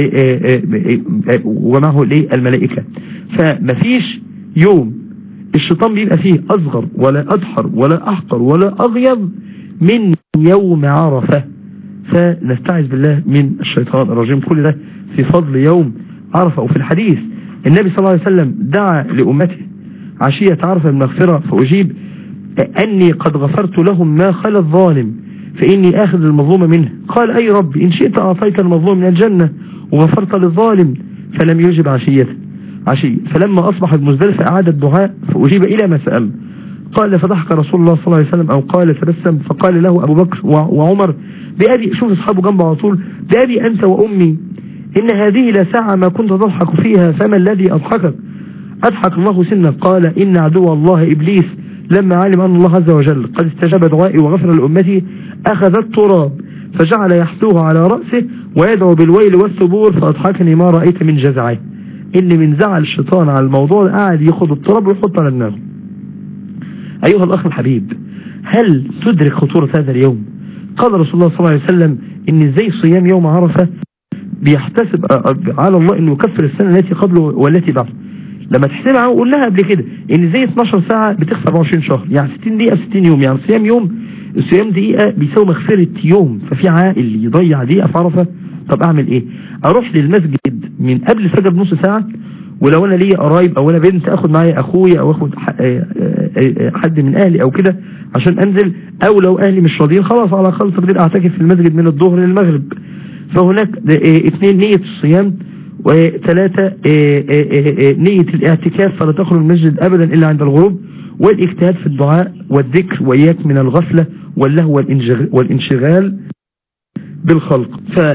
Speaker 4: ومعه الملائكة فمفيش يوم الشيطان بيبقى فيه أصغر ولا أدحر ولا أحقر ولا أغيظ من يوم عرفة فنستعذ بالله من الشيطان الرجيم كل ده في فضل يوم عرفة وفي الحديث النبي صلى الله عليه وسلم دعا لأمته عشية عرفة المغفرة فأجيب أني قد غفرت لهم ما خلى الظالم فإني آخذ المظلوم منه قال أي رب إن شئت أعطيت المظلوم من الجنة وغفرت للظالم فلم يجب عشيته عشية فلما أصبحت مزدلفة أعاد الدعاء فأجيب إلى ما سأل قال فضحك رسول الله صلى الله عليه وسلم أو قال تبسم فقال له أبو بكر وعمر بأبي شوف أصحابه جنبه على طول بأبي أنت وأمي إن هذه لا ساعة ما كنت تضحك فيها فما الذي أضحكك أضحك الله سنك قال إن عدو الله إبليس لما علم أن الله عز وجل قد استجاب دعائي وغفر لأمتي أخذ التراب فجعل يحثوه على رأسه ويدعو بالويل والثبور فأضحكني ما رأيت من جزعه إن من زعل الشيطان على الموضوع قاعد ياخد التراب ويحط على دماغه أيها الأخ الحبيب هل تدرك خطورة هذا اليوم قال رسول الله صلى الله عليه وسلم إن ازاي صيام يوم عرفة بيحتسب على الله انه يكفر السنة التي قبله والتي بعده لما تحسبها قلناها قبل كده ان زي 12 ساعة بتغفر 24 شهر يعني 60 دقيقة 60 يوم يعني صيام يوم الصيام دقيقة بيساوي مغفرة يوم ففي عائل يضيع دقيقة في عرفة طب اعمل ايه اروح للمسجد من قبل الفجر بنص ساعة ولو انا ليا قرايب او انا بنت اخد معايا اخويا او اخد حد من اهلي او كده عشان انزل او لو اهلي مش راضيين خلاص على الاقل تقدير اعتكف في المسجد من الظهر للمغرب فهناك اثنين نية الصيام وثلاثة نية الاعتكاف فلا تخرج المسجد ابدا الا عند الغروب والاجتهاد في الدعاء والذكر وإياك من الغفلة واللهو والانشغال بالخلق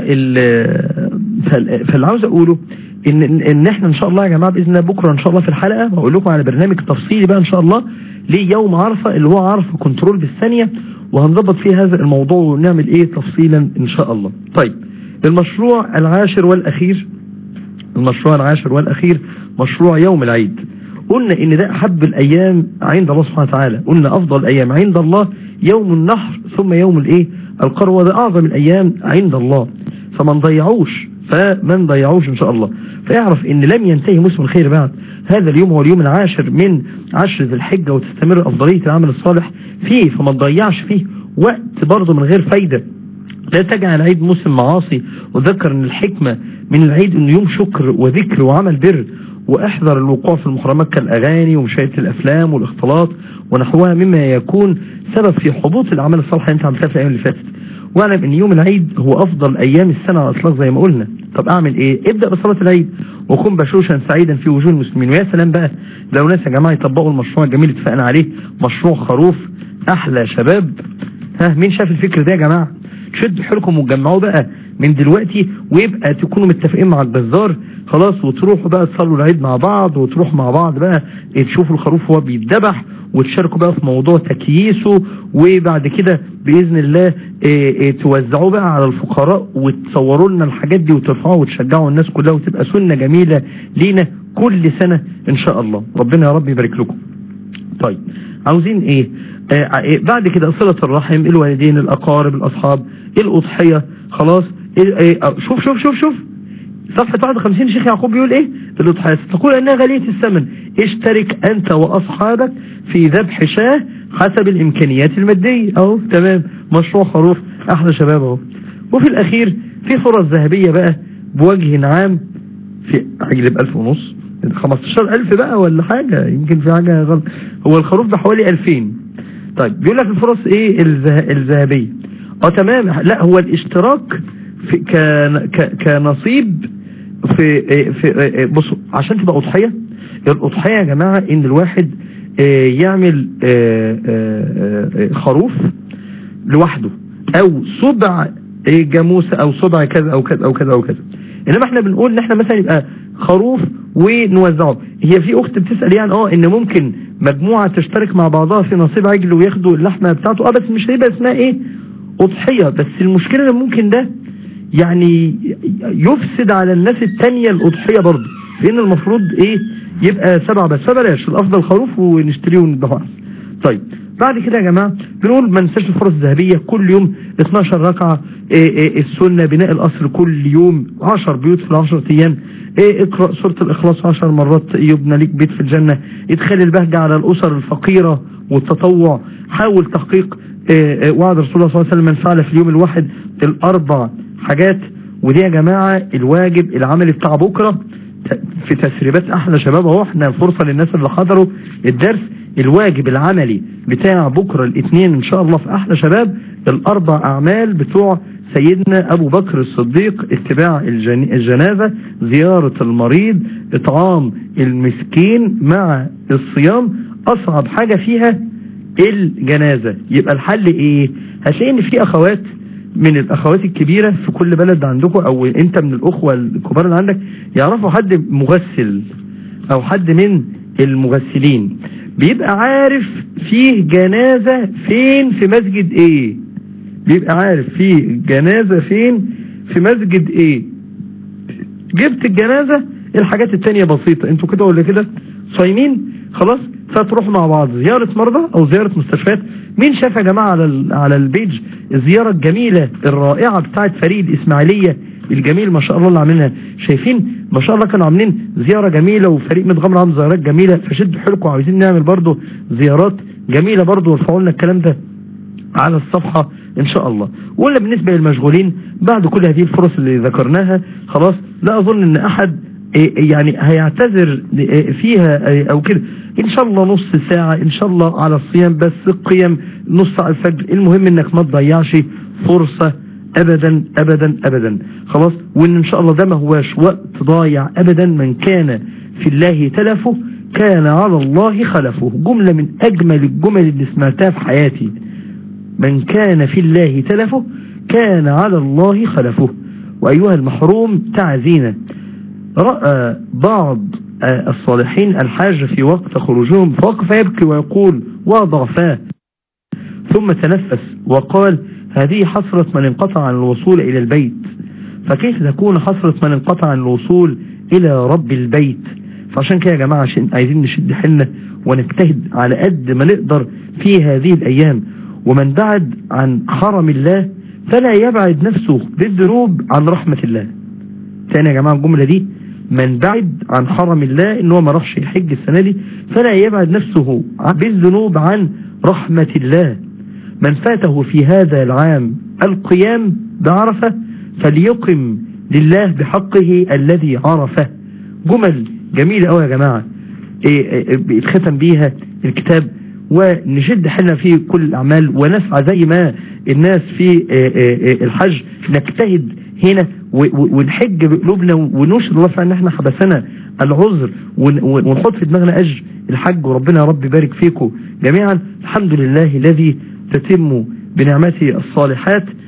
Speaker 4: فاللي عاوز اقوله ان ان احنا ان شاء الله يا جماعه باذن الله بكره ان شاء الله في الحلقه هقول لكم على برنامج تفصيلي بقى ان شاء الله ليوم عرفه اللي هو عرفه كنترول بالثانيه وهنظبط فيه هذا الموضوع ونعمل ايه تفصيلا ان شاء الله طيب المشروع العاشر والاخير المشروع العاشر والاخير مشروع يوم العيد قلنا ان ده احب الايام عند الله سبحانه وتعالى قلنا افضل الايام عند الله يوم النحر ثم يوم الايه القروة ده اعظم الايام عند الله فمن ضيعوش فمن ضيعوش ان شاء الله فيعرف ان لم ينتهي موسم الخير بعد هذا اليوم هو اليوم العاشر من عشر ذي الحجة وتستمر افضلية العمل الصالح فيه فما تضيعش فيه وقت برضه من غير فايدة لا تجعل العيد موسم معاصي وذكر ان الحكمة من العيد انه يوم شكر وذكر وعمل بر واحذر الوقوع في المحرمات كالاغاني ومشاهدة الافلام والاختلاط ونحوها مما يكون سبب في حبوط الاعمال الصالحة اللي انت عملتها في الايام اللي فاتت واعلم ان يوم العيد هو افضل ايام السنة على الاطلاق زي ما قلنا طب اعمل ايه ابدأ بصلاة العيد وكن بشوشا سعيدا في وجوه المسلمين ويا سلام بقى لو ناس يا جماعة يطبقوا المشروع الجميل اللي اتفقنا عليه مشروع خروف احلى شباب ها مين شاف الفكر ده يا جماعة شدوا حيلكم وتجمعوه بقى من دلوقتي ويبقى تكونوا متفقين مع الجزار خلاص وتروحوا بقى تصلوا العيد مع بعض وتروحوا مع بعض بقى تشوفوا الخروف وهو بيتذبح وتشاركوا بقى في موضوع تكييسه وبعد كده بإذن الله إيه إيه توزعوه بقى على الفقراء وتصوروا لنا الحاجات دي وترفعوا وتشجعوا الناس كلها وتبقى سنة جميلة لينا كل سنة ان شاء الله ربنا يا رب يبارك لكم طيب عاوزين ايه آه إيه بعد كده صلة الرحم الوالدين الاقارب الاصحاب الاضحية خلاص إيه إيه آه، شوف شوف شوف شوف صفحة 51 الشيخ يعقوب بيقول ايه في الاضحية تقول انها غالية الثمن اشترك انت واصحابك في ذبح شاه حسب الامكانيات المادية اهو تمام مشروع خروف احلى شباب اهو وفي الاخير في فرص ذهبية بقى بوجه عام في عجل بألف ونص 15000 بقى ولا حاجة يمكن في حاجة غلط هو الخروف بحوالي 2000 طيب بيقول لك الفرص ايه الذه- الذهبية اه تمام لا هو الاشتراك في ك- ك- كنصيب في في بصوا عشان تبقى اضحيه الاضحيه يا جماعه ان الواحد آه، يعمل آه، آه، آه، خروف لوحده او صبع آه، جاموسه او صبع كذا او كذا او كذا او كذا انما احنا بنقول ان احنا مثلا يبقى خروف ونوزعه هي في اخت بتسال يعني اه ان ممكن مجموعه تشترك مع بعضها في نصيب عجل وياخدوا اللحمه بتاعته اه بس مش هيبقى اسمها ايه اضحيه بس المشكله ان ممكن ده يعني يفسد على الناس التانية الأضحية برضه لأن المفروض إيه يبقى سبعة بس فبلاش الأفضل خروف ونشتريه ونذبحه أحسن. طيب بعد كده يا جماعة بنقول ما ننساش الفرص الذهبية كل يوم 12 ركعة إيه إيه السنة بناء الأصل كل يوم 10 بيوت في العشر أيام إيه اقرأ سورة الإخلاص 10 مرات يبنى ليك بيت في الجنة ادخال البهجة على الأسر الفقيرة والتطوع حاول تحقيق إيه إيه وعد رسول الله صلى الله عليه وسلم من فعل في اليوم الواحد الأربع حاجات ودي يا جماعة الواجب العملي بتاع بكرة ت- في تسريبات احلى شباب اهو احنا فرصة للناس اللي حضروا الدرس الواجب العملي بتاع بكرة الاثنين ان شاء الله في احلى شباب الاربع اعمال بتوع سيدنا ابو بكر الصديق اتباع الجن- الجنازة زيارة المريض اطعام المسكين مع الصيام اصعب حاجة فيها الجنازة يبقى الحل ايه هتلاقي ان في اخوات من الاخوات الكبيرة في كل بلد عندكم او انت من الاخوة الكبار اللي عندك يعرفوا حد مغسل او حد من المغسلين بيبقى عارف فيه جنازة فين في مسجد ايه بيبقى عارف فيه جنازة فين في مسجد ايه جبت الجنازة الحاجات التانية بسيطة انتوا كده ولا كده صايمين خلاص فتروحوا مع بعض زيارة مرضى او زيارة مستشفيات مين شاف يا جماعة على ال- على البيج الزيارة الجميلة الرائعة بتاعت فريق الاسماعيلية الجميل ما شاء الله اللي عاملينها شايفين ما شاء الله كانوا عاملين زيارة جميلة وفريق متغمر عامل زيارات جميلة فشدوا حيلكم عاوزين نعمل برضو زيارات جميلة برضو وارفعوا لنا الكلام ده على الصفحة ان شاء الله ولا بالنسبة للمشغولين بعد كل هذه الفرص اللي ذكرناها خلاص لا اظن ان احد إيه يعني هيعتذر إيه فيها إيه او كده ان شاء الله نص ساعة ان شاء الله على الصيام بس القيم نص ساعة الفجر المهم انك ما تضيعش فرصة ابدا ابدا ابدا خلاص وان ان شاء الله ده ما هواش وقت ضايع ابدا من كان في الله تلفه كان على الله خلفه جملة من اجمل الجمل اللي سمعتها في حياتي من كان في الله تلفه كان على الله خلفه وأيها المحروم تعزينا رأى بعض آه، الصالحين الحاج في وقت خروجهم فوقف يبكي ويقول وضعفاه ثم تنفس وقال هذه حسرة من انقطع عن الوصول إلى البيت فكيف تكون حسرة من انقطع عن الوصول إلى رب البيت فعشان كده يا جماعة عشان عايزين نشد حيلنا ونجتهد على قد ما نقدر في هذه الأيام ومن بعد عن حرم الله فلا يبعد نفسه بالذنوب عن رحمة الله تاني يا جماعة الجملة دي من بعد عن حرم الله ان هو ما راحش يحج السنة دي فلا يبعد نفسه بالذنوب عن رحمة الله من فاته في هذا العام القيام بعرفة فليقم لله بحقه الذي عرفه جمل جميلة قوي يا جماعة إيه إيه بيتختم بيها الكتاب ونشد حيلنا في كل الأعمال ونسعى زي ما الناس في إيه إيه الحج نجتهد هنا و- و- ونحج بقلوبنا ونشهد الله فعلا ان احنا حبسنا العذر ون- ون- ونحط في دماغنا اجر الحج وربنا يا رب يبارك فيكم جميعا الحمد لله الذي تتم بنعمته الصالحات